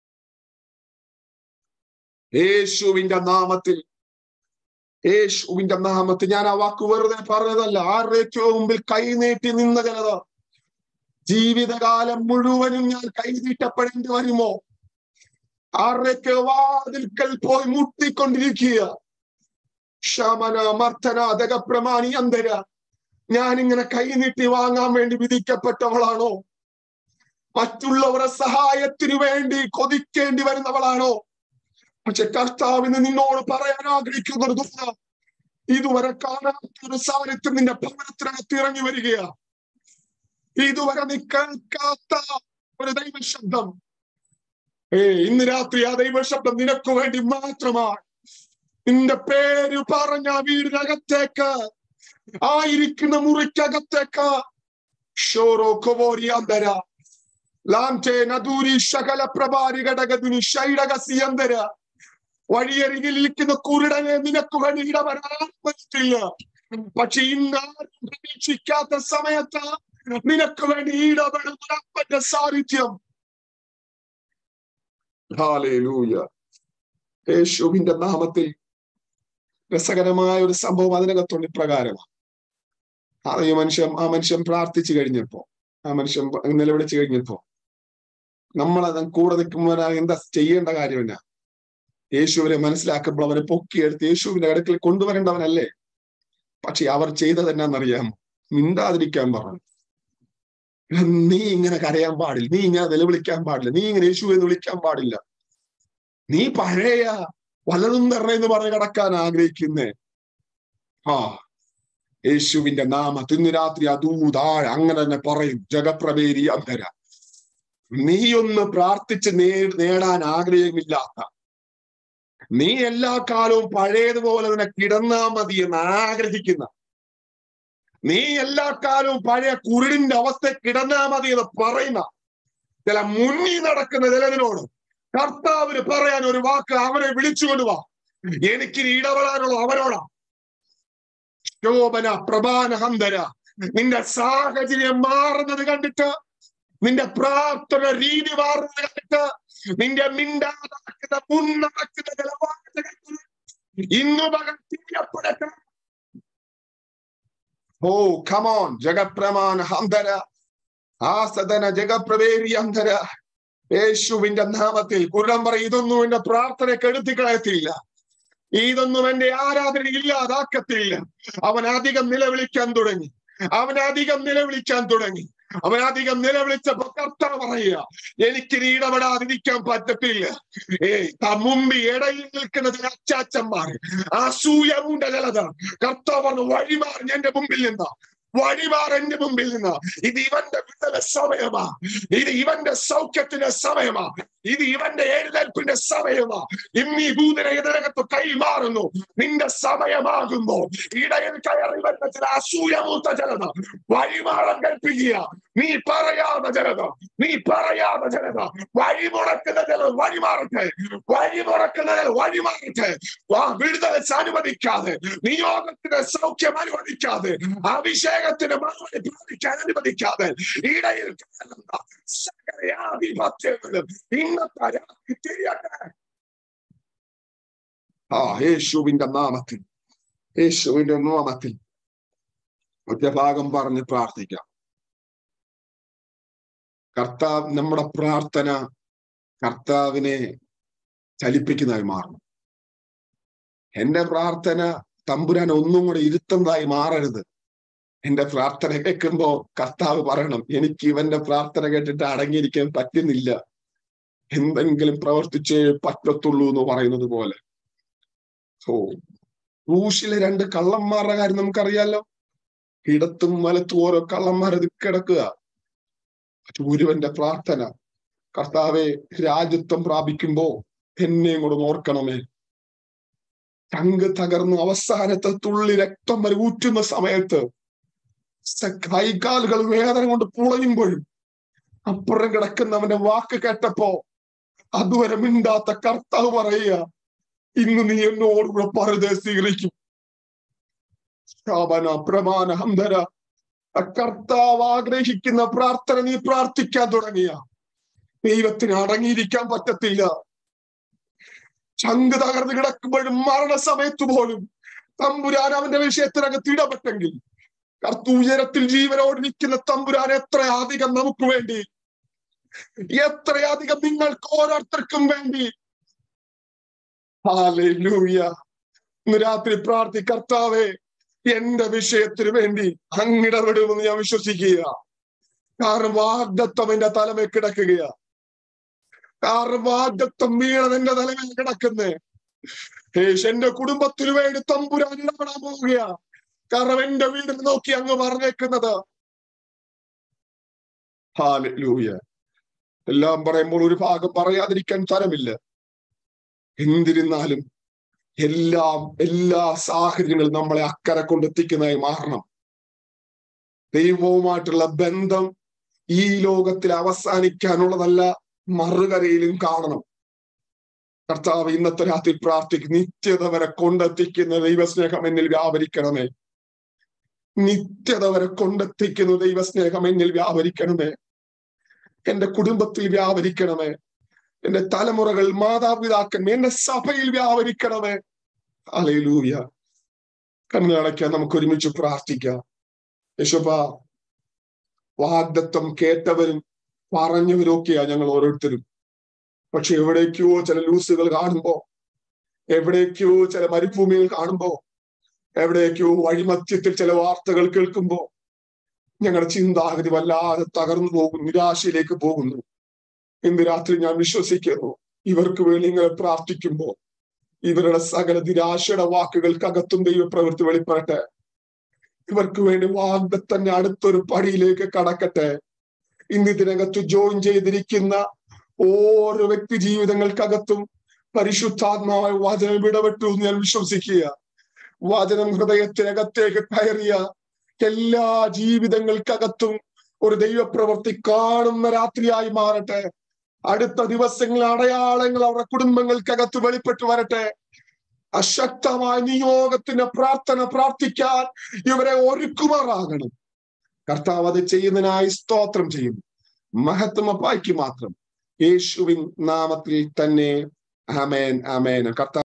യേശുവിന്റെ നാമത്തിൽ യേശുവിന്റെ നാമത്തിൽ ഞാൻ ആ വാക്ക് വെറുതെ പറഞ്ഞതല്ല ആരുടെയൊക്കെയോ മുമ്പിൽ കൈനീട്ടി നിന്ന ജനത ജീവിതകാലം മുഴുവനും ഞാൻ കൈനീട്ടപ്പെടേണ്ടി വരുമോ ആരുടെയൊക്കെ വാതിൽക്കൽ പോയി മുട്ടിക്കൊണ്ടിരിക്കുക ശമന മർത്തന ദഗപ്രമാണി അന്തര ഞാൻ ഇങ്ങനെ കൈനീട്ടി വാങ്ങാൻ വേണ്ടി വിധിക്കപ്പെട്ടവളാണോ മറ്റുള്ളവരുടെ സഹായത്തിനു വേണ്ടി കൊതിക്കേണ്ടി വരുന്നവളാണോ പക്ഷെ കർത്താവിന് നിന്നോട് പറയാൻ ആഗ്രഹിക്കുന്ന ഒരു ദുഃഖ ഇതുവരെ കാണാത്ത ഒരു സാന്നിധ്യം നിന്റെ ഭവനത്തിനകത്ത് ഇറങ്ങി വരികയാ ഇതുവരെ നീ കേൾക്കാത്ത ഒരു ദൈവശബ്ദം ഏ ഇന്ന് രാത്രി ആ ദൈവശബ്ദം നിനക്ക് വേണ്ടി മാത്രമാണ് നിന്റെ പേര് പറഞ്ഞ വീടിനകത്തേക്ക് ആയിരിക്കുന്ന മുറിക്കകത്തേക്ക് ഷോറോ കൊവോരിയാന്തര ലാംചേ നദൂരി ശകല പ്രഭാരി ഘടകതിനി ഷൈഡകസിയന്തര വഴിയരികിൽ ഇരിക്കുന്ന കുരുടനെ നിനക്ക് വേണ്ടി ഇടവരാൻ പറ്റില്ല പക്ഷെ ഇന്നാരും പ്രതീക്ഷിക്കാത്ത സമയത്ത് നിനക്ക് വേണ്ടി ഇടപെടുന്ന അപ്പന്റെ സാന്നിധ്യം യേശുവിന്റെ നാമത്തിൽ രസകരമായ ഒരു സംഭവം അതിനകത്തുണ്ട് ഇപ്രകാരമാണ് ആ ഈ മനുഷ്യൻ ആ മനുഷ്യൻ പ്രാർത്ഥിച്ചു കഴിഞ്ഞപ്പോ ആ മനുഷ്യൻ നിലവിളിച്ചു കഴിഞ്ഞപ്പോ നമ്മളത് കൂടെ നിൽക്കുമ്പോൾ എന്താ ചെയ്യേണ്ട കാര്യമില്ല യേശുവിനെ മനസ്സിലാക്കുമ്പോൾ അവനെ പൊക്കിയെടുത്ത് യേശുവിന്റെ അടുക്കൽ കൊണ്ടുവരേണ്ടവനല്ലേ പക്ഷെ അവർ ചെയ്തത് എന്നാന്നറിയാമോ മിണ്ടാതിരിക്കാൻ പറഞ്ഞു നീ ഇങ്ങനെ കരയാൻ പാടില്ല നീ ഇങ്ങനെ നിലവിളിക്കാൻ പാടില്ല നീ ഇങ്ങനെ യേശു എന്ന് വിളിക്കാൻ പാടില്ല നീ പഴയ വലതും തരണേന്ന് പറഞ്ഞ് കിടക്കാൻ ആഗ്രഹിക്കുന്നേ ആ യേശുവിന്റെ നാമ ഇന്ന് രാത്രി അതൂതാഴ അങ്ങനെ തന്നെ പറയും ജഗപ്രവേരി അന്ധര നീയൊന്ന് പ്രാർത്ഥിച്ച് നേ നേടാൻ ആഗ്രഹമില്ലാത്ത നീ എല്ലാ കാലവും പഴയതുപോലെ തന്നെ കിടന്നാ മതി എന്ന് ആഗ്രഹിക്കുന്ന നീ എല്ലാ കാലവും പഴയ കുരുടിന്റെ അവസ്ഥ കിടന്നാ മതി എന്ന് പറയുന്ന ചില മുന്നിൽ നടക്കുന്ന ചിലതിനോട് കർത്താവിന് പറയാൻ ഒരു വാക്ക് അവനെ വിളിച്ചുകൊണ്ട് വാ എനിക്കിനി ഇടപെടാനുള്ള അവനോടാ ശോഭന പ്രഭാന ഹന്തര നിന്റെ സാഹചര്യം മാറുന്നത് കണ്ടിട്ട് നിന്റെ പ്രാർത്ഥന രീതി മാറുന്നത് കണ്ടിട്ട് നിന്റെ മിണ്ടാതാക്കുന്ന മുന്നടക്കുന്ന ചില വാക്കുകൾ ഇന്നു പകൽ തിരിയപ്പെടട്ടെ ഓ കമോൺ ജഗപ്രമാണ ഹന്തര ആസദന ജഗപ്രവേരി അന്തര യേശുവിന്റെ നാമത്തിൽ കുരുടം പറ ഇതൊന്നും എന്റെ പ്രാർത്ഥന കെടുത്തി കളയത്തില്ല ഇതൊന്നും എന്റെ ആരാധന ഇല്ലാതാക്കത്തില്ല അവൻ അധികം നിലവിളിക്കാൻ തുടങ്ങി അവൻ അധികം നിലവിളിക്കാൻ തുടങ്ങി അവൻ അധികം നിലവിളിച്ചപ്പോ കർത്താവ് പറയുക എനിക്ക് ഇടപെടാതിരിക്കാൻ പറ്റത്തില്ല ഏ മുമ്പി ഇടയിൽ നിൽക്കുന്ന ചില അച്ചാച്ചന്മാർ അസൂയമുണ്ട ചിലത് കർത്താവ് പറഞ്ഞു വഴിമാറി എന്റെ മുമ്പിൽ നിന്ന് വഴിമാർ എന്റെ മുമ്പിൽ നിന്ന് ഇത് ഇവന്റെ വിടുതല സമയമാ ഇത് ഇവന്റെ സൗഖ്യത്തിന്റെ സമയമാ ഇത് ഇവന്റെ എഴുന്നേൽപ്പിന്റെ സമയമാ ഇന്ന് ഈ ഭൂതന ഇതിനകത്ത് കൈമാറുന്നു നിന്റെ സമയമാകുമ്പോ ഇടയിൽ കയറി വരുന്ന ചില അസൂയമൂത്ത ജനത വഴിമാറാൻ കൽപ്പിക്കുക നീ പറയാതെ ജനത നീ പറയാതെ ജനത വഴിമുടക്കുന്ന ജനത വഴിമാറട്ടെ വഴിമുടക്കുന്ന ജനത വഴിമാറട്ടെ വാ വിടുതല അനുവദിക്കാതെ നിയോഗത്തിന്റെ സൗഖ്യം അനുവദിക്കാതെ അഭിഷേകത്തിന് മറുപടി പ്രാപിക്കാൻ അനുവദിക്കാതെ ഇടയിൽ കയറുന്ന സകലയാധിപത്യങ്ങളും ഇന്നത്തെ രാത്രി തിരിയട്ടെ ആ യേശുവിന്റെ നാമത്തിൽ യേശുവിന്റെ നാമത്തിൽ ഒറ്റഭാഗം പറഞ്ഞ് പ്രാർത്ഥിക്കാം കർത്താവ് നമ്മുടെ പ്രാർത്ഥന കർത്താവിനെ ചലിപ്പിക്കുന്നതായി മാറണം എന്റെ പ്രാർത്ഥന തമ്പുരാൻ ഒന്നും കൂടെ ഇരുത്തുന്നതായി മാറരുത് എന്റെ പ്രാർത്ഥന കേൾക്കുമ്പോ കർത്താവ് പറയണം എനിക്ക് ഇവന്റെ പ്രാർത്ഥന കേട്ടിട്ട് അടങ്ങിയിരിക്കാൻ പറ്റുന്നില്ല എന്തെങ്കിലും പ്രവർത്തിച്ചേ പറ്റത്തുള്ളൂ എന്ന് പറയുന്നത് പോലെ ഓ ക്രൂശിലെ രണ്ട് കള്ളന്മാരുടെ കാര്യം നമുക്കറിയാലോ ഇടത്തും വലത്തും ഓരോ കള്ളന്മാരത് കിടക്കുക ഒരുവന്റെ പ്രാർത്ഥന കർത്താവെ രാജ്യത്വം പ്രാപിക്കുമ്പോ എന്നെയും കൂടെ ഓർക്കണമേ ചങ്ക് തകർന്ന് അവസാനത്തെ തുള്ളി രക്തം വരെ ഊറ്റുന്ന സമയത്ത് കൈകാലുകൾ വേദന കൊണ്ട് പുളയുമ്പോഴും അപ്പുറം കിടക്കുന്നവന്റെ വാക്ക് കേട്ടപ്പോ അതുവരെ മിണ്ടാത്ത കർത്താവ് പറയുക ഇന്ന് നീ എന്നോടുകൂടെ പരദേശീകരിക്കും ശാപന പ്രമാണ ഹന്തര കർത്താവ് ആഗ്രഹിക്കുന്ന പ്രാർത്ഥന നീ പ്രാർത്ഥിക്കാൻ തുടങ്ങിയ ദൈവത്തിന് അടങ്ങിയിരിക്കാൻ പറ്റത്തില്ല ചങ്ക് തകർന്ന് കിടക്കുമ്പോഴും മരണസമയത്ത് പോലും തമ്പുരാൻ അവന്റെ വിഷയത്തിനകത്ത് ഇടപെട്ടെങ്കിൽ കർത്തു ഉയരത്തിൽ ജീവനോട് നിൽക്കുന്ന തമ്പുരാൻ എത്ര അധികം നമുക്ക് വേണ്ടി എത്രയധികം നിങ്ങൾക്ക് ഓരോരുത്തർക്കും വേണ്ടി ഹാലൂയ ഇന്ന് രാത്രി പ്രാർത്ഥി കർത്താവെ എന്റെ വിഷയത്തിന് വേണ്ടി അങ്ങിടപെടുമെന്ന് ഞാൻ വിശ്വസിക്കുക കാരണം വാഗ്ദത്വം എന്റെ തലമേ കിടക്കുകയാ കാരണം വാഗ്ദത്വം വീണത് എന്റെ തലമേൽ കിടക്കുന്നേ യേശു എന്റെ കുടുംബത്തിന് വേണ്ടി തമ്പുരാൻ ഇടപെടാൻ പോവുകയാ കാരണം എന്റെ വീടിന് നോക്കി അങ്ങ് പറഞ്ഞേക്കുന്നത് ഹാലൂയ എല്ലാം പറയുമ്പോൾ ഒരു ഭാഗം പറയാതിരിക്കാൻ തരമില്ല എന്തിരുന്നാലും എല്ലാം എല്ലാ സാഹചര്യങ്ങളും നമ്മളെ അക്കരെ കൊണ്ടെത്തിക്കുന്നതായി മാറണം ദൈവവുമായിട്ടുള്ള ബന്ധം ഈ ലോകത്തിൽ അവസാനിക്കാനുള്ളതല്ല മറുകരയിലും കാണണം കർത്താവ് ഇന്നത്തെ രാത്രി പ്രാർത്ഥിക്കും നിത്യത വരെ കൊണ്ടെത്തിക്കുന്ന ദൈവസ്നേഹം എന്നിൽ വ്യാപരിക്കണമേ നിത്യത വരെ കൊണ്ടെത്തിക്കുന്ന ദൈവസ്നേഹം എന്നിൽ വ്യാപരിക്കണമേ എന്റെ കുടുംബത്തിൽ വ്യാപരിക്കണമേ എന്റെ തലമുറകൾ മാതാപിതാക്കന്മേ എന്റെ സഭയിൽ വ്യാപരിക്കണമേ അലയിലൂയ കണ്ണടയ്ക്കാൻ നമുക്ക് ഒരുമിച്ച് പ്രാർത്ഥിക്കാം യശോപ വാഗ്ദത്വം കേട്ടവരും പറഞ്ഞവരൊക്കെയാ ഞങ്ങൾ ഓരോരുത്തരും പക്ഷെ എവിടേക്കോ ചില ലൂസുകൾ കാണുമ്പോ എവിടേക്കോ ചില മരുഭൂമികൾ കാണുമ്പോ എവിടേക്കോ വഴിമധ്യത്തിൽ ചില വാർത്തകൾ കേൾക്കുമ്പോ ഞങ്ങളുടെ ചിന്താഗതി വല്ലാതെ തകർന്നു പോകും നിരാശയിലേക്ക് പോകുന്നു ഇന്ന് രാത്രി ഞാൻ വിശ്വസിക്കുന്നു ഇവർക്ക് വേണ്ടി ഇങ്ങനെ പ്രാർത്ഥിക്കുമ്പോ ഇവരുടെ സകല നിരാശയുടെ വാക്കുകൾക്കകത്തും ദൈവപ്രവൃത്തി വെളിപ്പെടട്ടെ ഇവർക്ക് വേണ്ടി വാഗ്ദത്തന്നെ അടുത്തൊരു പടിയിലേക്ക് കടക്കട്ടെ ഇന്ന് ഇതിനകത്ത് ജോയിൻ ചെയ്തിരിക്കുന്ന ഓരോ വ്യക്തി ജീവിതങ്ങൾക്കകത്തും പരിശുദ്ധാത്മാവായ വചനം ഇടപെട്ടു എന്ന് ഞാൻ വിശ്വസിക്കുക വചനം ഹൃദയത്തിനകത്തേക്ക് കയറിയ എല്ലാ ജീവിതങ്ങൾക്കകത്തും ഒരു ദൈവപ്രവൃത്തി കാണുന്ന രാത്രിയായി മാറട്ടെ അടുത്ത ദിവസങ്ങളിൽ അടയാളങ്ങൾ അവരുടെ കുടുംബങ്ങൾക്കകത്ത് വെളിപ്പെട്ടു വരട്ടെ അശക്തമായ നിയോഗത്തിന്റെ പ്രാർത്ഥന പ്രാർത്ഥിക്കാൻ ഇവരെ ഒരുക്കുമാറാകണം കർത്താവ് അത് ചെയ്യുന്നതിനായി സ്തോത്രം ചെയ്യുന്നു മഹത്വം അപ്പായ്ക്ക് മാത്രം യേശുവിൻ നാമത്തിൽ തന്നെ ആമേൻ ആമേൻ കർത്താവ്